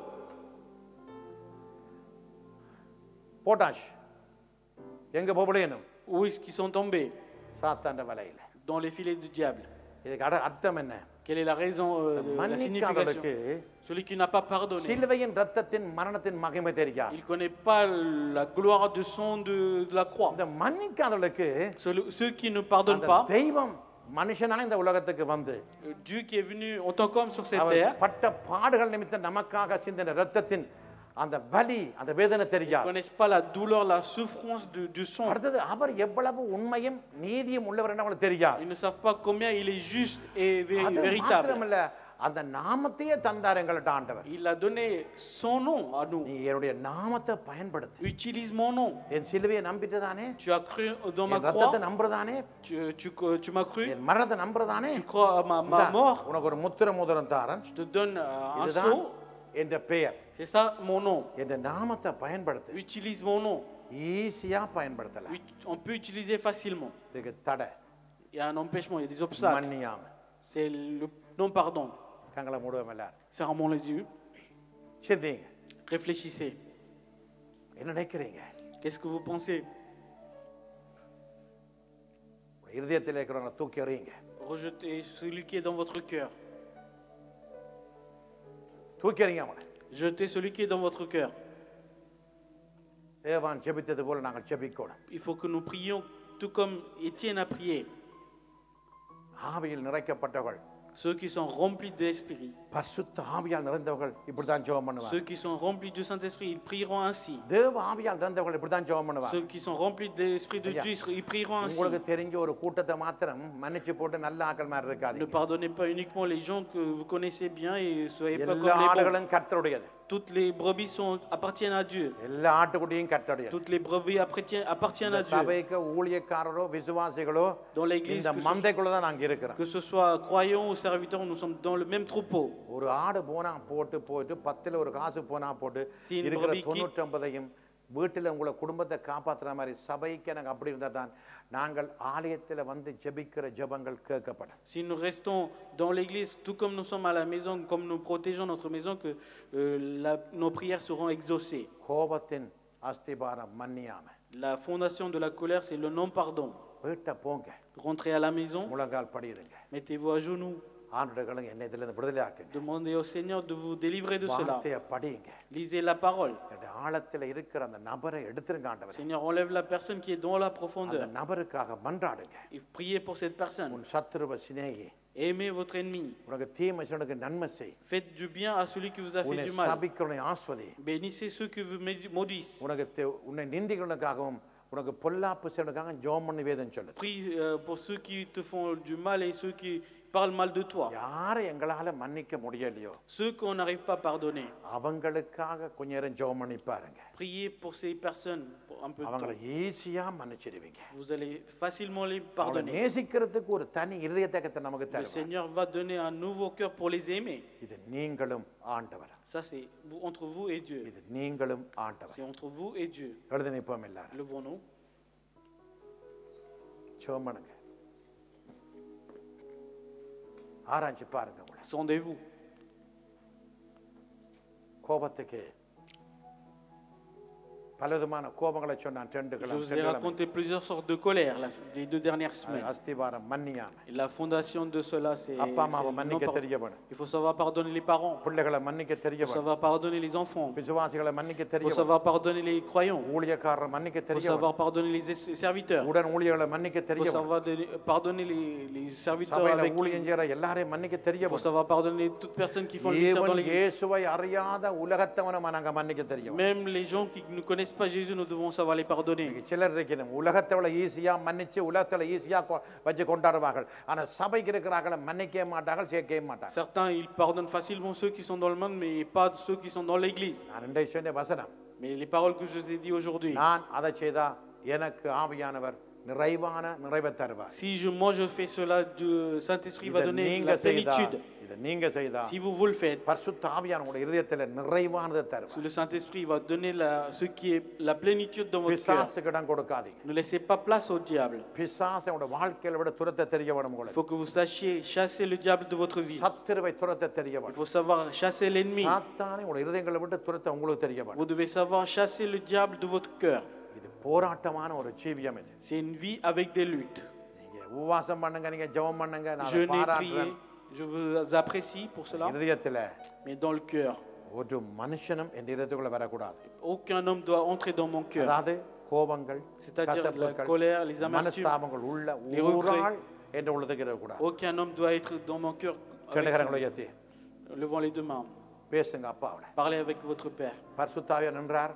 போட்டாஷ் எங்க போகலையனும் Où est-ce qu'ils sont tombés சாத்தாண்ட வலையில Dans les filets du diable. இதுக்கு அட- அர்த்தம் என்ன Quelle est la raison, euh, de- la signification மன்னிக்காதவர்களுக்கு Celui qui n'a pas pardonné. சிலுவையின் ரத்தத்தின் மரணத்தின் மகிமை தெரியாது Il ne connaît pas la gloire du sang de, de la croix. இந்த மன்னிக்காதவர்களுக்கு Celui- ceux qui ne pardonnent அந்த pas, தெய்வம் மனுஷனா இந்த உலகத்துக்கு வந்து euh, Dieu qui est venu en tant qu'homme sur cette அவர் terre, பட்ட பாடுகள் நிமித்தம் நமக்காக சிந்தின ரத்தத்தின் அந்த வலி அந்த வேதனை ne தெரியாது connaissent pas la douleur, la souffrance de- du sang. அடுத்தது அவர் எவ்வளவு உண்மையும் நீதியும் உள்ளவர் என்று அவங்களுக்கு தெரியாது Ils ne savent pas combien il est juste et vé- அது véritable. மாத்திரமல்ல அந்த நாமத்தையே தந்தார் எங்கள்ட்ட ஆண்டவர் Il a donné son nom à nous. நீ என்னுடைய நாமத்தை பயன்படுத்து Utilise mon nom. என் சிலுவையை நம்பிட்டுதானே Tu as cru dans ma என் ரத்தத்தை croix. நம்புறதானே Tu, tu, tu m'as cru. என் மரணத்தை நம்புறதானே Tu crois à ma, ma இந்தா, mort. உனக்கு ஒரு முத்திர மோதிரம் தாரன் Je te donne euh, un இதுதான் sceau. என்ற பெயர் C'est ça mon nom. என்ற நாமத்தை பயன்படுத்து Utilise mon nom. ஈஸியா பயன்படுத்தலாம் Ut- On peut utiliser facilement. இதுக்கு தடை Il y a un empêchement, il y a des obstacles. மன்னியாம C'est le non-pardon. கங்களை மூடுவோம் எல்லாரும் Fermons les yeux. சிந்திங்க Réfléchissez. என்ன நினைக்கிறீங்க Qu'est-ce que vous pensez இருதயத்தில் இருக்கிறவங்களை தூக்கி எறியுங்க Rejetez celui qui est dans votre cœur. தூக்கி எறிங்க அவனை Jetez celui qui est dans votre cœur. தேவான் ஜெபித்தது போல நாங்கள் ஜெபிக்கூடும் Il faut que nous prions tout comme Étienne a prié. ஆவியில் நிறைக்கப்பட்டவர்கள் Ceux qui sont remplis d'esprit, பரிசுத்த ஆவியால் நிறைந்தவர்கள் இப்படித்தான் ஜெபம் பண்ணுவாங்க ceux qui sont remplis du Saint-Esprit, ils prieront ainsi. தேவ ஆவியால் நிறைந்தவர்கள் இப்படித்தான் ஜெபம் பண்ணுவாங்க Ceux qui sont remplis de l'Esprit de Aïe. Dieu, ils prieront ainsi. உங்களுக்கு தெரிஞ்ச ஒரு கூட்டத்தை மாத்திரம் மன்னிச்சு போட்டு நல்ல ஆக்கள் மாதிரி Ne இருக்காது pardonnez pas uniquement les gens que vous connaissez bien et soyez pas comme எல்லா les bons. ஆடுகளும் கர்த்தருடையது Toutes les brebis sont, appartiennent à Dieu. எல்லா ஆட்டுக்குட்டியும் கர்த்தருடையது Toutes les brebis appartiennent, appartiennent இந்த à Dieu. சபைக்கு ஊழியக்காரரோ விசுவாசிகளோ Dans l'église, இந்த que ce, மந்தைக்குள்ள தான் நாங்க இருக்கிறோம் que ce soit croyants ou serviteurs, nous sommes dans le même troupeau. ஒரு ஆடு போனா போட்டு போயிட்டு பத்துல ஒரு காசு போனா போட்டு See, in இருக்கிற Bobby, தொண்ணூற்றி ஐம்பதையும் வீட்டில் உங்களை குடும்பத்தை காப்பாத்துற மாதிரி சபைக்கு எனக்கு அப்படி இருந்தால் தான் நாங்கள் ஆலயத்தில் வந்து ஜெபிக்கிற ஜெபங்கள் கேட்கப்படும் Si nous restons dans l'église, tout comme nous sommes à la maison, comme nous protégeons notre maison, que euh, la- nos prières seront exaucées. கோபத்தின் அஸ்திபாரம் மன்னியாம La fondation de la colère, c'est le non-pardon. வீட்டை போங்க Rentrez à la maison, முழங்கால் படியிடுங்க mettez-vous à genoux, ஆண்டுகளும் என்னை இதிலிருந்து விடுதலை ஆக்குங்க demandez au Seigneur de vous délivrer de cela. வார்த்தையை படியுங்க Lisez la parole. என்னுடைய ஆழத்தில் இருக்கிற அந்த நபரை எடுத்துருங்க ஆண்டவர் Seigneur, enlève la personne qui est dans la அந்த profondeur. நபருக்காக மன்றாடுங்க Et priez pour cette personne. உன் சத்துருவ சிநேகி Aimez votre ennemi. உனக்கு தீமை செய்யணுக்கு நன்மை செய் Faites du bien à celui qui vous a fait உன்னை du mal. சபிக்கிறவனை ஆஸ்வதி Bénissez ceux qui vous maudis- maudissent. உனக்கு தெ- உன்னை நிந்திக்கிறவனுக்காகவும் உனக்கு பொல்லாப்பு செய்யணுக்காக ஜோம் பண்ணி வேதம் சொல்லுது Prie euh, pour ceux qui te font du mal et ceux qui parlent mal de toi. யாரை எங்களால மன்னிக்க முடியலையோ Ceux qu'on n'arrive pas à pardonner. அவங்களுக்காக கொஞ்ச நேரம் ஜோம் பண்ணி பாருங்க Priez pour ces personnes pour un peu de அவங்கள temps. ஈஸியா மன்னிச்சிடுவீங்க Vous allez facilement les அவங்களை pardonner. நேசிக்கிறதுக்கு ஒரு தனி இருதயத்தக்கத்தை நமக்கு Le தருவார் Seigneur va donner un nouveau cœur pour les aimer. இது நீங்களும் ஆண்டவர் Ça, c'est vous- entre vous et Dieu. இது நீங்களும் ஆண்டவர் C'est entre vous et Dieu. எழுதி நிற்போம் எல்லாரும் Levons-nous. ஜோம் பண்ணுங்க ஆராய்ச்சி பாருங்க உங்களை Sondez-vous. கோபத்துக்கு பலவிதமான கோபங்களை சொன்னான் ரெண்டு Je கிழமை vous ai raconté plusieurs sortes de colère la- les deux dernières semaines. அஸ்திவாரம் மன்னியாம Et la fondation de cela, c'est அப்பா c'est அம்மாவை le மன்னிக்க non-pardon. தெரிய வேணும் Il faut savoir pardonner les parents. பிள்ளைகளை மன்னிக்க தெரிய Il faut வேணும் savoir pardonner les enfants. விசுவாசிகளை மன்னிக்க Il தெரிய faut வேணும் savoir pardonner les croyants. ஊழியக்காரரை மன்னிக்க Il faut தெரிய வேணும் savoir pardonner les es- serviteurs. உடன் ஊழியர்களை மன்னிக்க Il தெரிய faut வேணும் savoir donner- pardonner les, les serviteurs சபையில avec qui. ஊழியம் செய்யற எல்லாரையும் மன்னிக்க தெரிய Il faut வேணும் savoir pardonner toutes personnes qui font le ministère dans ஏவன் l'église. இயேசுவை அறியாத உலகத்தவனை நாங்க மன்னிக்க தெரிய வேணும் Même les gens qui ne connaissent pas Jésus, nous devons savoir les pardonner. இன்னைக்கு சிலர் இருக்கணும் உலகத்தவளை ஈஸியா மன்னிச்சு உலகத்துல ஈஸியா கொ- வச்சு கொண்டாடுவார்கள் ஆனா சபைக்கு இருக்கிறார்கள் மன்னிக்கவே மாட்டார்கள் சேர்க்கவே மாட்டார்கள் Certains, ils pardonnent facilement ceux qui sont dans le monde, mais pas ceux qui sont dans l'église. நான் இன்றைய சொன்ன வசனம் Mais les paroles que je vous ai dit aujourd'hui, நான் அதை செய்தா எனக்கு ஆவியானவர் நிறைவான நிறைவை தருவார் si je, moi je fais cela, le Saint-Esprit va இதை donner நீங்க la செய்தா plénitude. இதை நீங்க செய்தா Si vous vous le faites, பரிசுத்த ஆவியான உங்களுடைய இருதயத்துல நிறைவானதை தருவார் le Saint-Esprit va donner la, ce qui est la plénitude dans votre cœur. பிசாசுக்கு இடம் கொடுக்காதீங்க Ne laissez pas place au diable. பிசாசை உங்களோட வாழ்க்கையில விட துரத்த தெரிய வேணும் Il உங்களுக்கு faut que vous sachiez chasser le diable de votre vie. சத்துருவை துரத்த தெரிய Il வேணும் faut savoir chasser l'ennemi. சாத்தானை உங்களுடைய இருதயங்களை விட்டு துரத்த உங்களுக்கு தெரிய வேணும் Vous devez savoir chasser le diable de votre cœur. இது போராட்டமான ஒரு ஜீவியம் இது C'est une vie avec des luttes. நீங்க உபவாசம் பண்ணுங்க நீங்க ஜெபம் பண்ணுங்க நான் அதை Jeûnez, பாராட்டுறேன் priez. Je vous apprécie pour cela. இருதயத்துல Mais dans le cœur, ஒரு மனுஷனும் என் இருதயத்துக்குள்ள வரக்கூடாது aucun homme doit entrer dans mon cœur. அதாவது கோபங்கள் C'est-à-dire la கசப்புகள், colère, les amertumes. மனஸ்தாபங்கள் உள்ள les ஒரு regrets. ஆள் என்ற உள்ளதுக்கு இருக்கக்கூடாது Aucun homme doit être dans mon cœur. avec ரெண்டு கரங்களை ses- உயர்த்தி Levant les deux mains. பேசுங்க அப்பாவோட Parlez avec votre Père. பரிசுத்தாவியா நின்றார்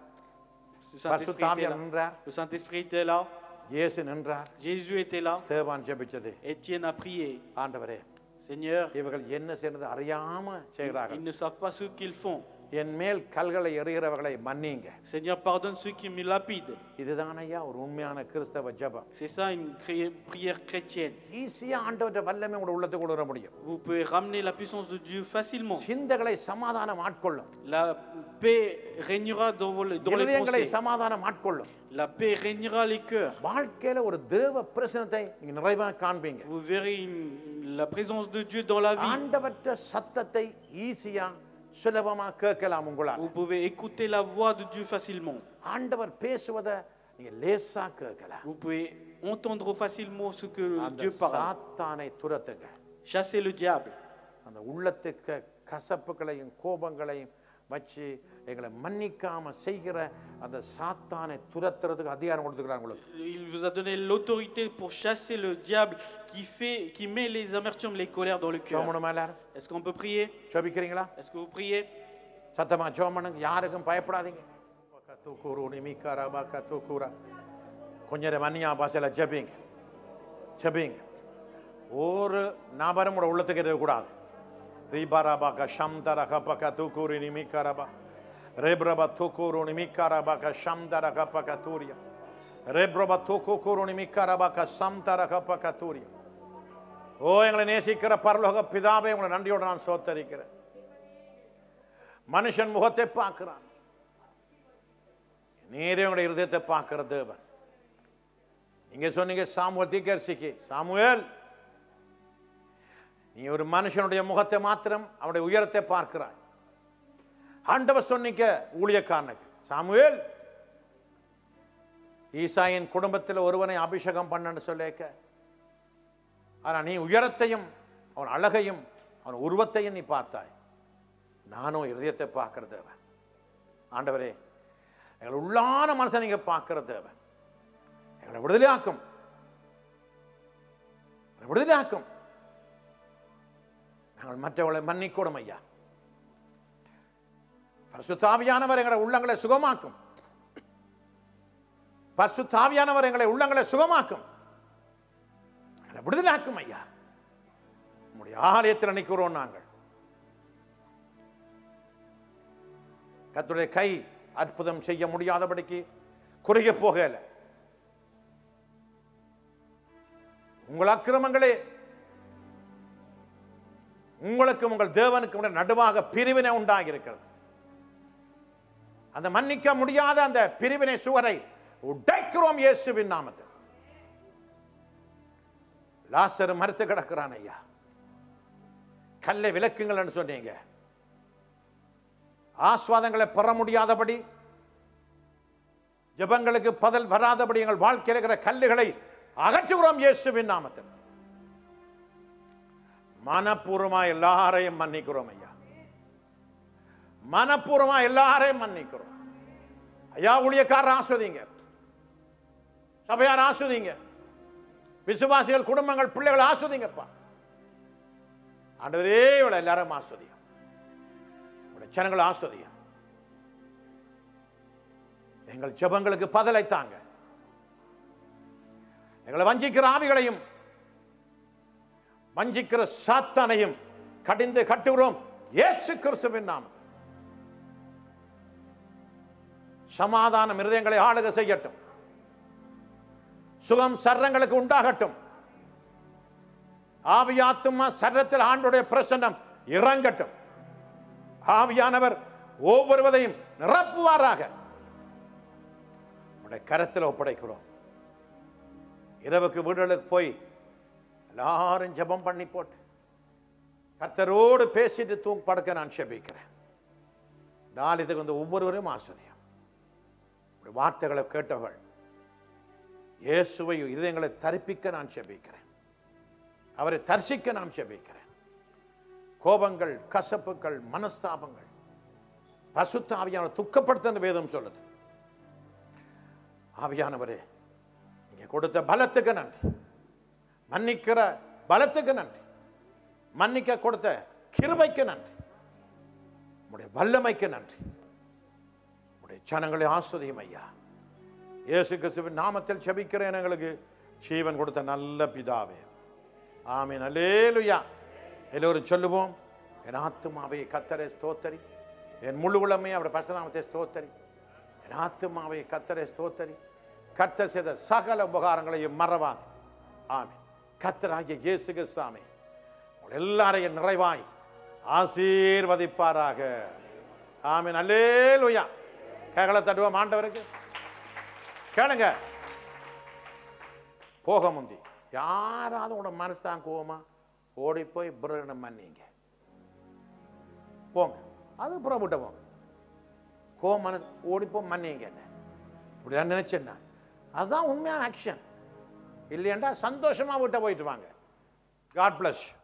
Le Saint-Esprit பரிசுத்தாவியா était là. நின்றார் Le Saint-Esprit était là. இயேசு நின்றார் Jésus était là. தேவான் ஜெபிச்சது Étienne a prié. ஆண்டவரே Seigneur, இவர்கள் என்ன செய்யறது அறியாம செய்கிறார்கள் ils ne savent pas ce qu'ils font. என் மேல் கல்களை எறிகிறவர்களை மன்னிங்க Seigneur, pardonne ceux qui me lapident. இதுதான் ஐயா ஒரு உண்மையான கிறிஸ்தவ ஜெபம் C'est ça une cré- prière chrétienne. ஈஸியா ஆண்டவற்ற வல்லமை உங்களோட உள்ளத்துக்கு கொண்டு வர முடியும் Vous pouvez ramener la puissance de Dieu facilement. சிந்தைகளை சமாதானம் ஆட்கொள்ளும் La paix régnera dans, vos, dans les இருதயங்களை pensées. சமாதானம் ஆட்கொள்ளும் La paix régnera les cœurs. வாழ்க்கையில ஒரு தேவ பிரசனத்தை நீங்க நிறைவா காண்பீங்க Vous verrez une- la présence de Dieu dans la vie. ஆண்டவற்ற சத்தத்தை ஈஸியா சுலபமா கேட்கலாம் உங்களால் Vous pouvez écouter la voix de Dieu facilement. ஆண்டவர் பேசுவதை நீங்க லேசா கேட்கலாம் Vous pouvez entendre facilement ce que அந்த Dieu parle. சாத்தானை துரத்துங்க Chassez le diable. அந்த உள்ளத்துக்கு கசப்புகளையும் கோபங்களையும் வச்சு எங்களை மன்னிக்காம செய்கிற அந்த சாத்தானை துரத்துறதுக்கு அதிகாரம் கொடுத்துக்கிறாங்க உங்களுக்கு Il vous a donné l'autorité pour chasser le diable qui, fait, qui met les amertumes, les colères dans le cœur. சோமனுமா எல்லாரும் Est-ce qu'on peut prier ஜெபிக்கிறீங்களா Est-ce que vous priez சத்தமா ஜோமனுங்க யாருக்கும் பயப்படாதீங்க கத்துக்கூரு நிமிக்காரா பா கத்துக்கூரா கொஞ்ச நேரம் மன்னியா பாசையில் ஜெபிங்க ஜெபிங்க ஒரு நபரும் கூட உள்ளத்துக்கு இருக்கக்கூடாது ரீபாராபாக்க ஷம்தரகபக தூக்கூரி நிமிக்காரபா ரேப்ரப தூக்கூரு நிமிக்காரபாக்க ஷம்தரகபக தூரியா ரேப்ரப தூக்கூரு நிமிக்காரபாக்க சம்தரகபக தூரியா ஓ எங்களை நேசிக்கிற பரலோக பிதாவே உங்களை நன்றியோடு நான் சோத்தரிக்கிறேன் மனுஷன் முகத்தை பார்க்கிறான் நீரே உங்களுடைய இருதயத்தை பார்க்கிற தேவன் நீங்க சொன்னீங்க சாமுவேல் தீக்கரிசிக்கு சாமுவேல் நீ ஒரு மனுஷனுடைய முகத்தை மாத்திரம் அவனுடைய உயரத்தை பார்க்கிறாய் ஆண்டவர் சொன்னீங்க ஊழியக்காரனுக்கு சாமுவேல் ஈசாயின் குடும்பத்தில் ஒருவனை அபிஷேகம் பண்ணன்னு சொல்லிக்க ஆனா நீ உயரத்தையும் அவன் அழகையும் அவன் உருவத்தையும் நீ பார்த்தாய் நானும் இருதயத்தை பார்க்கிற தேவன் ஆண்டவரே எங்களை உள்ளான மனசை நீங்க பார்க்கிற தேவன் எங்களை விடுதலையாக்கும் எங்களை விடுதலையாக்கும் நாங்கள் மற்றவர்களை மன்னிக்கூடும் ஐயா பரிசுத்தாவியானவர் எங்களை உள்ளங்களை சுகமாக்கும் பரிசுத்தாவியானவர் எங்களை உள்ளங்களை சுகமாக்கும் எங்களை விடுதலையாக்கும் ஐயா உங்களுடைய ஆலயத்தில் நிற்கிறோம் நாங்கள் கர்த்தருடைய கை அற்புதம் செய்ய முடியாதபடிக்கு குறுகிய போகல உங்கள் அக்கிரமங்களே உங்களுக்கும் உங்கள் தேவனுக்கும் இடையே நடுவாக பிரிவினை உண்டாகி இருக்கிறது அந்த மன்னிக்க முடியாத அந்த பிரிவினை சுவரை உடைக்கிறோம் இயேசுவின் நாமத்தில் லாசரு மறுத்து கிடக்கிறான் ஐயா கல்லை விளக்குங்கள்னு சொன்னீங்க ஆஸ்வாதங்களை பெற முடியாதபடி ஜெபங்களுக்கு பதில் வராதபடி எங்கள் வாழ்க்கையில் இருக்கிற கல்லுகளை அகற்றுகிறோம் இயேசுவின் நாமத்தில் மனப்பூர்வமா எல்லாரையும் மன்னிக்கிறோம் ஐயா மனப்பூர்வமா எல்லாரையும் மன்னிக்கிறோம் ஐயா ஊழியக்காரர் ஆஸ்வதிங்க சபையார் ஆஸ்வதிங்க விசுவாசிகள் குடும்பங்கள் பிள்ளைகள் ஆஸ்வதிங்கப்பா ஆண்டவரே இவளை எல்லாரும் ஆஸ்வதியும் உடைய ஜனங்கள் ஆஸ்வதியும் எங்கள் ஜெபங்களுக்கு பதிலை தாங்க எங்களை வஞ்சிக்கிற ஆவிகளையும் வஞ்சிக்கிற சாத்தானையும் கடிந்து கட்டுகிறோம் இயேசு கிறிஸ்துவின் நாமத்தில் சமாதானம் இருதயங்களை ஆளுக செய்யட்டும் சுகம் சர்ரங்களுக்கு உண்டாகட்டும் ஆவியாத்துமா சர்ரத்தில் ஆண்டுடைய பிரசன்னம் இறங்கட்டும் ஆவியானவர் ஒவ்வொருவதையும் நிரப்புவாராக உடைய கரத்தில் ஒப்படைக்கிறோம் இரவுக்கு வீடுகளுக்கு போய் எல்லாரும் ஜெபம் பண்ணி போட்டு கர்த்தரோடு பேசிட்டு தூங்க படுக்க நான் செபிக்கிறேன் நாளிதுக்கு வந்து ஒவ்வொருவரும் ஆசிரியம் உடைய வார்த்தைகளை கேட்டவர்கள் இயேசுவை இதயங்களை தரிப்பிக்க நான் செபிக்கிறேன் அவரை தரிசிக்க நான் செபிக்கிறேன் கோபங்கள் கசப்புகள் மனஸ்தாபங்கள் பசுத்த ஆவியான துக்கப்படுத்த வேதம் சொல்லுது ஆவியானவரே நீங்க கொடுத்த பலத்துக்கு நன்றி மன்னிக்கிற பலத்துக்கு நன்றி மன்னிக்க கொடுத்த கிருபைக்கு நன்றி உடைய வல்லமைக்கு நன்றி உடைய ஜனங்களை ஆஸ்வதியும் ஐயா இயேசு கிறிஸ்துவின் நாமத்தில் செபிக்கிறேன் எங்களுக்கு ஜீவன் கொடுத்த நல்ல பிதாவே ஆமீன் அல்லேலுயா எல்லோரும் சொல்லுவோம் என் ஆத்துமாவை கத்தரை ஸ்தோத்தரி என் முழு உளமே அவருடைய பசநாமத்தை ஸ்தோத்தரி என் ஆத்துமாவை கத்தரை ஸ்தோத்தரி கர்த்தர் செய்த சகல உபகாரங்களையும் மறவாது ஆமென் கத்தராகிய இயேசு கிறிஸ்தாமே உங்கள் எல்லாரையும் நிறைவாய் ஆசீர்வதிப்பாராக ஆமென் அல்லேலுயா கேகல தட்டுவோம் ஆண்டவருக்கு கேளுங்க போக முந்தி யாராவது உங்களோட மனசு தான் கோவமா ஓடி போய் பிரதனை மன்னிங்க போங்க அது புறம் விட்ட போங்க கோவம் மனசு ஓடிப்போ மன்னிங்க என்ன இப்படி நான் நினைச்சேன்னா அதுதான் உண்மையான ஆக்ஷன் இல்லையண்டா சந்தோஷமா விட்ட போயிட்டு வாங்க காட் பிளஸ்